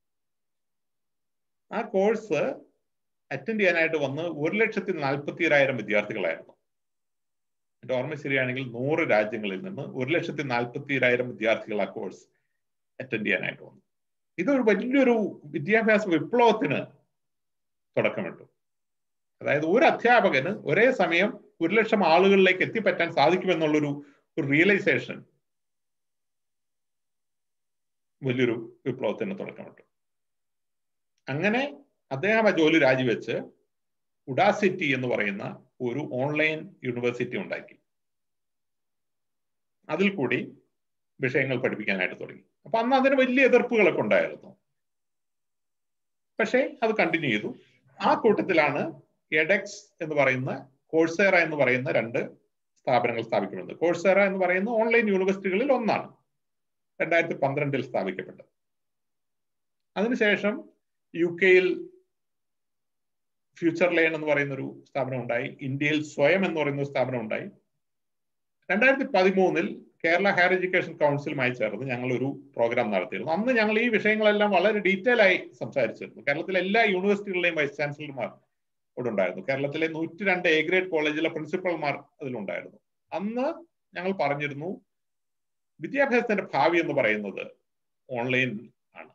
ആ കോഴ്സ് അറ്റൻഡ് ചെയ്യാനായിട്ട് വന്ന് ഒരു ലക്ഷത്തി നാൽപ്പത്തിരായിരം വിദ്യാർത്ഥികളായിരുന്നു എന്റെ ഓർമ്മ ശരിയാണെങ്കിൽ നൂറ് രാജ്യങ്ങളിൽ നിന്ന് ഒരു ലക്ഷത്തി നാൽപ്പത്തിരായിരം വിദ്യാർത്ഥികൾ ആ കോഴ്സ് അറ്റൻഡ് ചെയ്യാനായിട്ട് വന്നു ഇതൊരു വലിയൊരു വിദ്യാഭ്യാസ വിപ്ലവത്തിന് തുടക്കമിട്ടു അതായത് ഒരു അധ്യാപകന് ഒരേ സമയം ഒരു ലക്ഷം ആളുകളിലേക്ക് എത്തിപ്പറ്റാൻ സാധിക്കുമെന്നുള്ളൊരു ഒരു റിയലൈസേഷൻ വലിയൊരു വിപ്ലവത്തിന് തുടക്കമിട്ടു അങ്ങനെ അദ്ദേഹം ആ ജോലി രാജിവെച്ച് ഉഡാസിറ്റി എന്ന് പറയുന്ന ഒരു ഓൺലൈൻ യൂണിവേഴ്സിറ്റി ഉണ്ടാക്കി അതിൽ കൂടി വിഷയങ്ങൾ പഠിപ്പിക്കാനായിട്ട് തുടങ്ങി അപ്പൊ അന്ന് അതിന് വലിയ എതിർപ്പുകളൊക്കെ ഉണ്ടായിരുന്നു പക്ഷേ അത് കണ്ടിന്യൂ ചെയ്തു ആ കൂട്ടത്തിലാണ് എഡെക്സ് എന്ന് പറയുന്ന കോഴ്സേറ എന്ന് പറയുന്ന രണ്ട് സ്ഥാപനങ്ങൾ സ്ഥാപിക്കുന്നത് കോഴ്സേറ എന്ന് പറയുന്ന ഓൺലൈൻ യൂണിവേഴ്സിറ്റികളിൽ ഒന്നാണ് രണ്ടായിരത്തി പന്ത്രണ്ടിൽ സ്ഥാപിക്കപ്പെട്ടത് അതിനുശേഷം യു കെയിൽ ഫ്യൂച്ചർ ലെയൺ എന്ന് പറയുന്ന ഒരു സ്ഥാപനം ഉണ്ടായി ഇന്ത്യയിൽ സ്വയം എന്ന് പറയുന്ന ഒരു സ്ഥാപനം ഉണ്ടായി രണ്ടായിരത്തി പതിമൂന്നിൽ കേരള ഹയർ എഡ്യൂക്കേഷൻ കൗൺസിലുമായി ചേർന്ന് ഞങ്ങൾ ഒരു പ്രോഗ്രാം നടത്തിയിരുന്നു അന്ന് ഞങ്ങൾ ഈ വിഷയങ്ങളെല്ലാം വളരെ ഡീറ്റെയിൽ ആയി സംസാരിച്ചിരുന്നു കേരളത്തിലെ എല്ലാ യൂണിവേഴ്സിറ്റികളിലെയും വൈസ് ചാൻസലർമാർ ഇവിടെ ഉണ്ടായിരുന്നു കേരളത്തിലെ നൂറ്റി രണ്ട് എ ഗ്രേഡ് കോളേജിലെ പ്രിൻസിപ്പൽമാർ അതിലുണ്ടായിരുന്നു അന്ന് ഞങ്ങൾ പറഞ്ഞിരുന്നു വിദ്യാഭ്യാസത്തിന്റെ ഭാവി എന്ന് പറയുന്നത് ഓൺലൈൻ ആണ്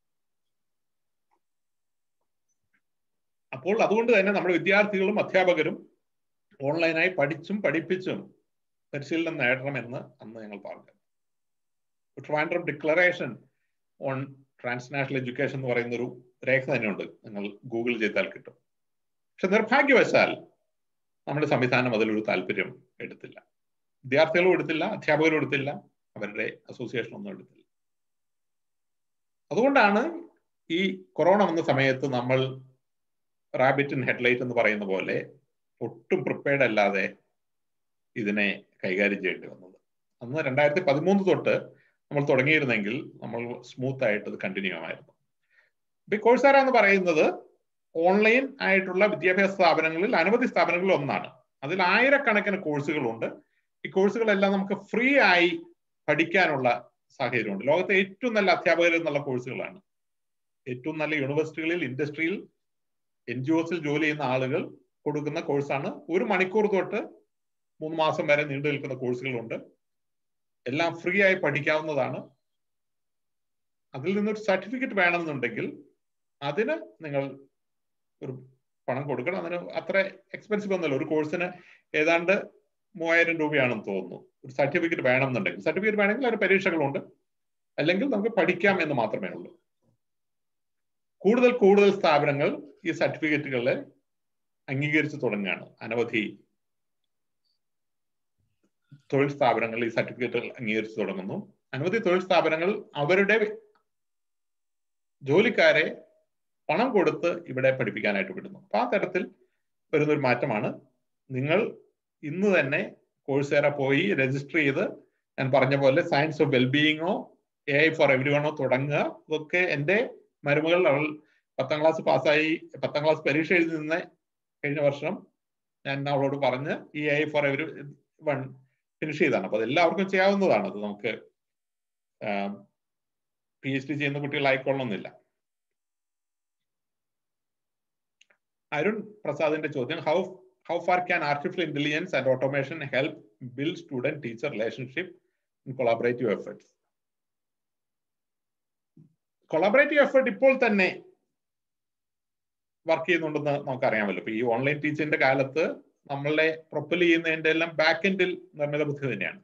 അപ്പോൾ അതുകൊണ്ട് തന്നെ നമ്മുടെ വിദ്യാർത്ഥികളും അധ്യാപകരും ഓൺലൈനായി പഠിച്ചും പഠിപ്പിച്ചും പരിശീലനം നേടണമെന്ന് അന്ന് ഞങ്ങൾ പറഞ്ഞു Trivandrum declaration on transnational education എന്ന് പറയുന്ന ഒരു രേഖ തന്നെയുണ്ട് നിങ്ങൾ ഗൂഗിൾ ചെയ്താൽ കിട്ടും പക്ഷെ നിർഭാഗ്യവശാൽ നമ്മുടെ സംവിധാനം അതിലൊരു താല്പര്യം എടുത്തില്ല വിദ്യാർത്ഥികളും എടുത്തില്ല അധ്യാപകരും എടുത്തില്ല അവരുടെ അസോസിയേഷൻ ഒന്നും എടുത്തില്ല അതുകൊണ്ടാണ് ഈ കൊറോണ വന്ന സമയത്ത് നമ്മൾ റാബിറ്റ് ഇൻ ഹെഡ്ലൈറ്റ് എന്ന് പറയുന്ന പോലെ ഒട്ടും പ്രിപ്പയർഡ് അല്ലാതെ ഇതിനെ കൈകാര്യം ചെയ്യേണ്ടി വന്നത് അന്ന് രണ്ടായിരത്തി പതിമൂന്ന് തൊട്ട് നമ്മൾ തുടങ്ങിയിരുന്നെങ്കിൽ നമ്മൾ സ്മൂത്ത് ആയിട്ട് ഇത് കണ്ടിന്യൂ ആയിരുന്നു ഇപ്പൊ കോഴ്സാര എന്ന് പറയുന്നത് ഓൺലൈൻ ആയിട്ടുള്ള വിദ്യാഭ്യാസ സ്ഥാപനങ്ങളിൽ അനവധി സ്ഥാപനങ്ങളിൽ ഒന്നാണ് അതിൽ ആയിരക്കണക്കിന് കോഴ്സുകളുണ്ട് ഈ കോഴ്സുകളെല്ലാം നമുക്ക് ഫ്രീ ആയി പഠിക്കാനുള്ള സാഹചര്യമുണ്ട് ലോകത്തെ ഏറ്റവും നല്ല അധ്യാപകർ എന്നുള്ള കോഴ്സുകളാണ് ഏറ്റവും നല്ല യൂണിവേഴ്സിറ്റികളിൽ ഇൻഡസ്ട്രിയിൽ എൻ ജി ഒസിൽ ജോലി ചെയ്യുന്ന ആളുകൾ കൊടുക്കുന്ന കോഴ്സാണ് ഒരു മണിക്കൂർ തൊട്ട് മൂന്ന് മാസം വരെ നീണ്ടു നിൽക്കുന്ന കോഴ്സുകളുണ്ട് എല്ലാം ഫ്രീ ആയി പഠിക്കാവുന്നതാണ് അതിൽ നിന്നൊരു സർട്ടിഫിക്കറ്റ് വേണമെന്നുണ്ടെങ്കിൽ അതിന് നിങ്ങൾ ഒരു പണം കൊടുക്കണം അതിന് അത്ര എക്സ്പെൻസീവ് ഒന്നുമല്ല ഒരു കോഴ്സിന് ഏതാണ്ട് മൂവായിരം രൂപയാണെന്ന് തോന്നുന്നു ഒരു സർട്ടിഫിക്കറ്റ് വേണമെന്നുണ്ടെങ്കിൽ സർട്ടിഫിക്കറ്റ് വേണമെങ്കിൽ അതിന് പരീക്ഷകളുണ്ട് അല്ലെങ്കിൽ നമുക്ക് പഠിക്കാം എന്ന് മാത്രമേ ഉള്ളൂ കൂടുതൽ കൂടുതൽ സ്ഥാപനങ്ങൾ ഈ സർട്ടിഫിക്കറ്റുകളെ അംഗീകരിച്ചു തുടങ്ങുകയാണ് അനവധി തൊഴിൽ സ്ഥാപനങ്ങൾ ഈ സർട്ടിഫിക്കറ്റുകൾ അംഗീകരിച്ചു തുടങ്ങുന്നു അനവധി തൊഴിൽ സ്ഥാപനങ്ങൾ അവരുടെ ജോലിക്കാരെ പണം കൊടുത്ത് ഇവിടെ പഠിപ്പിക്കാനായിട്ട് വിടുന്നു അപ്പൊ ആ തരത്തിൽ വരുന്ന ഒരു മാറ്റമാണ് നിങ്ങൾ ഇന്ന് തന്നെ കോഴ്സേറ പോയി രജിസ്റ്റർ ചെയ്ത് ഞാൻ പറഞ്ഞ പോലെ സയൻസ് ഓഫ് വെൽബീയിങ്ങോ എ ഐ ഫോർ എവരി വണോ തുടങ്ങുക ഇതൊക്കെ എൻ്റെ മരുമകൾ അവൾ പത്താം ക്ലാസ് പാസ്സായി പത്താം ക്ലാസ് പരീക്ഷ എഴുതി നിന്ന് കഴിഞ്ഞ വർഷം ഞാൻ അവളോട് പറഞ്ഞ് ഈ A I for everyone finish ചെയ്താണ് അപ്പൊ അത് എല്ലാവർക്കും ചെയ്യാവുന്നതാണ് അത് നമുക്ക് പി എച്ച് ഡി ചെയ്യുന്ന കുട്ടികളായിക്കൊള്ളണമെന്നില്ല അരുൺ പ്രസാദിന്റെ ചോദ്യം how how far can artificial intelligence and automation help build student teacher relationship in collaborative efforts collaborative effort ഇപ്പോൾ തന്നെ വർക്ക് ചെയ്യുന്നുണ്ടെന്ന് നമുക്കറിയാമല്ലോ ഇപ്പൊ ഈ ഓൺലൈൻ ടീച്ചിങ്ങിന്റെ കാലത്ത് നമ്മളെ പ്രൊപ്പൽ ചെയ്യുന്നതിന്റെ എല്ലാം ബാക്ക് എൻഡിൽ നിർമ്മിത ബുദ്ധി തന്നെയാണ്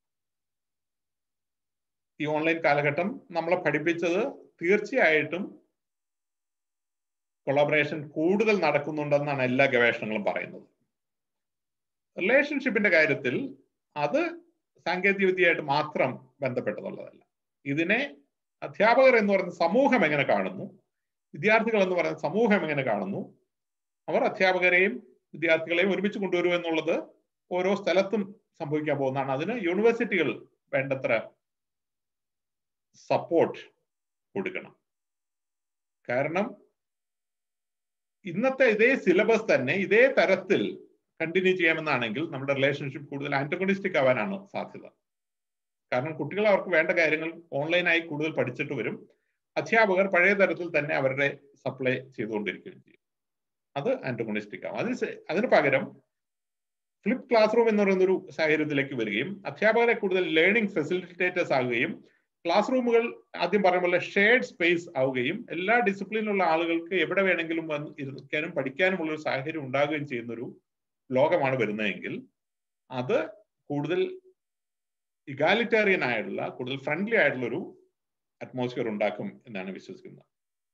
ഈ ഓൺലൈൻ കാലഘട്ടം നമ്മളെ പഠിപ്പിച്ചത് തീർച്ചയായിട്ടും കൊളാബറേഷൻ കൂടുതൽ നടക്കുന്നുണ്ടെന്നാണ് എല്ലാ ഗവേഷണങ്ങളും പറയുന്നത് റിലേഷൻഷിപ്പിന്റെ കാര്യത്തിൽ അത് സാങ്കേതിക വിദ്യയായിട്ട് മാത്രം ബന്ധപ്പെട്ടതുള്ളതല്ല ഇതിനെ അധ്യാപകർ എന്ന് പറയുന്ന സമൂഹം എങ്ങനെ കാണുന്നു വിദ്യാർത്ഥികൾ എന്ന് പറയുന്ന സമൂഹം എങ്ങനെ കാണുന്നു അവർ അധ്യാപകരെയും വിദ്യാർത്ഥികളെയും ഒരുമിച്ച് കൊണ്ടുവരും എന്നുള്ളത് ഓരോ സ്ഥലത്തും സംഭവിക്കാൻ പോകുന്നതാണ് അതിന് യൂണിവേഴ്സിറ്റികൾ വേണ്ടത്ര സപ്പോർട്ട് കൊടുക്കണം കാരണം ഇന്നത്തെ ഇതേ സിലബസ് തന്നെ ഇതേ തരത്തിൽ കണ്ടിന്യൂ ചെയ്യാമെന്നാണെങ്കിൽ നമ്മുടെ റിലേഷൻഷിപ്പ് കൂടുതൽ ആന്റഗണിസ്റ്റിക് ആവാനാണ് സാധ്യത കാരണം കുട്ടികൾ അവർക്ക് വേണ്ട കാര്യങ്ങൾ ഓൺലൈനായി കൂടുതൽ പഠിച്ചിട്ട് വരും അധ്യാപകർ പഴയ തരത്തിൽ തന്നെ അവരുടെ സപ്ലൈ ചെയ്തുകൊണ്ടിരിക്കുകയും ചെയ്യും അത് ആന്റഗണിസ്റ്റിക് ആവും അതിന് അതിന് പകരം ഫ്ലിപ്പ് ക്ലാസ് റൂം എന്ന് പറയുന്ന ഒരു സാഹചര്യത്തിലേക്ക് വരികയും അധ്യാപകരെ കൂടുതൽ ലേണിംഗ് ഫെസിലിറ്റേറ്റേഴ്സ് ആകുകയും ക്ലാസ് റൂമുകൾ ആദ്യം പറഞ്ഞ പോലെ ഷെയർഡ് സ്പേസ് ആവുകയും എല്ലാ ഡിസിപ്ലിനുള്ള ആളുകൾക്ക് എവിടെ വേണമെങ്കിലും വന്ന് ഇരിക്കാനും പഠിക്കാനുമുള്ള ഒരു സാഹചര്യം ഉണ്ടാകുകയും ചെയ്യുന്ന ഒരു ലോകമാണ് വരുന്നതെങ്കിൽ അത് കൂടുതൽ ഇഗാലിറ്റേറിയൻ ആയിട്ടുള്ള കൂടുതൽ ഫ്രണ്ട്ലി ആയിട്ടുള്ള ഒരു അറ്റ്മോസ്ഫിയർ ഉണ്ടാക്കും എന്നാണ് വിശ്വസിക്കുന്നത്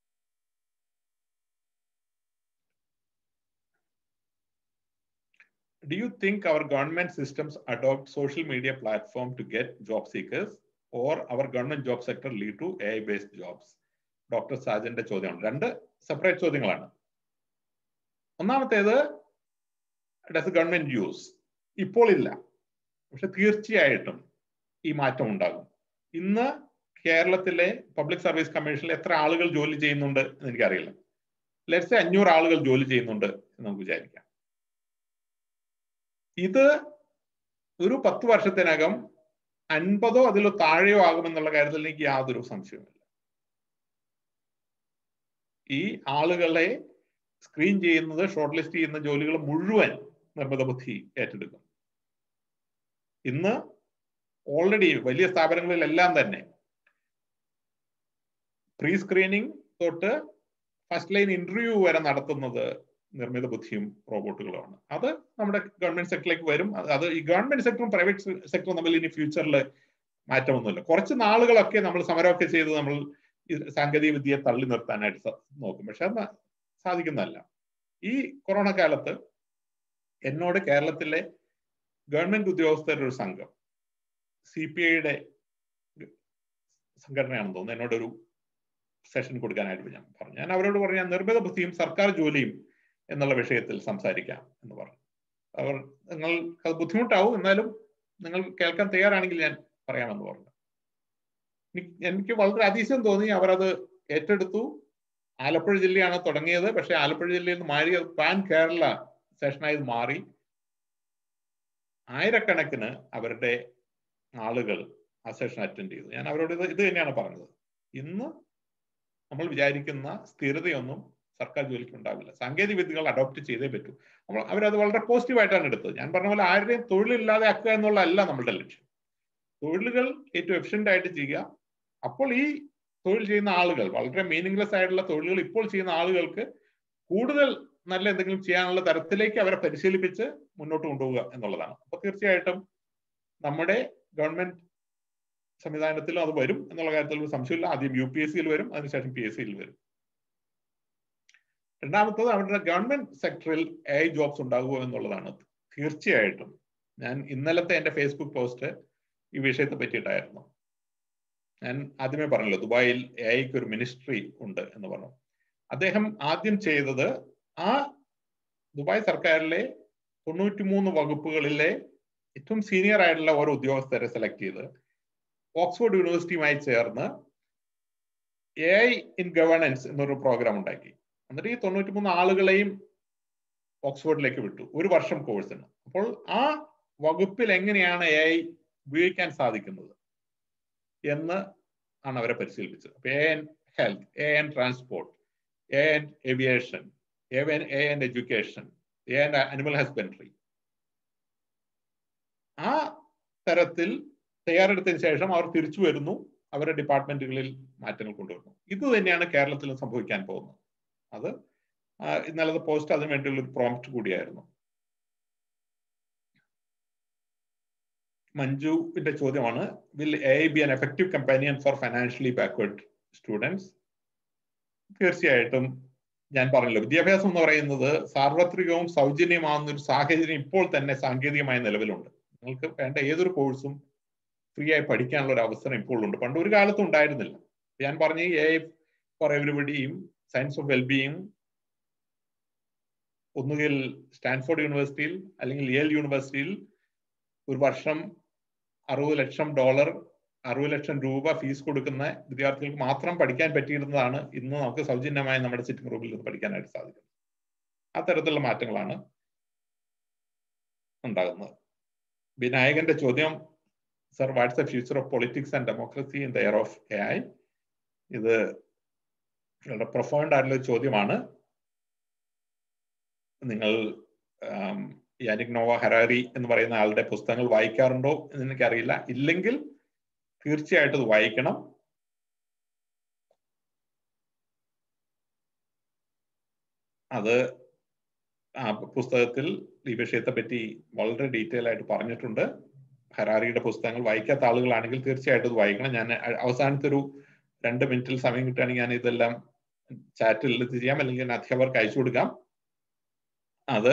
Do you think our government systems adopt social media platform to get job seekers or our government job sector lead to AI based jobs? Doctor സാജന്റെ ചോദ്യമാണ് രണ്ട് സെപ്പറേറ്റ് ചോദ്യങ്ങളാണ് ഒന്നാമത്തേത് ഡസ് ഗവൺമെന്റ് യൂസ് ഇപ്പോൾ ഇല്ല പക്ഷെ തീർച്ചയായിട്ടും ഈ മാറ്റം ഉണ്ടാകും ഇന്ന് കേരളത്തിലെ പബ്ലിക് സർവീസ് കമ്മീഷനിൽ എത്ര ആളുകൾ ജോലി ചെയ്യുന്നുണ്ട് എന്ന് എനിക്കറിയില്ല ലെറ്റ്സ് അഞ്ഞൂറ് ആളുകൾ ജോലി ചെയ്യുന്നുണ്ട് എന്ന് നമുക്ക് വിചാരിക്കാം ഇത് ഒരു പത്ത് വർഷത്തിനകം അൻപതോ അതിലോ താഴെയോ ആകുമെന്നുള്ള കാര്യത്തിൽ എനിക്ക് യാതൊരു സംശയവുമില്ല ഈ ആളുകളെ സ്ക്രീൻ ചെയ്യുന്നത് ഷോർട്ട് ലിസ്റ്റ് ചെയ്യുന്ന ജോലികൾ മുഴുവൻ നിർമ്മിത ബുദ്ധി ഏറ്റെടുക്കും ഇന്ന് ഓൾറെഡി വലിയ സ്ഥാപനങ്ങളിലെല്ലാം തന്നെ പ്രീ സ്ക്രീനിങ് തൊട്ട് ഫസ്റ്റ് ലൈൻ ഇന്റർവ്യൂ വരെ നടത്തുന്നത് നിർമ്മിത ബുദ്ധിയും റോബോട്ടുകളുമാണ് അത് നമ്മുടെ ഗവൺമെന്റ് സെക്ടറിലേക്ക് വരും അത് ഈ ഗവൺമെന്റ് സെക്ടറും പ്രൈവറ്റ് സെക്ടറും തമ്മിൽ ഇനി ഫ്യൂച്ചറിൽ മാറ്റമൊന്നുമില്ല കുറച്ച് നാളുകളൊക്കെ നമ്മൾ സമരമൊക്കെ ചെയ്ത് നമ്മൾ സാങ്കേതിക വിദ്യയെ തള്ളി നിർത്താനായിട്ട് നോക്കും പക്ഷെ അത് സാധിക്കുന്നതല്ല ഈ കൊറോണ കാലത്ത് എന്നോട് കേരളത്തിലെ ഗവൺമെന്റ് ഉദ്യോഗസ്ഥരുടെ ഒരു സംഘം സി പി ഐയുടെ സംഘടനയാണെന്ന് തോന്നുന്നു എന്നോടൊരു സെഷൻ കൊടുക്കാനായിട്ട് ഞാൻ പറഞ്ഞു ഞാൻ അവരോട് പറഞ്ഞു ഞാൻ നിർമ്മിത ബുദ്ധിയും സർക്കാർ ജോലിയും എന്നുള്ള വിഷയത്തിൽ സംസാരിക്കാം എന്ന് പറഞ്ഞു അവർ നിങ്ങൾക്ക് അത് ബുദ്ധിമുട്ടാവും എന്നാലും നിങ്ങൾ കേൾക്കാൻ തയ്യാറാണെങ്കിൽ ഞാൻ പറയാമെന്ന് പറഞ്ഞു എനിക്ക് വളരെ അതിശയം തോന്നി അവരത് ഏറ്റെടുത്തു ആലപ്പുഴ ജില്ലയാണ് തുടങ്ങിയത് പക്ഷെ ആലപ്പുഴ ജില്ലയിൽ നിന്ന് മാറി പാൻ കേരള സെഷനായി മാറി ആയിരക്കണക്കിന് അവരുടെ ആളുകൾ ആ സെഷൻ അറ്റൻഡ് ചെയ്തു ഞാൻ അവരോട് ഇത് ഇത് തന്നെയാണ് പറഞ്ഞത് ഇന്ന് നമ്മൾ വിചാരിക്കുന്ന സ്ഥിരതയൊന്നും സർക്കാർ ജോലിക്ക് ഉണ്ടാവില്ല സാങ്കേതിക വിദ്യകൾ അഡോപ്റ്റ് ചെയ്തേ പറ്റൂ നമ്മൾ അവരത് വളരെ പോസിറ്റീവായിട്ടാണ് എടുത്തത് ഞാൻ പറഞ്ഞ പോലെ ആരുടെയും തൊഴിലില്ലാതെ ആക്കുക എന്നുള്ളതല്ല നമ്മളുടെ ലക്ഷ്യം തൊഴിലുകൾ ഏറ്റവും എഫിഷ്യന്റ് ആയിട്ട് ചെയ്യുക അപ്പോൾ ഈ തൊഴിൽ ചെയ്യുന്ന ആളുകൾ വളരെ മീനിങ്ലെസ് ആയിട്ടുള്ള തൊഴിലുകൾ ഇപ്പോൾ ചെയ്യുന്ന ആളുകൾക്ക് കൂടുതൽ നല്ല എന്തെങ്കിലും ചെയ്യാനുള്ള തരത്തിലേക്ക് അവരെ പരിശീലിപ്പിച്ച് മുന്നോട്ട് കൊണ്ടുപോവുക എന്നുള്ളതാണ് അപ്പൊ തീർച്ചയായിട്ടും നമ്മുടെ ഗവൺമെന്റ് സംവിധാനത്തിലും അത് വരും എന്നുള്ള കാര്യത്തിൽ ഒരു സംശയമില്ല ആദ്യം യു പി എസ് സിയിൽ വരും അതിനുശേഷം പി എസ് സിയിൽ വരും രണ്ടാമത്തത് അവരുടെ ഗവൺമെന്റ് സെക്ടറിൽ എ ജോബ്സ് ഉണ്ടാകുമോ എന്നുള്ളതാണ് തീർച്ചയായിട്ടും ഞാൻ ഇന്നലത്തെ എന്റെ ഫേസ്ബുക്ക് പോസ്റ്റ് ഈ വിഷയത്തെ പറ്റിയിട്ടായിരുന്നു ഞാൻ ആദ്യമേ പറഞ്ഞല്ലോ ദുബായിൽ എ ഐക്ക് ഒരു മിനിസ്ട്രി ഉണ്ട് എന്ന് പറഞ്ഞു അദ്ദേഹം ആദ്യം ചെയ്തത് ആ ദുബായ് സർക്കാരിലെ തൊണ്ണൂറ്റിമൂന്ന് വകുപ്പുകളിലെ ഏറ്റവും സീനിയർ ആയിട്ടുള്ള ഓരോ ഉദ്യോഗസ്ഥരെ സെലക്ട് ചെയ്ത് ഓക്സ്ഫോർഡ് യൂണിവേഴ്സിറ്റിയുമായി ചേർന്ന് എ ഐ ഇൻ ഗവേണൻസ് എന്നൊരു പ്രോഗ്രാം ഉണ്ടാക്കി എന്നിട്ട് ഈ തൊണ്ണൂറ്റിമൂന്ന് ആളുകളെയും ഓക്സ്ഫോർഡിലേക്ക് വിട്ടു ഒരു വർഷം കോഴ്സിന് അപ്പോൾ ആ വകുപ്പിൽ എങ്ങനെയാണ് എ ഐ ഉപയോഗിക്കാൻ സാധിക്കുന്നത് എന്ന് ആണ് അവരെ പരിശീലിപ്പിച്ചത് അപ്പൊ A N health A N transport A N aviation A N A N education A N animal husbandry ആ തരത്തിൽ തയ്യാറെടുത്തതിന് ശേഷം അവർ തിരിച്ചു വരുന്നു അവരുടെ ഡിപ്പാർട്ട്മെന്റുകളിൽ മാറ്റങ്ങൾ കൊണ്ടുവരുന്നു ഇത് തന്നെയാണ് കേരളത്തിലും സംഭവിക്കാൻ പോകുന്നത് അത് ഇന്നലത്തെ പോസ്റ്റ് അതിനു വേണ്ടിയുള്ള ഒരു പ്രോംപ്റ്റ് കൂടിയായിരുന്നു മഞ്ജുവിന്റെ ചോദ്യമാണ് will A be an effective companion for financially backward students തീർച്ചയായിട്ടും ഞാൻ പറഞ്ഞല്ലോ വിദ്യാഭ്യാസം എന്ന് പറയുന്നത് സാർവത്രികവും സൗജന്യമാകുന്ന ഒരു സാഹചര്യം ഇപ്പോൾ തന്നെ സാങ്കേതികമായ നിലവിലുണ്ട് നിങ്ങൾക്ക് വേണ്ട ഏതൊരു കോഴ്സും ഫ്രീ ആയി പഠിക്കാനുള്ള ഒരു അവസരം ഇപ്പോൾ ഉണ്ട് പണ്ട് ഒരു കാലത്തും ഉണ്ടായിരുന്നില്ല ഞാൻ പറഞ്ഞ എ ഫോർ എവരിബഡിയും സയൻസ് ഓഫ് വെൽബീയിങ് ഒന്നുകിൽ സ്റ്റാൻഫോർഡ് യൂണിവേഴ്സിറ്റിയിൽ അല്ലെങ്കിൽ യേൽ യൂണിവേഴ്സിറ്റിയിൽ ഒരു വർഷം അറുപത് ലക്ഷം ഡോളർ അറുപത് ലക്ഷം രൂപ ഫീസ് കൊടുക്കുന്ന വിദ്യാർത്ഥികൾക്ക് മാത്രം പഠിക്കാൻ പറ്റിയിരുന്നതാണ് ഇന്ന് നമുക്ക് സൗജന്യമായി നമ്മുടെ സിറ്റിംഗ് റൂമിൽ നിന്ന് പഠിക്കാനായിട്ട് സാധിക്കുന്നത് അത്തരത്തിലുള്ള മാറ്റങ്ങളാണ് ഉണ്ടാകുന്നത് വിനായകന്റെ ചോദ്യം sir what's the future of politics and democracy in the era of A I ഇത് വളരെ പ്രൊഫൗണ്ട് ആയിട്ടുള്ള ചോദ്യമാണ് നിങ്ങൾ യാനിക് നോവ ഹരാരി എന്ന് പറയുന്ന ആളുടെ പുസ്തകങ്ങൾ വായിക്കാറുണ്ടോ എന്ന് എനിക്കറിയില്ല ഇല്ലെങ്കിൽ തീർച്ചയായിട്ടും അത് വായിക്കണം അത് ആ പുസ്തകത്തിൽ ഈ വിഷയത്തെ പറ്റി വളരെ ഡീറ്റെയിൽ ആയിട്ട് പറഞ്ഞിട്ടുണ്ട് ഹരാരിയുടെ പുസ്തകങ്ങൾ വായിക്കാത്ത ആളുകളാണെങ്കിൽ തീർച്ചയായിട്ടും ഇത് വായിക്കണം ഞാൻ അവസാനത്തെ ഒരു രണ്ട് മിനിറ്റിൽ സമയം കിട്ടുകയാണെങ്കിൽ ഞാൻ ഇതെല്ലാം ചാറ്റിൽ ഇത് ചെയ്യാം അല്ലെങ്കിൽ ഞാൻ അധ്യാപകർക്ക് അയച്ചു കൊടുക്കാം അത്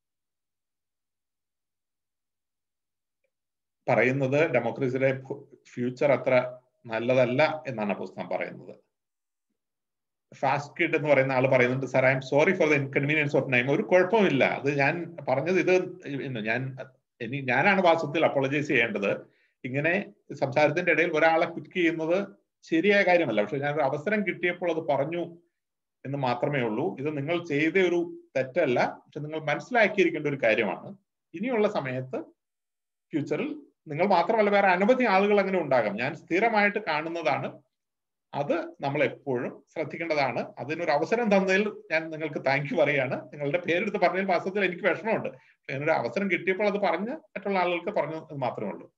പറയുന്നത് ഡെമോക്രസിയുടെ ഫ്യൂച്ചർ അത്ര നല്ലതല്ല എന്നാണ് പുസ്തകം പറയുന്നത് ഫാസ്റ്റ് കിഡ് എന്ന് പറയുന്ന ആൾ പറയുന്നുണ്ട് sir I'm sorry for the inconvenience of time ഒരു കുഴപ്പമില്ല അത് ഞാൻ പറഞ്ഞത് ഇത് ഞാൻ ഇനി ഞാനാണ് വാസ്തവത്തിൽ അപ്പോളജൈസ് ചെയ്യേണ്ടത് ഇങ്ങനെ സംസാരത്തിന്റെ ഇടയിൽ ഒരാളെ പിക്ക് ചെയ്യുന്നത് ശരിയായ കാര്യമല്ല പക്ഷെ ഞാൻ ഒരു അവസരം കിട്ടിയപ്പോൾ അത് പറഞ്ഞു എന്ന് മാത്രമേ ഉള്ളൂ ഇത് നിങ്ങൾ ചെയ്ത ഒരു തെറ്റല്ല പക്ഷെ നിങ്ങൾ മനസ്സിലാക്കിയിരിക്കേണ്ട ഒരു കാര്യമാണ് ഇനിയുള്ള സമയത്ത് ഫ്യൂച്ചറിൽ നിങ്ങൾ മാത്രമല്ല വേറെ അനവധി ആളുകൾ അങ്ങനെ ഉണ്ടാകാം ഞാൻ സ്ഥിരമായിട്ട് കാണുന്നതാണ് അത് നമ്മൾ എപ്പോഴും ശ്രദ്ധിക്കേണ്ടതാണ് അതിനൊരു അവസരം തന്നതിൽ ഞാൻ നിങ്ങൾക്ക് താങ്ക് യു പറയാണ് നിങ്ങളുടെ പേരെടുത്ത് പറഞ്ഞതിൽ വാസ്തവത്തിൽ എനിക്ക് വിഷമമുണ്ട് അതിനൊരു അവസരം കിട്ടിയപ്പോൾ അത് പറഞ്ഞ് മറ്റുള്ള ആളുകൾക്ക് പറഞ്ഞു മാത്രമേ ഉള്ളൂ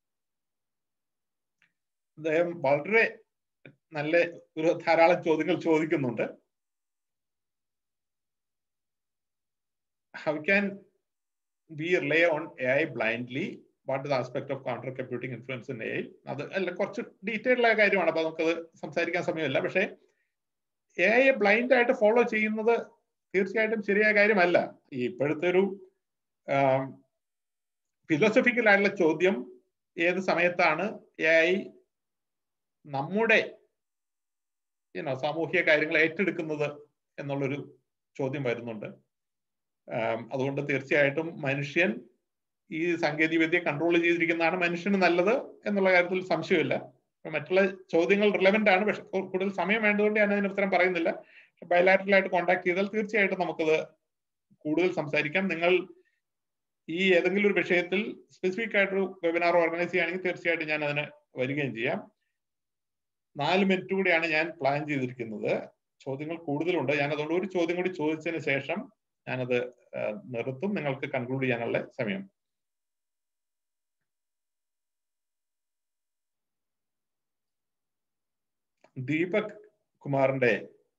അദ്ദേഹം വളരെ നല്ല ഒരു ധാരാളം ചോദ്യങ്ങൾ ചോദിക്കുന്നുണ്ട് how can we rely on AI blindly what is aspect of quantum computing influence in A I അത് അല്ല കുറച്ച് ഡീറ്റെയിൽഡ് ആയ കാര്യമാണ് അപ്പൊ നമുക്കത് സംസാരിക്കാൻ സമയമില്ല പക്ഷേ എ ഐ ബ്ലൈൻഡ് ആയിട്ട് ഫോളോ ചെയ്യുന്നത് തീർച്ചയായിട്ടും ശരിയായ കാര്യമല്ല ഈ ഇപ്പോഴത്തെ ഒരു ഫിലോസഫിക്കൽ ആയിട്ടുള്ള ചോദ്യം ഏത് സമയത്താണ് എ ഐ നമ്മുടെ യുനോ സാമൂഹിക കാര്യങ്ങൾ ഏറ്റെടുക്കുന്നത് എന്നുള്ളൊരു ചോദ്യം വരുന്നുണ്ട് അതുകൊണ്ട് തീർച്ചയായിട്ടും മനുഷ്യൻ ഈ സാങ്കേതിക വിദ്യ കൺട്രോൾ ചെയ്തിരിക്കുന്നതാണ് മനുഷ്യന് നല്ലത് എന്നുള്ള കാര്യത്തിൽ സംശയമില്ല മറ്റുള്ള ചോദ്യങ്ങൾ റിലവൻ്റ് ആണ് പക്ഷെ കൂടുതൽ സമയം വേണ്ടതുകൊണ്ട് ഞാൻ അതിന് ഉത്തരം പറയുന്നില്ല ബയലാറ്ററൽ ആയിട്ട് കോൺടാക്ട് ചെയ്താൽ തീർച്ചയായിട്ടും നമുക്കത് കൂടുതൽ സംസാരിക്കാം നിങ്ങൾ ഈ ഏതെങ്കിലും ഒരു വിഷയത്തിൽ സ്പെസിഫിക് ആയിട്ടൊരു വെബിനാർ ഓർഗനൈസ് ചെയ്യുകയാണെങ്കിൽ തീർച്ചയായിട്ടും ഞാൻ അതിന് വരികയും ചെയ്യാം നാല് മിനിറ്റ് കൂടിയാണ് ഞാൻ പ്ലാൻ ചെയ്തിരിക്കുന്നത് ചോദ്യങ്ങൾ കൂടുതലുണ്ട് ഞാൻ അതുകൊണ്ട് ഒരു ചോദ്യം കൂടി ചോദിച്ചതിന് ശേഷം ഞാനത് നിർത്തും നിങ്ങൾക്ക് കൺക്ലൂഡ് ചെയ്യാനുള്ള സമയം ദീപക് കുമാറിന്റെ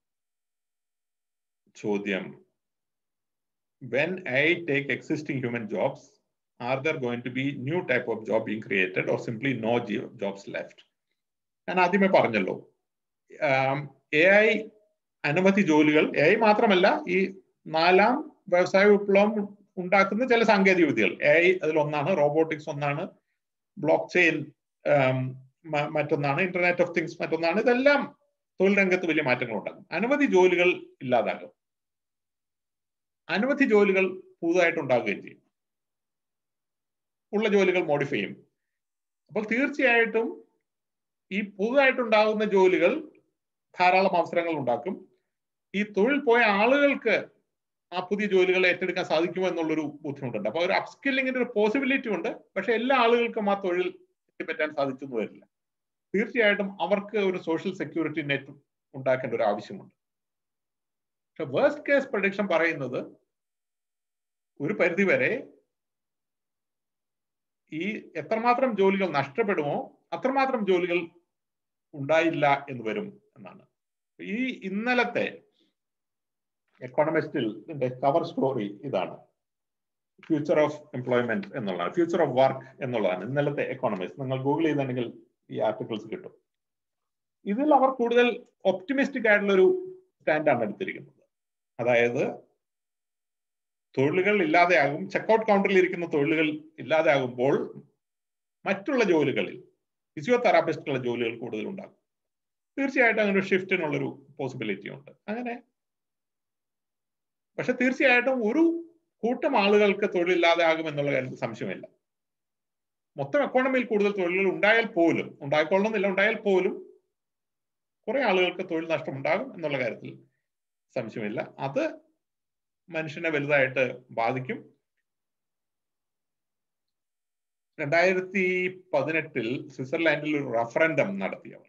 ചോദ്യം when I take existing human jobs, are there going to be new type of job being created or simply no jobs left? ഞാൻ ആദ്യമേ പറഞ്ഞല്ലോ എ ഐ അനവധി ജോലികൾ എ ഐ മാത്രമല്ല ഈ നാലാം വ്യവസായ വിപ്ലവം ഉണ്ടാക്കുന്ന ചില സാങ്കേതിക വിദ്യകൾ എ ഐ അതിലൊന്നാണ് റോബോട്ടിക്സ് ഒന്നാണ് ബ്ലോക്ക് ചെയിൻ മറ്റൊന്നാണ് ഇന്റർനെറ്റ് ഓഫ് തിങ്സ് മറ്റൊന്നാണ് ഇതെല്ലാം തൊഴിൽ രംഗത്ത് വലിയ മാറ്റങ്ങൾ ഉണ്ടാകും അനവധി ജോലികൾ ഇല്ലാതാകും അനവധി ജോലികൾ പുതുതായിട്ട് ഉണ്ടാകുകയും ചെയ്യും ഉള്ള ജോലികൾ മോഡിഫൈ ചെയ്യും അപ്പോൾ തീർച്ചയായിട്ടും ഈ പുതുതായിട്ടുണ്ടാകുന്ന ജോലികൾ ധാരാളം അവസരങ്ങൾ ഉണ്ടാക്കും ഈ തൊഴിൽ പോയ ആളുകൾക്ക് ആ പുതിയ ജോലികൾ ഏറ്റെടുക്കാൻ സാധിക്കുമോ എന്നുള്ളൊരു ബുദ്ധിമുട്ടുണ്ട് അപ്പൊ ഒരു അപ്സ്കില്ലിങ്ങിന്റെ ഒരു പോസിബിലിറ്റി ഉണ്ട് പക്ഷെ എല്ലാ ആളുകൾക്കും ആ തൊഴിൽ പറ്റാൻ സാധിച്ചെന്ന് വരില്ല തീർച്ചയായിട്ടും അവർക്ക് ഒരു സോഷ്യൽ സെക്യൂരിറ്റി നെറ്റ് ഉണ്ടാക്കേണ്ട ഒരു ആവശ്യമുണ്ട് പക്ഷെ വേഴ്സ്റ്റ് കേസ് പ്രൊഡിക്ഷൻ പറയുന്നത് ഒരു പരിധി വരെ ഈ എത്രമാത്രം ജോലികൾ നഷ്ടപ്പെടുമോ അത്രമാത്രം ജോലികൾ ഉണ്ടായില്ല എന്ന് വരും എന്നാണ് ഈ ഇന്നലത്തെ എക്കോണമിസ്റ്റിൽ കവർ സ്റ്റോറി ഇതാണ് ഫ്യൂച്ചർ ഓഫ് എംപ്ലോയ്മെന്റ് എന്നുള്ളതാണ് ഫ്യൂച്ചർ ഓഫ് വർക്ക് എന്നുള്ളതാണ് ഇന്നലത്തെ എക്കോണമിസ്റ്റ് നിങ്ങൾ ഗൂഗിൾ ചെയ്തിട്ടുണ്ടെങ്കിൽ ഈ ആർട്ടിക്കിൾസ് കിട്ടും ഇതിൽ അവർ കൂടുതൽ ഒപ്റ്റിമിസ്റ്റിക് ആയിട്ടുള്ള ഒരു സ്റ്റാൻഡാണ് എടുത്തിരിക്കുന്നത് അതായത് തൊഴിലുകൾ ഇല്ലാതെയാകും ചെക്കൗട്ട് കൗണ്ടറിൽ ഇരിക്കുന്ന തൊഴിലുകൾ ഇല്ലാതെയാകുമ്പോൾ മറ്റുള്ള ജോലികളിൽ ഫിസിയോതെറാപ്പിസ്റ്റുള്ള ജോലികൾ കൂടുതൽ ഉണ്ടാകും തീർച്ചയായിട്ടും അങ്ങനെ ഒരു ഷിഫ്റ്റിനുള്ളൊരു പോസിബിലിറ്റി ഉണ്ട് അങ്ങനെ പക്ഷെ തീർച്ചയായിട്ടും ഒരു കൂട്ടം ആളുകൾക്ക് തൊഴിലില്ലാതെ ആകും എന്നുള്ള കാര്യത്തിൽ സംശയമില്ല മൊത്തം എക്കോണമിയിൽ കൂടുതൽ തൊഴിലുകൾ ഉണ്ടായാൽ പോലും ഉണ്ടായിക്കൊള്ളണമെന്നില്ല ഉണ്ടായാൽ പോലും കുറെ ആളുകൾക്ക് തൊഴിൽ നഷ്ടം ഉണ്ടാകും എന്നുള്ള കാര്യത്തിൽ സംശയമില്ല അത് മനുഷ്യനെ വലുതായിട്ട് ബാധിക്കും രണ്ടായിരത്തി പതിനെട്ടിൽ സ്വിറ്റ്സർലാൻഡിൽ ഒരു റഫറൻഡം നടത്തിയവർ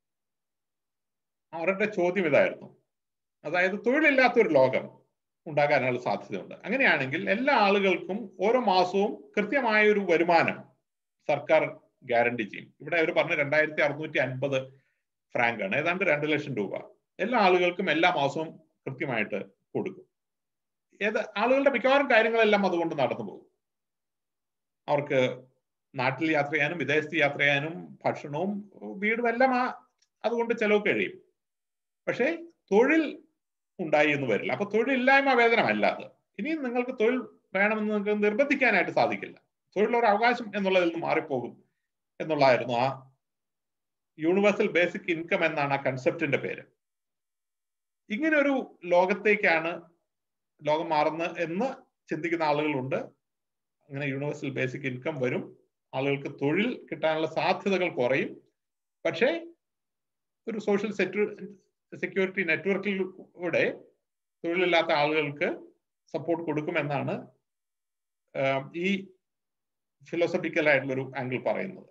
അവരുടെ ചോദ്യം ഇതായിരുന്നു അതായത് തൊഴിലില്ലാത്തൊരു ലോകം ഉണ്ടാകാനുള്ള സാധ്യതയുണ്ട് അങ്ങനെയാണെങ്കിൽ എല്ലാ ആളുകൾക്കും ഓരോ മാസവും കൃത്യമായ ഒരു വരുമാനം സർക്കാർ ഗ്യാരണ്ടി ചെയ്യും ഇവിടെ അവർ പറഞ്ഞ രണ്ടായിരത്തി അറുന്നൂറ്റി അൻപത് ഫ്രാങ്ക് ആണ് ഏതാണ്ട് രണ്ട് ലക്ഷം രൂപ എല്ലാ ആളുകൾക്കും എല്ലാ മാസവും കൃത്യമായിട്ട് കൊടുക്കും ഏത് ആളുകളുടെ മിക്കവാറും കാര്യങ്ങളെല്ലാം അതുകൊണ്ട് നടന്നു പോകും അവർക്ക് നാട്ടിൽ യാത്ര ചെയ്യാനും വിദേശത്ത് യാത്ര ചെയ്യാനും ഭക്ഷണവും വീടും എല്ലാം ആ അതുകൊണ്ട് ചെലവ് കഴിയും പക്ഷേ തൊഴിൽ ഉണ്ടായി എന്ന് വരില്ല അപ്പൊ തൊഴിലില്ലായ്മ വേതനമല്ല അത് ഇനിയും നിങ്ങൾക്ക് തൊഴിൽ വേണമെന്ന് നിങ്ങൾക്ക് നിർബന്ധിക്കാനായിട്ട് സാധിക്കില്ല തൊഴിലൊരു അവകാശം എന്നുള്ളതിൽ നിന്ന് മാറിപ്പോകും എന്നുള്ളതായിരുന്നു ആ യൂണിവേഴ്സൽ ബേസിക് ഇൻകം എന്നാണ് ആ കൺസെപ്റ്റിന്റെ പേര് ഇങ്ങനെ ഒരു ലോകത്തേക്കാണ് ലോകം മാറുന്നത് എന്ന് ചിന്തിക്കുന്ന ആളുകളുണ്ട് അങ്ങനെ യൂണിവേഴ്സൽ ബേസിക് ഇൻകം വരും ആളുകൾക്ക് തൊഴിൽ കിട്ടാനുള്ള സാധ്യതകൾ കുറയും പക്ഷേ ഒരു സോഷ്യൽ സെക്യൂരിറ്റി നെറ്റ്വർക്കിലൂടെ തൊഴിലില്ലാത്ത ആളുകൾക്ക് സപ്പോർട്ട് കൊടുക്കുമെന്നാണ് ഈ ഫിലോസഫിക്കൽ ആയിട്ടുള്ളൊരു ആംഗിൾ പറയുന്നത്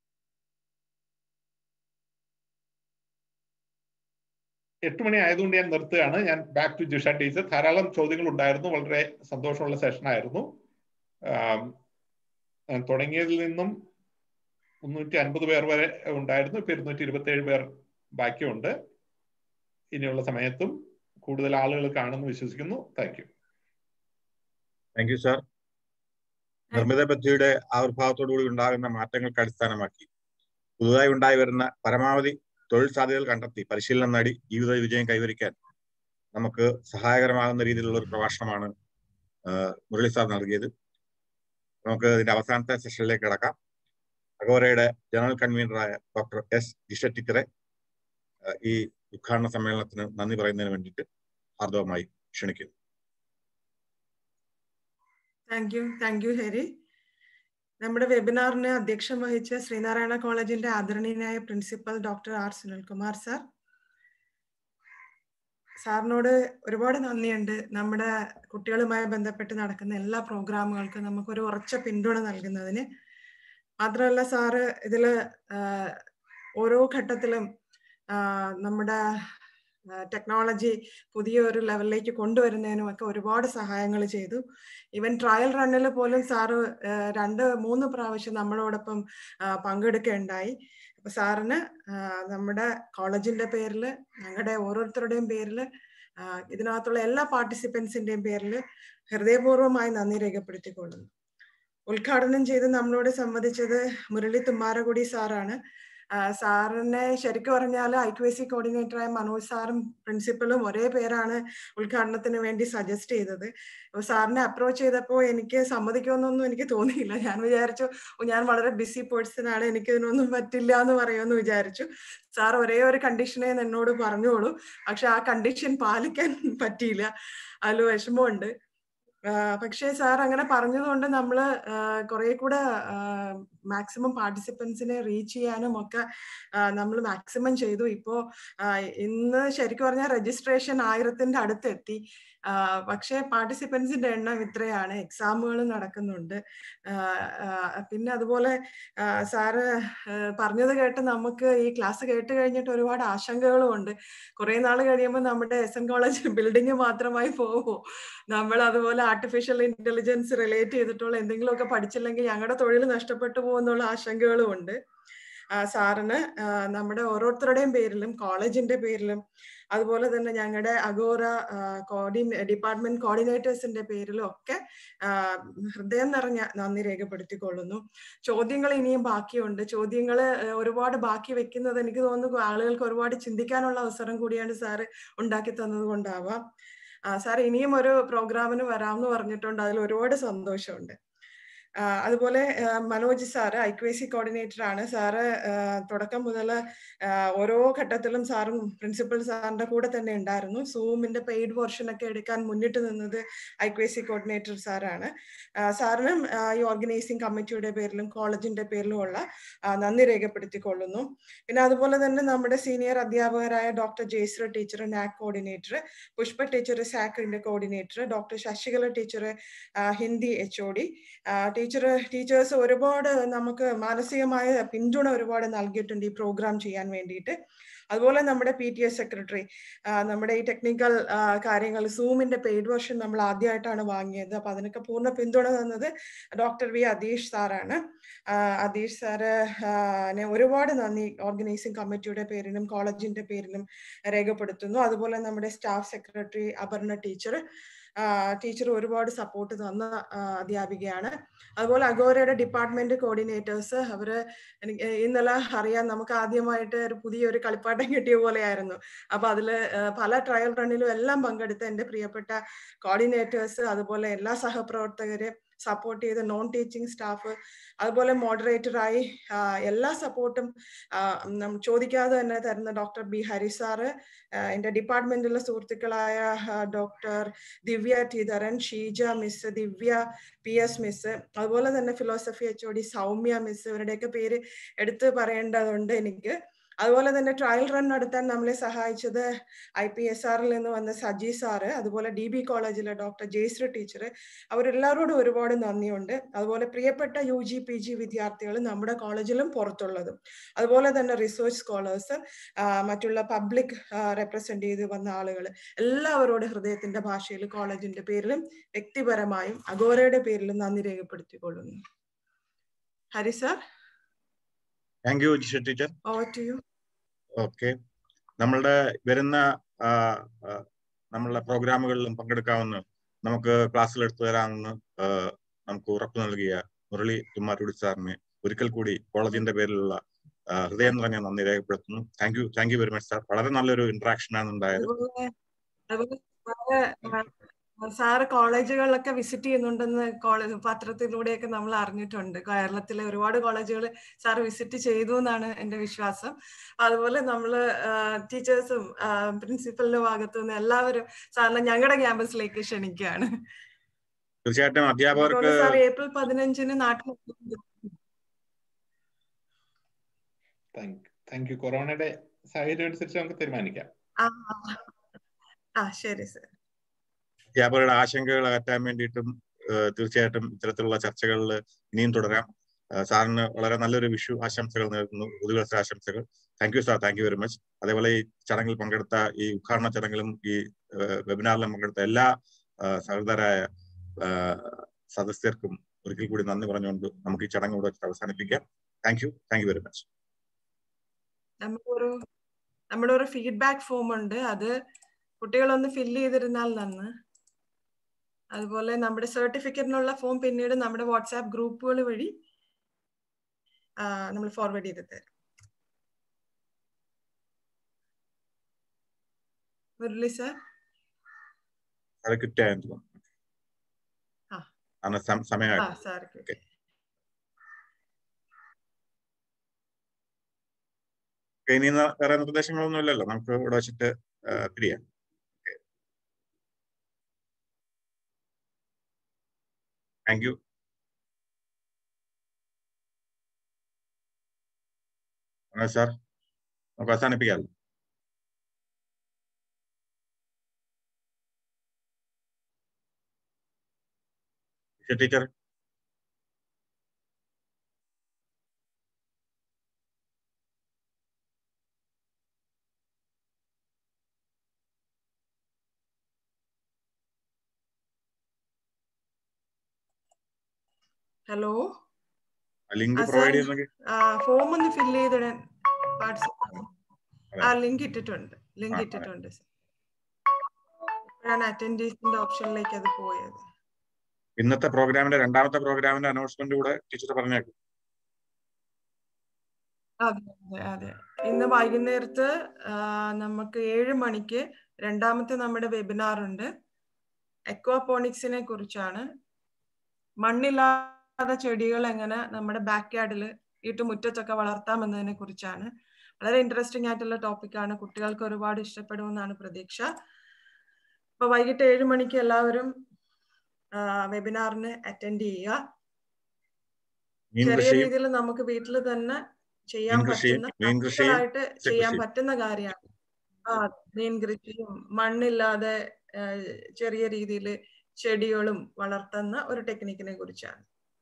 എട്ട് മണി ആയതുകൊണ്ട് ഞാൻ നിർത്തുകയാണ് ഞാൻ ബാക്ക് ടു ജിഷ ടീച്ചർ ധാരാളം ചോദ്യങ്ങൾ ഉണ്ടായിരുന്നു വളരെ സന്തോഷമുള്ള സെഷൻ ആയിരുന്നു തുടങ്ങിയതിൽ നിന്നും മുന്നൂറ്റി അൻപത് പേർ വരെ ഉണ്ടായിരുന്നു ഇപ്പൊ ഇരുന്നൂറ്റി ഇരുപത്തി ഏഴ് പേർ ബാക്കിയുണ്ട് ഇനിയുള്ള സമയത്തും കൂടുതൽ ആളുകൾ കാണുമെന്ന് വിശ്വസിക്കുന്നു thank you thank you sir നിർമ്മിത ബുദ്ധിയുടെ ആവിർഭാവത്തോടുകൂടി ഉണ്ടാകുന്ന മാറ്റങ്ങൾക്ക് അടിസ്ഥാനമാക്കി പുതുതായി ഉണ്ടായി വരുന്ന പരമാവധി തൊഴിൽ സാധ്യതകൾ കണ്ടെത്തി പരിശീലനം നേടി ജീവിത വിജയം കൈവരിക്കാൻ നമുക്ക് സഹായകരമാകുന്ന രീതിയിലുള്ള ഒരു പ്രഭാഷണമാണ് മുരളി സാർ നൽകിയത് നമുക്ക് ഇതിന്റെ അവസാനത്തെ സെഷനിലേക്ക് കിടക്കാം അഗോരയുടെ ജനറൽ കൺവീനറായ ഡോക്ടർ എസ് ജിഷ ടീച്ചറെ ഈ ഉദ്ഘാടന സമ്മേളനത്തിന് നന്ദി പറയുന്നതിന് വേണ്ടിയിട്ട് ഹാർദവമായി ക്ഷണിക്കുന്നു thank you thank you Hari നമ്മുടെ വെബിനാറിന് അധ്യക്ഷം വഹിച്ച ശ്രീനാരായണ കോളേജിന്റെ ആദരണീയനായ principal doctor R Sunilkumar sir സാറിനോട് ഒരുപാട് നന്ദിയുണ്ട് നമ്മുടെ കുട്ടികളുമായി ബന്ധപ്പെട്ട് നടക്കുന്ന എല്ലാ പ്രോഗ്രാമുകൾക്കും നമുക്കൊരു ഉറച്ച പിന്തുണ നൽകുന്നതിന് മാത്രമല്ല സാറ് ഇതില് ഓരോ ഘട്ടത്തിലും നമ്മുടെ ടെക്നോളജി പുതിയ ഒരു ലെവലിലേക്ക് കൊണ്ടുവരുന്നതിനും ഒക്കെ ഒരുപാട് സഹായങ്ങൾ ചെയ്തു ഈവൻ ട്രയൽ റണ്ണിൽ പോലും സാറ് രണ്ട് മൂന്ന് പ്രാവശ്യം നമ്മളോടൊപ്പം പങ്കെടുക്കുകയുണ്ടായി അപ്പൊ സാറിന് നമ്മുടെ കോളേജിന്റെ പേരിൽ ഞങ്ങളുടെ ഓരോരുത്തരുടെയും പേരിൽ ഇതിനകത്തുള്ള എല്ലാ പാർട്ടിസിപ്പൻസിന്റെയും പേരിൽ ഹൃദയപൂർവ്വമായി നന്ദി രേഖപ്പെടുത്തിക്കൊള്ളുന്നു ഉദ്ഘാടനം ചെയ്ത് നമ്മളോട് സംവദിച്ചത് മുരളി തുമ്മാരകുടി സാറാണ് സാറിനെ ശരിക്കും പറഞ്ഞാൽ ഐ ക്യു എസ് സി കോർഡിനേറ്ററായ മനോജ് സാറും പ്രിൻസിപ്പലും ഒരേ പേരാണ് ഉദ്ഘാടനത്തിന് വേണ്ടി സജസ്റ്റ് ചെയ്തത് അപ്പോൾ സാറിനെ അപ്രോച്ച് ചെയ്തപ്പോൾ എനിക്ക് സമ്മതിക്കുമെന്നൊന്നും എനിക്ക് തോന്നിയില്ല ഞാൻ വിചാരിച്ചു ഞാൻ വളരെ ബിസി പേഴ്സൺ ആണ് എനിക്ക് ഇതിനൊന്നും പറ്റില്ല എന്ന് പറയുമെന്ന് വിചാരിച്ചു സാർ ഒരേ ഒരു കണ്ടീഷനെ എന്നോട് പറഞ്ഞോളൂ പക്ഷെ ആ കണ്ടീഷൻ പാലിക്കാൻ പറ്റിയില്ല അതിൽ വിഷമമുണ്ട് പക്ഷേ സാർ അങ്ങനെ പറഞ്ഞതുകൊണ്ട് നമ്മൾ കുറെ കൂടെ മാക്സിമം പാർട്ടിസിപ്പൻസിനെ റീച്ച് ചെയ്യാനും ഒക്കെ നമ്മൾ മാക്സിമം ചെയ്തു ഇപ്പോൾ ഇന്ന് ശരിക്കും പറഞ്ഞാൽ രജിസ്ട്രേഷൻ ആയിരത്തിന്റെ അടുത്തെത്തി പക്ഷേ പാർട്ടിസിപ്പൻസിന്റെ എണ്ണം ഇത്രയാണ് എക്സാമുകൾ നടക്കുന്നുണ്ട് പിന്നെ അതുപോലെ സാറ് പറഞ്ഞത് കേട്ട് നമുക്ക് ഈ ക്ലാസ് കേട്ട് കഴിഞ്ഞിട്ട് ഒരുപാട് ആശങ്കകളും ഉണ്ട് കുറെ നാൾ കഴിയുമ്പോൾ നമ്മുടെ എസ് എൻ കോളേജ് ബിൽഡിംഗ് മാത്രമായി പോകുമോ നമ്മൾ അതുപോലെ ആർട്ടിഫിഷ്യൽ ഇന്റലിജൻസ് റിലേറ്റ് ചെയ്തിട്ടുള്ള എന്തെങ്കിലുമൊക്കെ പഠിച്ചില്ലെങ്കിൽ ഞങ്ങളുടെ തൊഴിൽ നഷ്ടപ്പെട്ടു പോകുന്നുള്ള ആശങ്കകളും ഉണ്ട് സാറിന് നമ്മുടെ ഓരോരുത്തരുടെയും പേരിലും കോളേജിന്റെ പേരിലും അതുപോലെ തന്നെ ഞങ്ങളുടെ അഗോറ കോർഡിനേ ഡിപ്പാർട്ട്മെന്റ് കോർഡിനേറ്റേഴ്സിന്റെ പേരിലും ഒക്കെ ഹൃദയം നിറഞ്ഞ നന്ദി രേഖപ്പെടുത്തിക്കൊള്ളുന്നു ചോദ്യങ്ങൾ ഇനിയും ബാക്കിയുണ്ട് ചോദ്യങ്ങൾ ഒരുപാട് ബാക്കി വെക്കുന്നത് എനിക്ക് തോന്നുന്നു ആളുകൾക്ക് ഒരുപാട് ചിന്തിക്കാനുള്ള അവസരം കൂടിയാണ് സാറ് ഉണ്ടാക്കി തന്നത് കൊണ്ടാവാം സാർ ഇനിയും ഒരു പ്രോഗ്രാമിന് വരാമെന്ന് പറഞ്ഞിട്ടുണ്ട് അതിൽ ഒരുപാട് സന്തോഷമുണ്ട് അതുപോലെ Manoj sir I Q S C coordinator ആണ് സാറ് തുടക്കം മുതൽ ഓരോ ഘട്ടത്തിലും സാറും പ്രിൻസിപ്പൽ സാറിന്റെ കൂടെ തന്നെ ഉണ്ടായിരുന്നു സൂമിന്റെ പെയ്ഡ് വെർഷൻ ഒക്കെ എടുക്കാൻ മുന്നിട്ട് നിന്നത് I Q S C coordinator സാറാണ് സാറിനും ഈ ഓർഗനൈസിംഗ് കമ്മിറ്റിയുടെ പേരിലും കോളേജിന്റെ പേരിലും ഉള്ള നന്ദി രേഖപ്പെടുത്തിക്കൊള്ളുന്നു പിന്നെ അതുപോലെ തന്നെ നമ്മുടെ സീനിയർ അധ്യാപകരായ doctor Jayasree teacher NAAC coordinator Pushpa teacher സാക്കിന്റെ coordinator doctor Sasikala teacher Hindi H O D teacher teachers ഒരുപാട് നമുക്ക് മാനസികമായ പിന്തുണ ഒരുപാട് നൽകിയിട്ടുണ്ട് ഈ പ്രോഗ്രാം ചെയ്യാൻ വേണ്ടിയിട്ട് അതുപോലെ നമ്മുടെ പി ടി എസ് സെക്രട്ടറി നമ്മുടെ ഈ ടെക്നിക്കൽ കാര്യങ്ങൾ സൂമിന്റെ പെയ്ഡ് വെർഷൻ നമ്മൾ ആദ്യമായിട്ടാണ് വാങ്ങിയത് അപ്പൊ അതിനൊക്കെ പൂർണ്ണ പിന്തുണ തന്നത് ഡോക്ടർ വി അതീഷ് സാറാണ് അതീഷ് സാറ് ഒരുപാട് നന്ദി ഓർഗനൈസിംഗ് കമ്മിറ്റിയുടെ പേരിലും കോളേജിന്റെ പേരിലും രേഖപ്പെടുത്തുന്നു അതുപോലെ നമ്മുടെ staff secretary Aparna teacher teacher ഒരുപാട് സപ്പോർട്ട് തന്ന അധ്യാപികയാണ് അതുപോലെ അഗോരയുടെ ഡിപ്പാർട്ട്മെന്റ് കോർഡിനേറ്റേഴ്സ് അവര് എനിക്ക് ഇന്നലെ അറിയാം നമുക്ക് ആദ്യമായിട്ട് ഒരു പുതിയൊരു കളിപ്പാട്ടം കിട്ടിയ പോലെയായിരുന്നു അപ്പൊ അതില് പല ട്രയൽ റണ്ണിലും എല്ലാം പങ്കെടുത്ത എൻ്റെ പ്രിയപ്പെട്ട കോർഡിനേറ്റേഴ്സ് അതുപോലെ എല്ലാ സഹപ്രവർത്തകര് സപ്പോർട്ട് ചെയ്ത നോൺ ടീച്ചിങ് സ്റ്റാഫ് അതുപോലെ മോഡറേറ്ററായി എല്ലാ സപ്പോർട്ടും ചോദിക്കാതെ തന്നെ തരുന്ന ഡോക്ടർ ബി ഹരി സാറ് എൻ്റെ ഡിപ്പാർട്ട്മെന്റിലെ സുഹൃത്തുക്കളായ ഡോക്ടർ ദിവ്യ ടീധരൻ Sheeja miss Divya P S miss അതുപോലെ തന്നെ philosophy H O D Soumya miss ഇവരുടെയൊക്കെ പേര് എടുത്ത് പറയേണ്ടതുണ്ട് എനിക്ക് അതുപോലെ തന്നെ ട്രയൽ റൺ നടത്താൻ നമ്മളെ സഹായിച്ചത് ഐ പി എസ് ആറിൽ നിന്ന് വന്ന സജി സാറ് അതുപോലെ ഡി ബി കോളേജിലെ ഡോക്ടർ ജയശ്രീ ടീച്ചർ അവരെല്ലാവരോടും ഒരുപാട് നന്ദിയുണ്ട് അതുപോലെ പ്രിയപ്പെട്ട യു ജി പി ജി വിദ്യാർത്ഥികൾ നമ്മുടെ കോളേജിലും പുറത്തുള്ളതും അതുപോലെ തന്നെ റിസർച്ച് സ്കോളേഴ്സ് മറ്റുള്ള പബ്ലിക് റെപ്രസെന്റ് ചെയ്ത് വന്ന ആളുകൾ എല്ലാവരോടും ഹൃദയത്തിന്റെ ഭാഷയിൽ കോളേജിന്റെ പേരിലും വ്യക്തിപരമായും അഗോരയുടെ പേരിലും നന്ദി രേഖപ്പെടുത്തിക്കൊള്ളുന്നു Hari sir thank you Jisha teacher over to you okay നമ്മളുടെ വരുന്ന നമ്മളുടെ പ്രോഗ്രാമുകളിലും പങ്കെടുക്കാവുന്ന നമുക്ക് ക്ലാസ്സിൽ എടുത്തു തരാമെന്ന് നമുക്ക് ഉറപ്പ് നൽകിയ മുരളി തുമ്മാരുടി സാറിന് ഒരിക്കൽ കൂടി കോളേജിന്റെ പേരിലുള്ള ആ, ഹൃദയം നിറഞ്ഞ നന്ദി രേഖപ്പെടുത്തുന്നു thank you thank you very much sir വളരെ നല്ലൊരു ഇന്ററാക്ഷൻ ആണ് ഉണ്ടായത് അതുപോലെ അതുപോലെ സാറ് ആ, സാറ് കോളേജുകളിലൊക്കെ വിസിറ്റ് ചെയ്യുന്നുണ്ടെന്ന് കോളേജ് പത്രത്തിലൂടെയൊക്കെ നമ്മൾ അറിഞ്ഞിട്ടുണ്ട് കേരളത്തിലെ ഒരുപാട് കോളേജുകൾ സാർ വിസിറ്റ് ചെയ്തു എന്നാണ് എൻ്റെ വിശ്വാസം അതുപോലെ നമ്മൾ ടീച്ചേഴ്സും പ്രിൻസിപ്പലിന്റെ ഭാഗത്തു നിന്ന് എല്ലാവരും സാറിനെ ഞങ്ങളുടെ ക്യാമ്പസിലേക്ക് ക്ഷണിക്കുകയാണ് തീർച്ചയായിട്ടും അധ്യാപകർക്ക് സാർ ഏപ്രിൽ പതിനഞ്ചിന് നാട്ടിൽ താങ്ക് താങ്ക് യു കൊറോണയുടെ സാഹചര്യം അനുസരിച്ച് നമുക്ക് തീരുമാനിക്കാം ആ ആ ശരി സർ അധ്യാപകരുടെ ആശങ്കകൾ അകറ്റാൻ വേണ്ടിയിട്ടും ഏഹ് തീർച്ചയായിട്ടും ഇത്തരത്തിലുള്ള ചർച്ചകളിൽ ഇനിയും തുടരാം ഏഹ് സാറിന് വളരെ നല്ലൊരു വിഷു ആശംസകൾ നേരുന്നു പുതുവത്സര ആശംസകൾ thank you sir thank you very much അതേപോലെ ഈ ചടങ്ങിൽ പങ്കെടുത്ത ഈ ഉദ്ഘാടന ചടങ്ങിലും ഈ ഏഹ് വെബിനാറിലും പങ്കെടുത്ത എല്ലാ ഏഹ് സഹൃദരായ ഏഹ് സദസ്യർക്കും ഒരിക്കൽ കൂടി നന്ദി പറഞ്ഞുകൊണ്ട് നമുക്ക് ഈ ചടങ്ങ് ഇവിടെ വെച്ച് അവസാനിപ്പിക്കാം thank you thank you very much നമുക്കൊരു നമ്മുടെ ഒരു ഫീഡ്ബാക്ക് ഫോം ഉണ്ട് അത് കുട്ടികളൊന്ന് ഫില്ല് ചെയ്തിരുന്നാൽ നന്ന് അതുപോലെ നമ്മുടെ സർട്ടിഫിക്കറ്റിനുള്ള ഫോം പിന്നീട് നമ്മുടെ വാട്സാപ്പ് ഗ്രൂപ്പുകൾ വഴി നമ്മൾ ഫോർവേഡ് ചെയ്ത് തരും മുരളി സാർ അത് കിട്ടിയായെന്ന് തോന്നുന്നു ആ. കാരണം സം- ആ സമയമായിട്ട് സാർ ഓക്കെ ഇനി ന- വേറെ നിർദ്ദേശങ്ങളൊന്നും ഇല്ലല്ലോ നമുക്ക് ഇവിടെ വെച്ചിട്ട് ആ, പിരിയാം താങ്ക് യു സാർ നമുക്ക് അവസാനിപ്പിക്കാമല്ലോ ടീച്ചർ ഹലോ ലിങ്ക് ആ, sir. പ്രൊവൈഡ് ചെയ്യുന്നെങ്കിൽ ഫോം ഒന്ന് ഫില്ല് ചെയ്തിടാൻ വാട്സാപ്പ് അതെ. ആ ലിങ്ക് ഇട്ടിട്ടുണ്ട് ലിങ്ക് ആ, അതെ. ഇട്ടിട്ടുണ്ട് സർ ഇപ്പോഴാണ് അറ്റൻഡീസിന്റെ ഓപ്ഷനിലേക്ക് അത് പോയത് ഇന്നത്തെ പ്രോഗ്രാമിന്റെ രണ്ടാമത്തെ പ്രോഗ്രാമിന്റെ അനൗൺസ്മെന്റ് കൂടെ ടീച്ചർ പറഞ്ഞേക്കും അതെ അതെ അതെ ഇന്ന് വൈകുന്നേരത്ത് ആ, നമുക്ക് ഏഴ് മണിക്ക് രണ്ടാമത്തെ നമ്മുടെ വെബിനാർ ഉണ്ട് എക്വാപോണിക്സിനെ കുറിച്ചാണ് മണ്ണില്ലാത്ത ചെടികൾ എങ്ങനെ നമ്മുടെ ബാക്ക് യാർഡിൽ വീട്ടുമുറ്റത്തൊക്കെ വളർത്താം എന്നതിനെ കുറിച്ചാണ് വളരെ ഇൻട്രസ്റ്റിംഗ് ആയിട്ടുള്ള ടോപ്പിക്കാണ് കുട്ടികൾക്ക് ഒരുപാട് ഇഷ്ടപ്പെടുമെന്നാണ് പ്രതീക്ഷ അപ്പൊ വൈകിട്ട് ഏഴ് മണിക്ക് എല്ലാവരും വെബിനാറിന് അറ്റൻഡ് ചെയ്യുക മീൻ ചെറിയ കൃഷിയും രീതിയിൽ നമുക്ക് വീട്ടിൽ തന്നെ ചെയ്യാൻ മീൻ കൃഷിയും പറ്റുന്ന മീൻ കൃഷിയും പ്രാക്ടിക്കലായിട്ട് ചെയ്യാൻ കൃഷിയും. പറ്റുന്ന കാര്യമാണ് ആ മീൻ കൃഷിയും മണ്ണില്ലാതെ ആ, ചെറിയ രീതിയിൽ ചെടികളും വളർത്തുന്ന ഒരു ടെക്നിക്കിനെ കുറിച്ചാണ്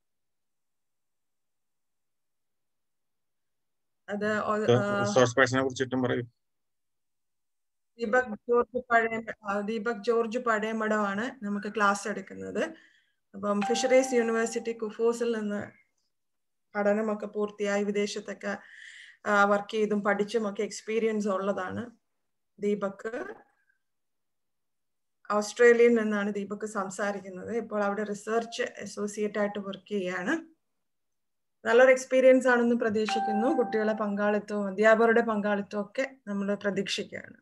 അത് ഒ- ആ, റിസോഴ്സ് പേഴ്സണെ കുറിച്ചിട്ടും പറയും ദീപക് ജോർജ് പഴയ ആ, ദീപക് ജോർജ് പഴയമടമാണ് നമുക്ക് ക്ലാസ് എടുക്കുന്നത് അപ്പം ഫിഷറീസ് യൂണിവേഴ്സിറ്റി കുഫോസിൽ നിന്ന് പഠനമൊക്കെ പൂർത്തിയായി വിദേശത്തൊക്കെ വർക്ക് ചെയ്തും പഠിച്ചും ഒക്കെ എക്സ്പീരിയൻസ് ഉള്ളതാണ് ദീപക് ഓസ്ട്രേലിയയിൽ നിന്നാണ് ദീപക് സംസാരിക്കുന്നത് ഇപ്പോൾ അവിടെ റിസർച്ച് അസോസിയേറ്റ് ആയിട്ട് വർക്ക് ചെയ്യാണ് നല്ലൊരു എക്സ്പീരിയൻസ് ആണെന്ന് പ്രതീക്ഷിക്കുന്നു കുട്ടികളെ പങ്കാളിത്തവും അധ്യാപകരുടെ പങ്കാളിത്തവും ഒക്കെ നമ്മൾ പ്രതീക്ഷിക്കുകയാണ്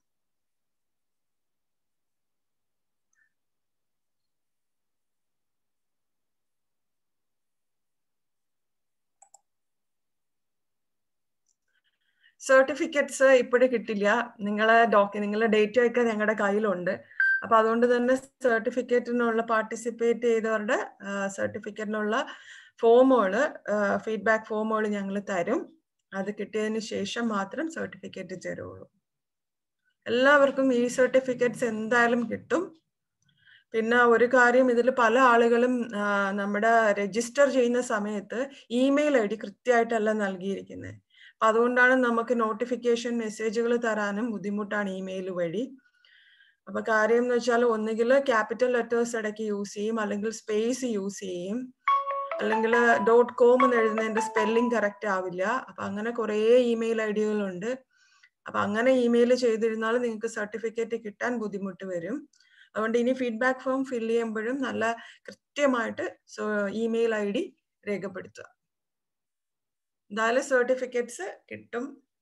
സർട്ടിഫിക്കറ്റ്സ് ഇപ്പോഴും കിട്ടില്ല നിങ്ങളെ ഡോക്യു നിങ്ങളുടെ ഡേറ്റ ഒക്കെ ഞങ്ങളുടെ കയ്യിലുണ്ട് അപ്പൊ അതുകൊണ്ട് തന്നെ സർട്ടിഫിക്കറ്റിനുള്ള പാർട്ടിസിപ്പേറ്റ് ചെയ്തവരുടെ സർട്ടിഫിക്കറ്റിനുള്ള ഫോമുകൾ ഫീഡ്ബാക്ക് ഫോമുകൾ ഞങ്ങൾ തരും അത് കിട്ടിയതിന് ശേഷം മാത്രം സർട്ടിഫിക്കറ്റ് തരുള്ളൂ എല്ലാവർക്കും ഈ സർട്ടിഫിക്കറ്റ്സ് എന്തായാലും കിട്ടും പിന്നെ ഒരു കാര്യം ഇതിൽ പല ആളുകളും ആ, നമ്മുടെ രജിസ്റ്റർ ചെയ്യുന്ന സമയത്ത് ഇമെയിൽ ഐ ഡി കൃത്യമായിട്ടല്ല നൽകിയിരിക്കുന്നത് അപ്പൊ അതുകൊണ്ടാണ് നമുക്ക് നോട്ടിഫിക്കേഷൻ മെസ്സേജുകൾ തരാനും ബുദ്ധിമുട്ടാണ് ഇമെയിൽ വഴി അപ്പൊ കാര്യം എന്ന് വെച്ചാൽ ഒന്നുകിൽ ക്യാപിറ്റൽ ലെറ്റേഴ്സ് ഇടയ്ക്ക് യൂസ് ചെയ്യും അല്ലെങ്കിൽ സ്പേസ് യൂസ് ചെയ്യും അല്ലെങ്കിൽ ഡോട്ട് കോം എന്ന് എഴുതുന്നതിന്റെ സ്പെല്ലിംഗ് കറക്റ്റ് ആവില്ല അപ്പൊ അങ്ങനെ കുറേ ഇമെയിൽ ഐ ഡികളുണ്ട് അപ്പൊ അങ്ങനെ ഇമെയിൽ ചെയ്തിരുന്നാൽ നിങ്ങൾക്ക് സർട്ടിഫിക്കറ്റ് കിട്ടാൻ ബുദ്ധിമുട്ട് വരും അതുകൊണ്ട് ഇനി ഫീഡ്ബാക്ക് ഫോം ഫിൽ ചെയ്യുമ്പോഴും നല്ല കൃത്യമായിട്ട് ഇമെയിൽ ഐ ഡി രേഖപ്പെടുത്തുക എന്തായാലും സർട്ടിഫിക്കറ്റ്സ് കിട്ടും